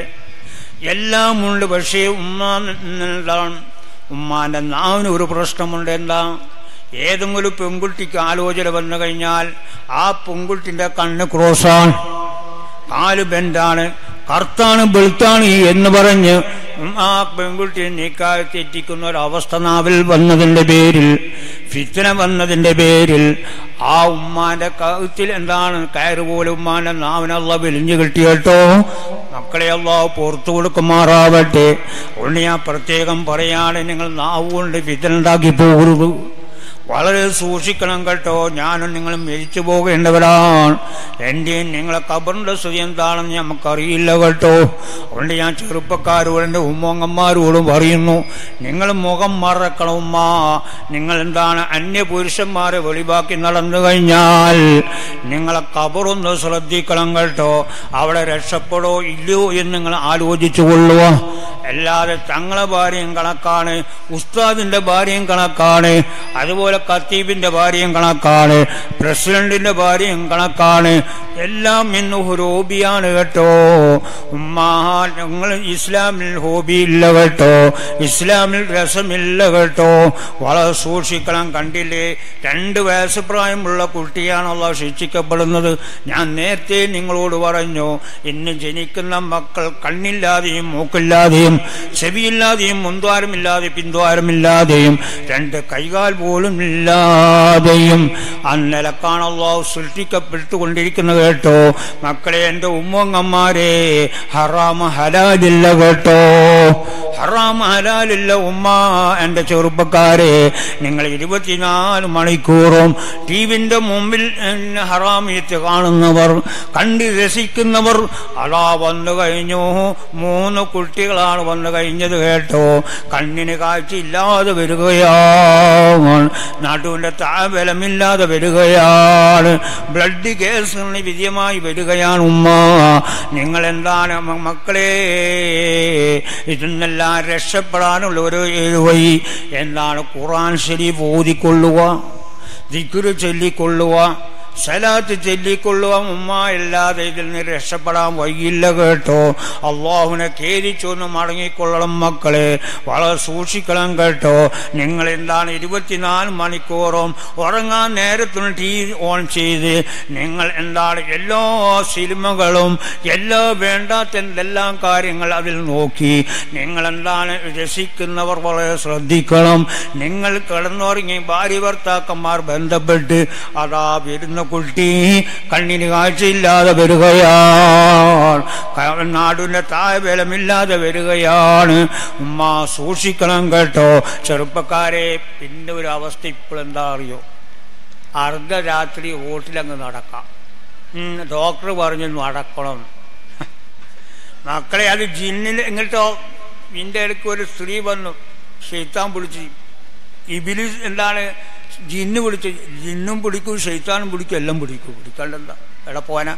എല്ലാം ഉണ്ട് പക്ഷേ ഉമ്മ എന്താണ് ഉമ്മാന്റെ നാവിന് ഒരു പ്രശ്നമുണ്ട് എന്താ ഏതെങ്കിലും പെൺകുട്ടിക്ക് ആലോചന വന്നു കഴിഞ്ഞാൽ ആ പെൺകുട്ടിന്റെ കണ്ണ് ക്രോസാണ് കാല് ബെൻഡാണ് കർത്താണ് വെളുത്താണ് എന്ന് പറഞ്ഞ് ആ പെൺകുട്ടിയെ നീക്കാതെ തെറ്റിക്കുന്ന ഒരവസ്ഥ നാവിൽ വന്നതിന്റെ പേരിൽ ഫിത്തന വന്നതിന്റെ പേരിൽ ആ ഉമ്മാന്റെ കഴുത്തിൽ എന്താണ് കയറ് പോലെ ഉമ്മാന്റെ നാവിനുള്ള വെലിഞ്ഞു കിട്ടിയട്ടോ മക്കളെ അള്ളാഹ് പുറത്തു കൊടുക്കുമാറാവട്ടെ അതുകൊണ്ട് ഞാൻ പ്രത്യേകം പറയാണ് നിങ്ങൾ നാവ് കൊണ്ട് ഫിത്തന ഉണ്ടാക്കി പോകരുത് വളരെ സൂക്ഷിക്കണം കേട്ടോ ഞാനും നിങ്ങളും മരിച്ചു പോകേണ്ടവരാണ് എൻ്റെയും നിങ്ങളെ കബറിൻ്റെ സ്ഥിതി എന്താണെന്ന് നമുക്കറിയില്ല കേട്ടോ അതുകൊണ്ട് ഞാൻ ചെറുപ്പക്കാരോടും എൻ്റെ ഉമ്മങ്ങന്മാരോടും പറയുന്നു നിങ്ങൾ മുഖം മറക്കണം ഉമ്മ നിങ്ങൾ എന്താണ് അന്യ പുരുഷന്മാരെ വെളിവാക്കി നടന്നു കഴിഞ്ഞാൽ നിങ്ങളെ കബറൊന്ന് ശ്രദ്ധിക്കണം കേട്ടോ അവിടെ രക്ഷപ്പെടോ ഇല്ലയോ എന്ന് നിങ്ങൾ ആലോചിച്ചു കൊള്ളുക അല്ലാതെ തങ്ങളെ ഭാര്യയും കണക്കാണ് ഉസ്താദിന്റെ ഭാര്യയും കണക്കാണ് അതുപോലെ ഖത്തീബിന്റെ ഭാര്യയും കണക്കാണ് പ്രസിഡന്റിന്റെ ഭാര്യയും കണക്കാണ് എല്ലാം ഇന്ന് ഹോബിയാണ് കേട്ടോ ഉമ്മാ ഞങ്ങൾ ഇസ്ലാമിൽ ഹോബി ഇല്ല കേട്ടോ ഇസ്ലാമിൽ രസമില്ല കേട്ടോ വളരെ സൂക്ഷിക്കണം കണ്ടില്ലേ രണ്ട് വയസ്സ് പ്രായമുള്ള കുട്ടിയാണല്ലോ ശിക്ഷിക്കപ്പെടുന്നത് ഞാൻ നേരത്തെ നിങ്ങളോട് പറഞ്ഞു ഇന്ന് ജനിക്കുന്ന മക്കൾ കണ്ണില്ലാതെയും മൂക്കില്ലാതെയും ചെവിയില്ലാതെയും മുൻദ്വാരമില്ലാതെ പിന്ദ്വാരമില്ലാതെയും രണ്ട് കൈകാൽ പോലും ഇല്ലാതെയും അന്നലക്കാണല്ലോ സൃഷ്ടിക്കപ്പെട്ടുകൊണ്ടിരിക്കുന്നത് കേട്ടോ മക്കളെ എൻ്റെ ഉമ്മങ്ങന്മാരെ ഹറാമ ഹലാലില്ല കേട്ടോ ഹറാമ ഹലാലില്ല ഉമ്മ എൻ്റെ ചെറുപ്പക്കാരെ നിങ്ങൾ ഇരുപത്തിനാല് മണിക്കൂറും ടി വിൻ്റെ മുമ്പിൽ എന്നെ ഹറാമിയത്ത് കാണുന്നവർ കണ്ട് രസിക്കുന്നവർ അതാ വന്നു കഴിഞ്ഞു മൂന്ന് കുട്ടികളാണ് വന്നു കഴിഞ്ഞത് കേട്ടോ കണ്ണിന് കാഴ്ചയില്ലാതെ വരികയാണ് നടുവിൻ്റെ താബലമില്ലാതെ വരികയാണ് ബ്ലഡ് കേസിന് വിധേയമായി വരികയാണ് ഉമ്മ നിങ്ങൾ എന്താണ് മ- മക്കളെ ഇതിന്നെല്ലാം രക്ഷപ്പെടാനുള്ള ഒരു വഴി എന്താണ് ഖുറാൻ ശരീഫ് ഓതിക്കൊള്ളുക ദിക്കുറ് ചൊല്ലിക്കൊള്ളുക സലാത്ത് ചൊല്ലിക്കൊള്ളുക ഉമ്മ അല്ലാതെ ഇതിൽ നിന്ന് രക്ഷപ്പെടാൻ വയ്യില്ല കേട്ടോ അള്ളാഹുവിനെ ഖേദിച്ചൊന്ന് മടങ്ങിക്കൊള്ളണം മക്കളെ വളരെ സൂക്ഷിക്കണം കേട്ടോ നിങ്ങൾ എന്താണ് ഇരുപത്തിനാല് മണിക്കൂറും ഉറങ്ങാൻ നേരത്തിന് ടി വി ഓൺ ചെയ്ത് നിങ്ങൾ എന്താണ് എല്ലാ സിനിമകളും എല്ലാ വേണ്ടാത്ത എന്തെല്ലാം കാര്യങ്ങൾ അതിൽ നോക്കി നിങ്ങൾ എന്താണ് രസിക്കുന്നവർ വളരെ ശ്രദ്ധിക്കണം നിങ്ങൾ കിടന്നുറങ്ങി ഭാര്യ ഭർത്താക്കന്മാർ ബന്ധപ്പെട്ട് അതാ വരുന്ന കുട്ടി കണ്ണിന് കാഴ്ചയില്ലാതെ വരികയാണ് ക- നാടിന്റെ താഴ്ബലമില്ലാതെ വരികയാണ് ഉമ്മ സൂക്ഷിക്കണം കേട്ടോ ചെറുപ്പക്കാരെ പിന്നെ ഒരു അവസ്ഥ ഇപ്പോഴെന്താ അറിയോ അർദ്ധരാത്രി വോട്ടിലങ്ങ് നടക്കാം ഉം, ഡോക്ടർ പറഞ്ഞു നടക്കണം മക്കളെ അത് ജിന്നിൽ എങ്ങോട്ടോ നിന്റെ ഇടയ്ക്ക് ഒരു സ്ത്രീ വന്നു ഷെയ്ത്താൻ പിടിച്ച് ഇബിലിസ് എന്താണ് ജിന്ന് പിടിച്ച് ജിന്നും പിടിക്കും ഷെയ്ത്താനും പിടിക്കും എല്ലാം പിടിക്കും പിടിക്കാണ്ടെന്താ എവിടെ പോന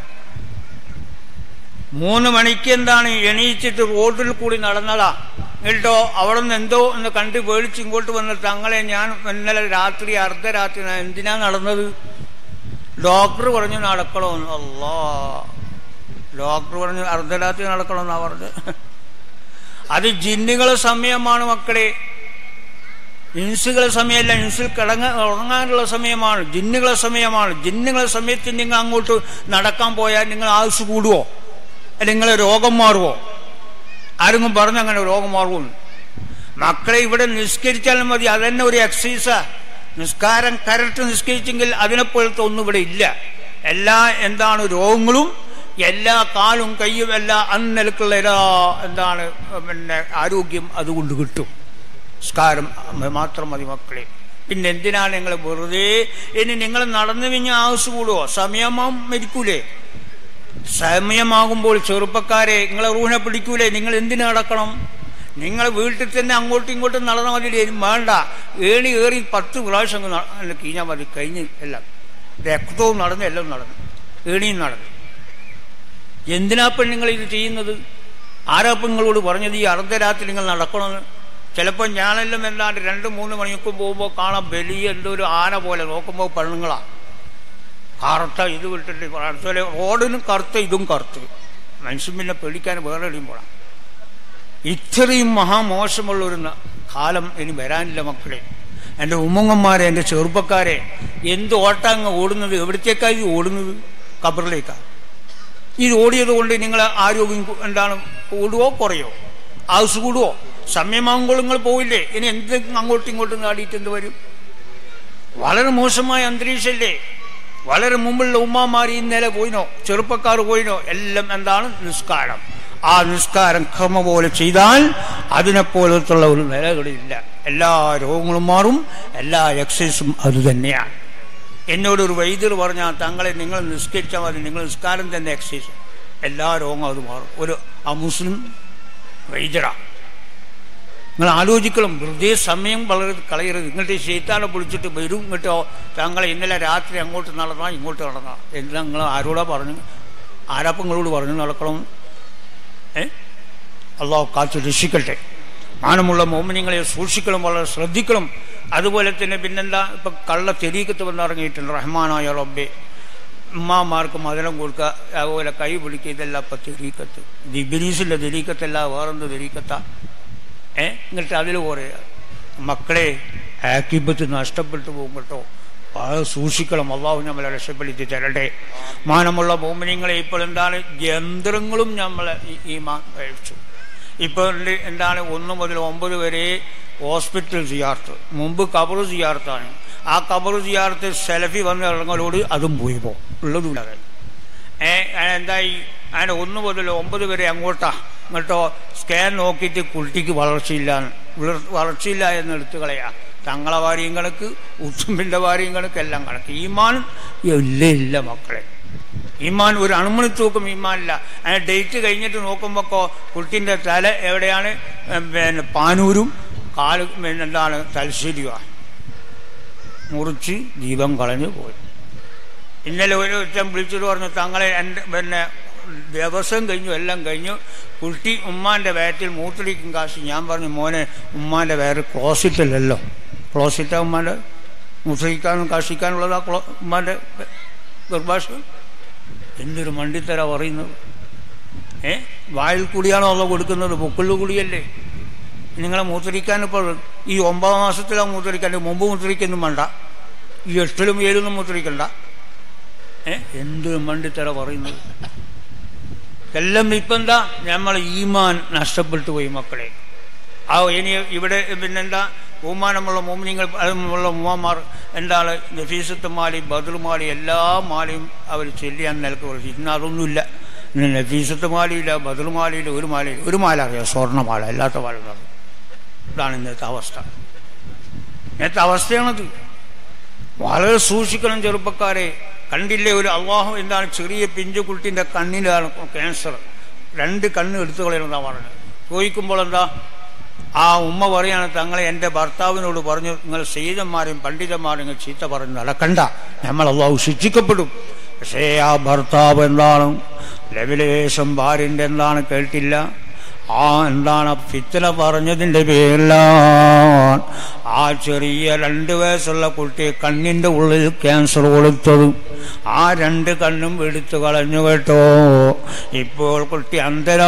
മൂന്ന് മണിക്ക് എന്താണ് എണീച്ചിട്ട് റോഡിൽ കൂടി നടന്നതാ എന്നിട്ടോ അവിടെ നിന്ന് എന്തോ ഒന്ന് കണ്ട് പേടിച്ച് ഇങ്ങോട്ട് വന്ന തങ്ങളെ ഞാൻ ഇന്നലെ രാത്രി അർദ്ധരാത്രി ഞാൻ എന്തിനാ നടന്നത് ഡോക്ടർ പറഞ്ഞു നടക്കണമെന്ന് അല്ലാ ഡോക്ടർ പറഞ്ഞു അർദ്ധരാത്രി നടക്കണമെന്നാ പറഞ്ഞത് അത് ജിന്നുകളെ സമയമാണ് മക്കളെ ഇൻസുകളെ സമയമല്ല ഇൻസിൽ കിടങ്ങ ഉറങ്ങാനുള്ള സമയമാണ് ജിന്നുകളെ സമയമാണ് ജിന്നുകളെ സമയത്ത് നിങ്ങൾ അങ്ങോട്ട് നടക്കാൻ പോയാൽ നിങ്ങൾ ആയുസ് കൂടുവോ അല്ലെങ്കിൽ നിങ്ങളെ രോഗം മാറുവോ ആരെങ്കിലും പറഞ്ഞു അങ്ങനെ രോഗം മാറുമെന്ന് മക്കളെ ഇവിടെ നിസ്കരിച്ചാലും മതി അതന്നെ ഒരു എക്സസൈസാ നിസ്കാരം കറക്റ്റ് നിസ്കരിച്ചെങ്കിൽ അതിനെപ്പോലത്തെ ഒന്നും ഇവിടെ ഇല്ല എല്ലാ എന്താണ് രോഗങ്ങളും എല്ലാ കാലും കയ്യും എല്ലാ അന്നലക്കുള്ള എല്ലാ എന്താണ് പിന്നെ ആരോഗ്യം അതുകൊണ്ട് കിട്ടും നിസ്കാരം മാത്രം മതി മക്കളെ പിന്നെ എന്തിനാണ് നിങ്ങൾ വെറുതെ ഇനി നിങ്ങൾ നടന്നു കഴിഞ്ഞ ആവശ്യം കൂടുവോ സമയമാവും മരിക്കൂലേ സമയമാകുമ്പോൾ ചെറുപ്പക്കാരെ നിങ്ങളെ റൂഹിനെ പിടിക്കൂലേ നിങ്ങൾ എന്തിനു നടക്കണം നിങ്ങൾ വീട്ടിൽ തന്നെ അങ്ങോട്ടും ഇങ്ങോട്ടും നടന്നാൽ മതി ഇനി വേണ്ട ഏണി ഏറി പത്ത് പ്രാവശ്യം അങ്ങ് ന- കീഞ്ഞാൽ മതി കഴിഞ്ഞ് എല്ലാം രക്തവും നടന്നു എല്ലാം നടന്നു ഏണിയും നടന്നു എന്തിനാ പെണ്ണുങ്ങൾ ഇത് ചെയ്യുന്നത് ആരാ പെങ്ങളോട് പറഞ്ഞത് ഈ അർദ്ധരാത്രി നിങ്ങൾ നടക്കണമെന്ന് ചിലപ്പോൾ ഞാനെല്ലാം എന്താണ്ട് രണ്ട് മൂന്ന് മണിയൊക്കെ പോകുമ്പോൾ കാണാം വലിയ എന്തോ ഒരു ആന പോലെ നോക്കുമ്പോൾ പെണ്ണുങ്ങളാ കറുത്ത ഇത് വിട്ടിട്ട് അടുത്തോലെ റോഡിനും കറുത്ത ഇതും കറുത്ത് മനുഷ്യൻ പിന്നെ പേടിക്കാൻ വേറെ എവിടെയും പോകണം ഇത്രയും മഹാമോശമുള്ള ഒരു ന- കാലം ഇനി വരാനില്ല മക്കളെ എൻ്റെ ഉമ്മങ്ങന്മാരെ എൻ്റെ ചെറുപ്പക്കാരെ എന്ത് ഓട്ടാങ്ങ് ഓടുന്നത് എവിടത്തേക്കാ ഇത് ഓടുന്നത് കബറിലേക്കാണ് ഇത് ഓടിയത് കൊണ്ട് നിങ്ങളെ ആരോഗ്യം കു- എന്താണ് കൂടുവോ കുറയോ ആവശ്യം കൂടുവോ സമയമാകുമ്പോൾ നിങ്ങൾ പോവില്ലേ ഇനി എന്ത് അങ്ങോട്ടും ഇങ്ങോട്ടും നാടിയിട്ട് എന്ത് വരും വളരെ മോശമായ അന്തരീക്ഷമല്ലേ വളരെ മുമ്പുള്ള ഉമ്മാമാർ ഇന്നലെ പോയിനോ ചെറുപ്പക്കാർ പോയിനോ എല്ലാം എന്താണ് നിസ്കാരം ആ നിസ്കാരം ക്രമ പോലെ ചെയ്താൽ അതിനെപ്പോലത്തുള്ള ഒരു നിലകളില്ല എല്ലാ രോഗങ്ങളും മാറും എല്ലാ എക്സസൈസും അത് തന്നെയാണ് എന്നോട് ഒരു വൈദ്യർ പറഞ്ഞാൽ തങ്ങളെ നിങ്ങൾ നിസ്കരിച്ചാൽ മതി നിങ്ങൾ നിസ്കാരം തന്നെ എക്സസൈസ് എല്ലാ രോഗവും അത് മാറും ഒരു ആ മുസ്ലിം വൈദ്യരാണ് നിങ്ങൾ ആലോചിക്കണം വെറുതെ സമയം വളരെ കളയരുത് ഇങ്ങോട്ട് ശൈത്താനെ പൊളിച്ചിട്ട് വരും ഇങ്ങോട്ടോ താങ്കളെ ഇന്നലെ രാത്രി അങ്ങോട്ട് നടന്നാൽ ഇങ്ങോട്ട് നടന്നാ എന്താ നിങ്ങൾ ആരോടാ പറഞ്ഞു ആരാപ്പങ്ങളോട് പറഞ്ഞു നടക്കണം ഏ അള്ളാഹു കാത്തു രക്ഷിക്കട്ടെ മാനമുള്ള മോമിനിങ്ങളെ സൂക്ഷിക്കണം വളരെ ശ്രദ്ധിക്കണം അതുപോലെ തന്നെ പിന്നെന്താ ഇപ്പം കള്ള തെരീക്കത്ത് വന്നിറങ്ങിയിട്ടുണ്ട് റഹ്മാനായ റബ്ബെ ഉമ്മാമാർക്ക് മധുരം കൊടുക്കുക അതുപോലെ കൈ പിടിക്കുക ഇതെല്ലാം ഇപ്പം തെരീക്കത്ത് ഇത് ഇബിലീസിൻ്റെ തെരീക്കത്തല്ല വേറെന്ത് തെരീക്കത്താ ഏ എന്നിട്ട് അതിൽ പറയുക മക്കളെ ആക്കിബത്ത് നഷ്ടപ്പെട്ടു പോകും കേട്ടോ അത് സൂക്ഷിക്കണം അള്ളാഹു നമ്മളെ രക്ഷപ്പെടുത്തി തരട്ടെ മാനമുള്ള മോമിനിങ്ങളെ ഇപ്പോൾ എന്താണ് യന്ത്രങ്ങളും നമ്മളെ ഈ- ഈ മാ കഴിച്ചു ഇപ്പോൾ ഉണ്ട് എന്താണ് ഒന്ന് മുതൽ ഒമ്പത് വരെ ഹോസ്പിറ്റൽ സിയാർത്ത് മുമ്പ് കബറ് സിയാർത്താണ് ആ കബറ് സിയാർത്ത് സെലഫി വന്ന് ഇറങ്ങലോട് അതും പോയി പോകും ഉള്ളതുമില്ല ഏ എന്തായി അങ്ങനെ ഒന്ന് മുതൽ ഒമ്പത് വരെ അങ്ങോട്ടാ എന്നിട്ടോ സ്കാൻ നോക്കിയിട്ട് കുട്ടിക്ക് വളർച്ചയില്ല വളർ- വളർച്ചയില്ല എന്ന് എടുത്തു കളയാ തങ്ങളെ വാരിയും കണക്ക് ഉത്തുമ്പിൻ്റെ വാരിയും കണക്ക് എല്ലാം കണക്ക് ഈമാൻ ഇല്ല ഇല്ല മക്കളെ ഈമാൻ ഒരു അണുമണി തൂക്കം ഈമാനില്ല അങ്ങനെ ഡേറ്റ് കഴിഞ്ഞിട്ട് നോക്കുമ്പോൾ കുട്ടിൻ്റെ തല എവിടെയാണ് ഏ, പിന്നെ പാനൂരും കാല് പിന്നെ എന്താണ് തലശ്ശേരിയുമാണ് മുറിച്ച് ദീപം കളഞ്ഞു പോയി ഇന്നലെ ഒരു ഒരുത്തൻ വിളിച്ചിട്ട് പറഞ്ഞു തങ്ങളെ എൻ്റെ പിന്നെ ദിവസം കഴിഞ്ഞു എല്ലാം കഴിഞ്ഞു കുട്ടി ഉമ്മാൻ്റെ വയറ്റിൽ മൂത്രടിക്കും കാശ് ഞാൻ പറഞ്ഞു മോനെ ഉമ്മാൻ്റെ വയറ് ക്ലോസിറ്റല്ലല്ലോ ക്ലോസിറ്റാ ഉമ്മാൻ്റെ മൂത്രയിക്കാനും കാശിക്കാനുള്ളതാ ക്ലോ ഉമ്മാൻ്റെ ഗർഭാശയം എന്തൊരു മണ്ടിത്തര പറയുന്നത് ഏ വായിൽ കൂടിയാണോ ഉള്ള കൊടുക്കുന്നത് പൊക്കിളിൽ കൂടിയല്ലേ നിങ്ങളെ മൂത്രിക്കാൻ ഇപ്പോൾ ഈ ഒമ്പതാം മാസത്തിലാണ് മൂത്രിക്കാൻ മുമ്പ് മൂത്രിക്കൊന്നും വേണ്ട ഈ എട്ടിലും ഏഴിലും മൂത്രിക്കണ്ട ഏ എന്തൊരു മണ്ടിത്തര പറയുന്നത് എല്ലാം ഇപ്പം എന്താ നമ്മൾ ഈമാൻ നഷ്ടപ്പെട്ടു പോയി മക്കളെ ആ ഇനി ഇവിടെ പിന്നെന്താ ബഹുമാനമുള്ള മോമിനിങ്ങൾ അതുമുള്ള ഉമ്മമാർ എന്താണ് നഫീസത്ത് മാലി ബദർ മാലി എല്ലാ മാലയും അവർ ചെല്ലിയാൻ നിലക്ക് പറഞ്ഞു ഇന്ന് അതൊന്നുമില്ല ഇന്ന് നഫീസത്ത് മാലിയില്ല ബദർ മാലയില്ല ഒരു മാലയില്ല ഒരു മാല അറിയാം സ്വർണ്ണമാല അല്ലാത്ത മാല ഉണ്ടാകും ഇതാണ് ഇന്നത്തെ അവസ്ഥ ഇന്നത്തെ അവസ്ഥയാണത് വളരെ സൂക്ഷിക്കണം ചെറുപ്പക്കാരെ കണ്ടില്ലേ ഒരു അള്ളാഹു എന്താണ് ചെറിയ പിഞ്ചു കുട്ടിൻ്റെ കണ്ണിലാണ് ക്യാൻസർ രണ്ട് കണ്ണ് എടുത്തു കളയണമെന്നാണ് പറഞ്ഞത് ചോദിക്കുമ്പോൾ എന്താ ആ ഉമ്മ പറയാണ് തങ്ങളെ എൻ്റെ ഭർത്താവിനോട് പറഞ്ഞു നിങ്ങൾ സീതന്മാരും പണ്ഡിതന്മാരും നിങ്ങൾ ചീത്ത പറഞ്ഞ് നടക്കണ്ട നമ്മൾ അള്ളാഹു ശിക്ഷിക്കപ്പെടും പക്ഷേ ആ ഭർത്താവ് എന്താണ് ലവിലേശം ഭാര്യൻ്റെ എന്താണ് കേട്ടില്ല ആ എന്താണ് ഫിത്തന പറഞ്ഞതിൻ്റെ പേരിലാണ് ആ ചെറിയ രണ്ട് വയസ്സുള്ള കുട്ടി കണ്ണിൻ്റെ ഉള്ളിൽ ക്യാൻസർ കൊടുത്തത് ആ രണ്ട് കണ്ണും എടുത്തു കളഞ്ഞു കേട്ടോ ഇപ്പോൾ കുട്ടി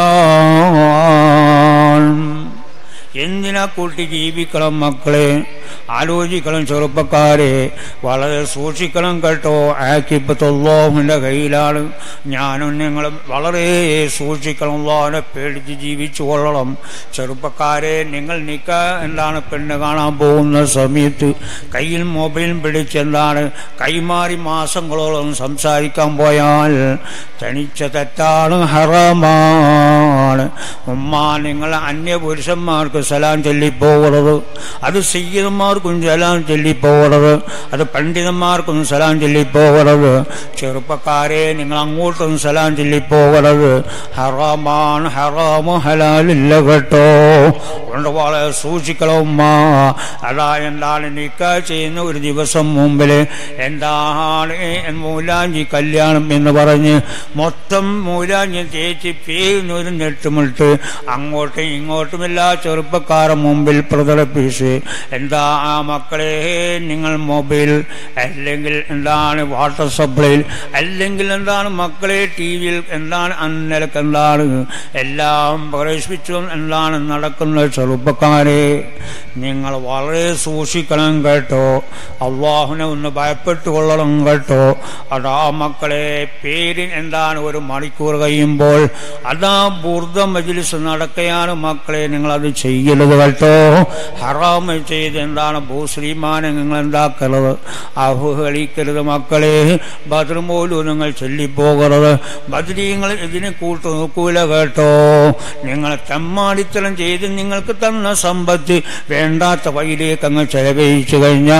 അന്തരാണ് എന്തിനാ കൂട്ടി ജീവിക്കണം മക്കളെ ആലോചിക്കണം ചെറുപ്പക്കാരെ വളരെ സൂക്ഷിക്കണം കേട്ടോ ആക്കിപ്പത്തുള്ളോഹിൻ്റെ കയ്യിലാണ് ഞാനും നിങ്ങളും വളരെ സൂക്ഷിക്കണം അള്ളാഹിനെ പേടിച്ച് ജീവിച്ചു കൊള്ളണം ചെറുപ്പക്കാരെ നിങ്ങൾ നിക്ക എന്താണ് പെണ്ണ് കാണാൻ പോകുന്ന സമയത്ത് കയ്യിൽ മൊബൈൽ പിടിച്ച് എന്താണ് കൈമാറി മാസങ്ങളോളം സംസാരിക്കാൻ പോയാൽ തനിച്ച തെറ്റാണ് ഹറമാണ് ഉമ്മ നിങ്ങൾ അന്യ പുരുഷന്മാർക്ക് സലാം ചൊല്ലിപ്പോകുന്നത് അത് സയ്യിദന്മാർ എല്ലാവർക്കും സലാം ചൊല്ലിപ്പോകരുത് അത് പണ്ഡിതന്മാർക്കും സലാം ചൊല്ലിപ്പോകരുത് ചെറുപ്പക്കാരെ നിങ്ങൾ അങ്ങോട്ടും സലാം ചൊല്ലിപ്പോകരുത് ഹറാമാണ് ഹറാമ് ഹലാലില്ല കേട്ടോ അതുകൊണ്ട് വളരെ സൂക്ഷിക്കണം ഉമ്മ അതാ എന്താണ് നിക്ക ചെയ്യുന്ന ഒരു ദിവസം മുമ്പിൽ എന്താണ് മൂലാഞ്ചി കല്യാണം എന്ന് പറഞ്ഞ് മൊത്തം മൂലാഞ്ചി തേച്ച് പേരുന്നൊരു നെട്ടുമിട്ട് അങ്ങോട്ടും ഇങ്ങോട്ടും എല്ലാ ചെറുപ്പക്കാരുടെ മുമ്പിൽ പ്രദർപ്പിച്ച് എന്താ ആ മക്കളെ നിങ്ങൾ മൊബൈൽ അല്ലെങ്കിൽ എന്താണ് വാട്ടർ സപ്ലൈയിൽ അല്ലെങ്കിൽ എന്താണ് മക്കളെ ടി വിയിൽ എന്താണ് അന്നലക്ക് എന്താണ് എല്ലാം പ്രവേശിപ്പിച്ചും എന്താണ് നടക്കുന്ന ചെറുപ്പക്കാരെ നിങ്ങൾ വളരെ സൂക്ഷിക്കണം കേട്ടോ അള്ളാഹുനെ ഒന്ന് ഭയപ്പെട്ടു കൊള്ളണം കേട്ടോ അതാ മക്കളെ പേര് എന്താണ് ഒരു മണിക്കൂർ കഴിയുമ്പോൾ അതാ ബുർദ മജിലിസ് നടക്കുകയാണ് മക്കളെ നിങ്ങൾ അത് ചെയ്യരുത് കേട്ടോ ഹറാമ് ചെയ്ത് എന്താണ് ഭൂശ്രീമാനെ നിങ്ങൾ എന്താക്കരുത് അവഹേളിക്കരുത് മക്കളെ ബദ്രം പോലും നിങ്ങൾ ചൊല്ലിപ്പോകരുത് ബദ്രീങ്ങൾ ഇതിനെ കൂട്ടു നോക്കൂല കേട്ടോ നിങ്ങൾ തെമ്മാടിത്തരം ചെയ്ത് നിങ്ങൾക്ക് തന്ന സമ്പത്ത് വേണ്ടാത്ത വഴിയിലേക്ക് അങ്ങ് ചെലവഴിച്ചു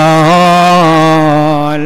കഴിഞ്ഞാൽ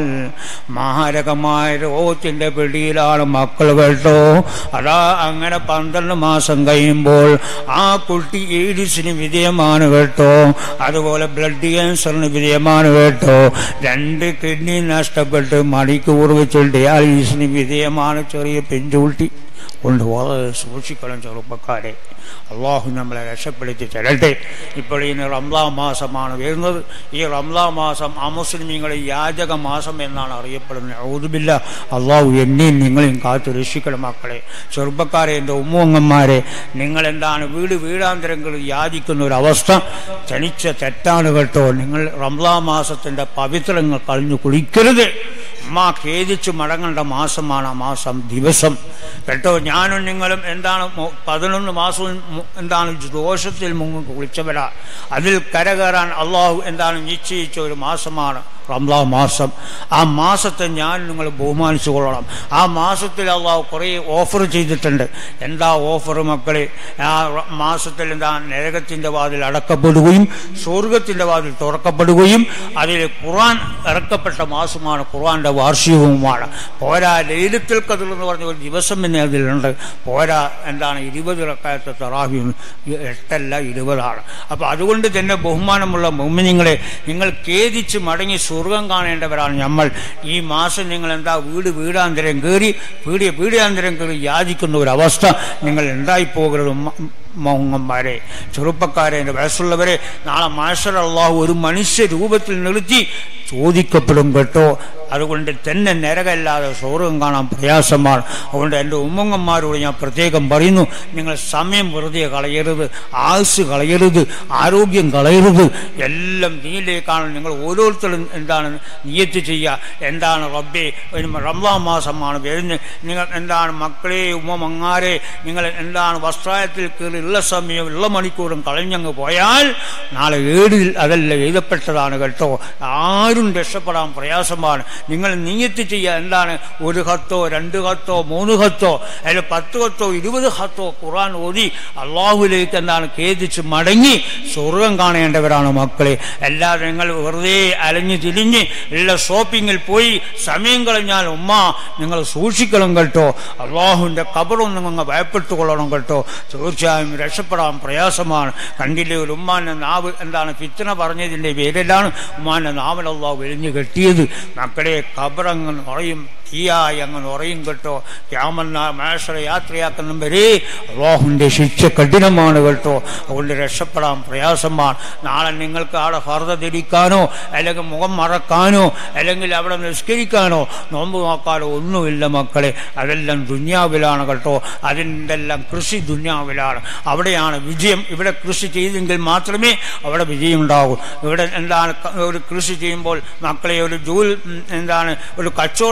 മാരകമായ രോഗത്തിന്റെ പിടിയിലാണ് മക്കൾ കേട്ടോ അതാ അങ്ങനെ പന്ത്രണ്ട് മാസം കഴിയുമ്പോൾ ആ കുട്ടി എയ്ഡ്സിന് വിധേയമാണ് കേട്ടോ അതുപോലെ ബ്ലഡ് ക്യാൻസറിന് വിധേയമാണ് കേട്ടോ രണ്ട് കിഡ്നി നഷ്ടപ്പെട്ട് മണിക്കൂർ വെച്ച് ഡയാലിസിന് വിധേയമാണ് ചെറിയ പെഞ്ചുകുട്ടി കൊണ്ട് വളരെ സൂക്ഷിക്കണം ചെറുപ്പക്കാരെ അള്ളാഹു നമ്മളെ രക്ഷപ്പെടുത്തി തരട്ടെ ഇപ്പോൾ ഈ റംലാ മാസമാണ് വരുന്നത് ഈ റംലാ മാസം അമുസ്ലിമീങ്ങളെ യാചക മാസം എന്നാണ് അറിയപ്പെടുന്നത് ഔതുബില്ല അള്ളാഹു എന്നെയും നിങ്ങളെയും കാത്തു രക്ഷിക്കണം മക്കളെ ചെറുപ്പക്കാരെ എൻ്റെ ഉമ്മുങ്ങന്മാരെ നിങ്ങൾ എന്താണ് വീട് വീടാന്തരങ്ങളിൽ യാചിക്കുന്ന ഒരു അവസ്ഥ തനിച്ച തെറ്റാണ് കേട്ടോ നിങ്ങൾ റംലാ മാസത്തിൻ്റെ പവിത്രങ്ങൾ കളഞ്ഞു കുളിക്കരുത് അമ്മ ഖേദിച്ചു മടങ്ങേണ്ട മാസമാണ് ആ മാസം ദിവസം കേട്ടോ ഞാനും നിങ്ങളും എന്താണ് മു- പതിനൊന്ന് മാസവും മു- എന്താണ് ദോഷത്തിൽ മുങ്ങി കുളിച്ചവരാ അതിൽ കരകയറാൻ അള്ളാഹു എന്താണ് നിശ്ചയിച്ച ഒരു മാസമാണ് റംലാ മാസം ആ മാസത്തെ ഞാൻ നിങ്ങൾ ബഹുമാനിച്ചു കൊള്ളണം ആ മാസത്തിൽ അള്ളാഹു കുറേ ഓഫർ ചെയ്തിട്ടുണ്ട് എന്താ ഓഫർ മക്കളെ ആ റ- മാസത്തിൽ എന്താ നരകത്തിൻ്റെ വാതിൽ അടക്കപ്പെടുകയും സ്വർഗത്തിൻ്റെ വാതിൽ തുറക്കപ്പെടുകയും അതിൽ ഖുർആൻ ഇറക്കപ്പെട്ട മാസമാണ് ഖുർആന്റെ വാർഷികവുമാണ് പോരാ ലൈലത്തുൽ ഖദർ എന്ന് പറഞ്ഞ ഒരു ദിവസം തന്നെ അതിലുണ്ട് പോരാ എന്താണ് ഇരുപത് റക്കായത്തെ തറാഹിയും എട്ടല്ല ഇരുപതാണ് അപ്പോൾ അതുകൊണ്ട് തന്നെ ബഹുമാനമുള്ള മുമ്മിനിങ്ങളെ നിങ്ങൾ ഖേദിച്ച് മടങ്ങി സ്വർഗം കാണേണ്ടവരാണ് നമ്മൾ ഈ മാസം നിങ്ങൾ എന്താ വീട് വീടാന്തരം കയറി പീടിയ പീടിയാന്തരം കയറി യാചിക്കുന്ന ഒരു അവസ്ഥ നിങ്ങൾ ഉണ്ടായിപ്പോകരുത് മ- മോങ്ങന്മാരെ ചെറുപ്പക്കാരെ എൻ്റെ വയസ്സുള്ളവരെ നാളെ മാഷർ അള്ളാഹു ഒരു മനുഷ്യ രൂപത്തിൽ നിർത്തി ചോദിക്കപ്പെടും കേട്ടോ അതുകൊണ്ട് തന്നെ നരകല്ലാതെ സ്വർഗം കാണാൻ പ്രയാസമാണ് അതുകൊണ്ട് എൻ്റെ ഉമ്മങ്ങന്മാരോട് ഞാൻ പ്രത്യേകം പറയുന്നു നിങ്ങൾ സമയം വെറുതെ കളയരുത് ആയുസ് കളയരുത് ആരോഗ്യം കളയരുത് എല്ലാം നീയിലേക്കാണ് നിങ്ങൾ ഓരോരുത്തരും എന്താണ് നിയത്ത് ചെയ്യുക എന്താണ് റബ്ബേ ഒരു റംലാൻ മാസമാണ് വരുന്നത് നിങ്ങൾ എന്താണ് മക്കളെ ഉമ്മമങ്ങാരെ നിങ്ങൾ എന്താണ് വസ്ത്രായത്തിൽ കയറി ഉള്ള സമയം ഉള്ള മണിക്കൂറും കളഞ്ഞങ്ങ് പോയാൽ നാളെ ഏടിൽ അതല്ല എഴുതപ്പെട്ടതാണ് കേട്ടോ ആരും രക്ഷപ്പെടാൻ പ്രയാസമാണ് നിങ്ങൾ നീയത്ത് ചെയ്യുക എന്താണ് ഒരു ഹത്തോ രണ്ട് ഹത്തോ മൂന്ന് ഹത്തോ അതിൽ പത്ത് ഹത്തോ ഇരുപത് ഹത്തോ ഖുറാൻ ഓതി അള്ളാഹുലേക്ക് എന്താണ് ഖേദിച്ച് മടങ്ങി സ്വർഗം കാണേണ്ടവരാണ് മക്കളെ അല്ലാതെ നിങ്ങൾ വെറുതെ അലഞ്ഞു തിരിഞ്ഞ് ഉള്ള ഷോപ്പിങ്ങിൽ പോയി സമയം കളഞ്ഞാൽ ഉമ്മ നിങ്ങൾ സൂക്ഷിക്കണം കേട്ടോ അള്ളാഹുവിൻ്റെ കബറൊന്നും അങ്ങ് ഭയപ്പെട്ടു കൊള്ളണം കേട്ടോ തീർച്ചയായും രക്ഷപ്പെടാൻ പ്രയാസമാണ് കണ്ടില്ലേ ഒരു ഉമ്മാന്റെ നാവ് എന്താണ് ഫിത്തന പറഞ്ഞതിൻ്റെ പേരിലാണ് ഉമ്മാന്റെ നാവിൽ അള്ളാഹു വെളിഞ്ഞു കെട്ടിയത് മക്കളെ കബറങ്ങ് നിറയും തീയായി അങ്ങ് നിറയും കേട്ടോ ക്യാമന്ന മേഷറ യാത്രയാക്കുന്ന വരെ അള്ളാഹുവിൻ്റെ ശിക്ഷ കഠിനമാണ് കേട്ടോ അതുകൊണ്ട് രക്ഷപ്പെടാൻ പ്രയാസമാണ് നാളെ നിങ്ങൾക്ക് അവിടെ ഫർദ ധരിക്കാനോ അല്ലെങ്കിൽ മുഖം മറക്കാനോ അല്ലെങ്കിൽ അവിടെ നിസ്കരിക്കാനോ നോമ്പ് നോക്കാനോ ഒന്നുമില്ല മക്കളെ അതെല്ലാം ദുന്യാവിലാണ് കേട്ടോ അതിൻ്റെ എല്ലാം കൃഷി ദുന്യാവിലാണ് അവിടെയാണ് വിജയം ഇവിടെ കൃഷി ചെയ്തെങ്കിൽ മാത്രമേ അവിടെ വിജയം ഉണ്ടാകൂ ഇവിടെ എന്താണ് ക- ഒരു കൃഷി ചെയ്യുമ്പോൾ മക്കളെ ഒരു ജോലി ഉം, എന്താണ് ഒരു കച്ചവടം ചെയ്യുമ്പോൾ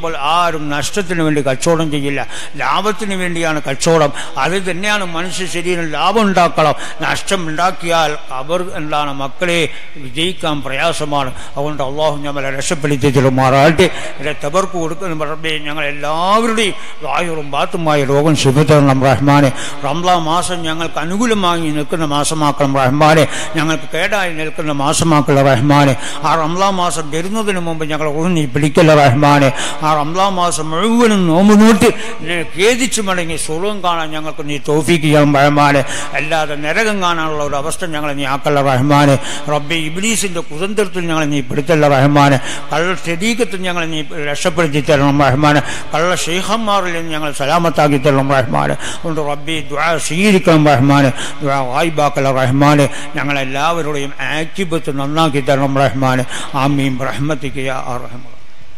ചെയ്യുമ്പോൾ ആരും നഷ്ടത്തിന് വേണ്ടി കച്ചവടം ചെയ്യില്ല ലാഭത്തിന് വേണ്ടിയാണ് കച്ചവടം അത് തന്നെയാണ് മനുഷ്യ ശരീരം ലാഭം ഉണ്ടാക്കണം നഷ്ടം ഉണ്ടാക്കിയാൽ അവർ എന്താണ് മക്കളെ വിജയിക്കാൻ പ്രയാസമാണ് അതുകൊണ്ട് അള്ളാഹു ഞങ്ങളെ രക്ഷപ്പെടുത്തി തരുമാറാട്ടെ തവർക്ക് കൊടുക്കുന്ന റബ്ബേ ഞങ്ങൾ എല്ലാവരുടെയും വായുറും ബാത്തുമായ രോഗം ശുഭത്തരണം റഹ്മാനെ റംലാ മാസം ഞങ്ങൾക്ക് അനുകൂലമായി നിൽക്കുന്ന മാസമാക്കണം റഹ്മാനെ ഞങ്ങൾക്ക് കേടായി നിൽക്കുന്ന മാസമാക്കല റഹ്മാനെ ആ റംലാ മാസം വരുന്നതിന് മുമ്പ് ഞങ്ങൾ ഉണ്ണി പിടിക്കല്ല റഹ്മാനെ ആ റംലാ മാസം മുഴുവനും നോമ്പ് നൂറ്റി ഖേദിച്ചു മടങ്ങി സുഖം കാണാൻ ഞങ്ങൾക്ക് നീ തോഫീക്ക് ചെയ്യണം റഹ്മാനെ അല്ലാതെ നരകം കാണാനുള്ള ഒരു അവസ്ഥ ഞങ്ങളെ നീ ആക്കല്ല റഹ്മാനെ റബ്ബെ ഇബ്ലീസിന്റെ കുതന്ത്രത്തിൽ ഞങ്ങളെ നീ പെടുത്തല്ല റഹ്മാനെ കള്ള ശരീരത്തിൽ ഞങ്ങളെ നീ രക്ഷപ്പെടുത്തി തരണം റഹ്മാനെ കള്ള ഷെയ്ഖന്മാരിൽ നിന്ന് ഞങ്ങൾ സലാമത്താക്കി തരണം റഹ്മാനെ അതുകൊണ്ട് റബ്ബി ദ്വാ സ്വീകരിക്കണം റഹ്മാനെ ദ്വാ വായിബാക്കല റഹ്മാനെ ഞങ്ങളെല്ലാവരുടെയും ആക്ടിബത്ത് നന്നാക്കി തരണം റഹ്മാനെ ആമീം റഹ്മത്തിക്ക് യാ റഹ്മാൻ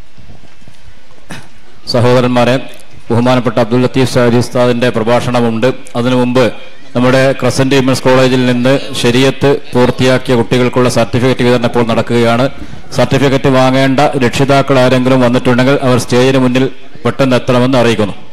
സഹോദരന്മാരെ ബഹുമാനപ്പെട്ട അബ്ദുൽ ലത്തീഫ് ഷാരി ഉസ്താദിന്റെ പ്രഭാഷണമുണ്ട് അതിനു മുമ്പ് നമ്മുടെ ക്രസന്റ് വിമൻസ് കോളേജിൽ നിന്ന് ശരിയത്ത് പൂർത്തിയാക്കിയ കുട്ടികൾക്കുള്ള സർട്ടിഫിക്കറ്റ് വിതരണം ഇപ്പോൾ നടക്കുകയാണ് സർട്ടിഫിക്കറ്റ് വാങ്ങേണ്ട രക്ഷിതാക്കൾ ആരെങ്കിലും വന്നിട്ടുണ്ടെങ്കിൽ അവർ സ്റ്റേജിന് മുന്നിൽ പെട്ടെന്ന് എത്തണമെന്ന് അറിയിക്കുന്നു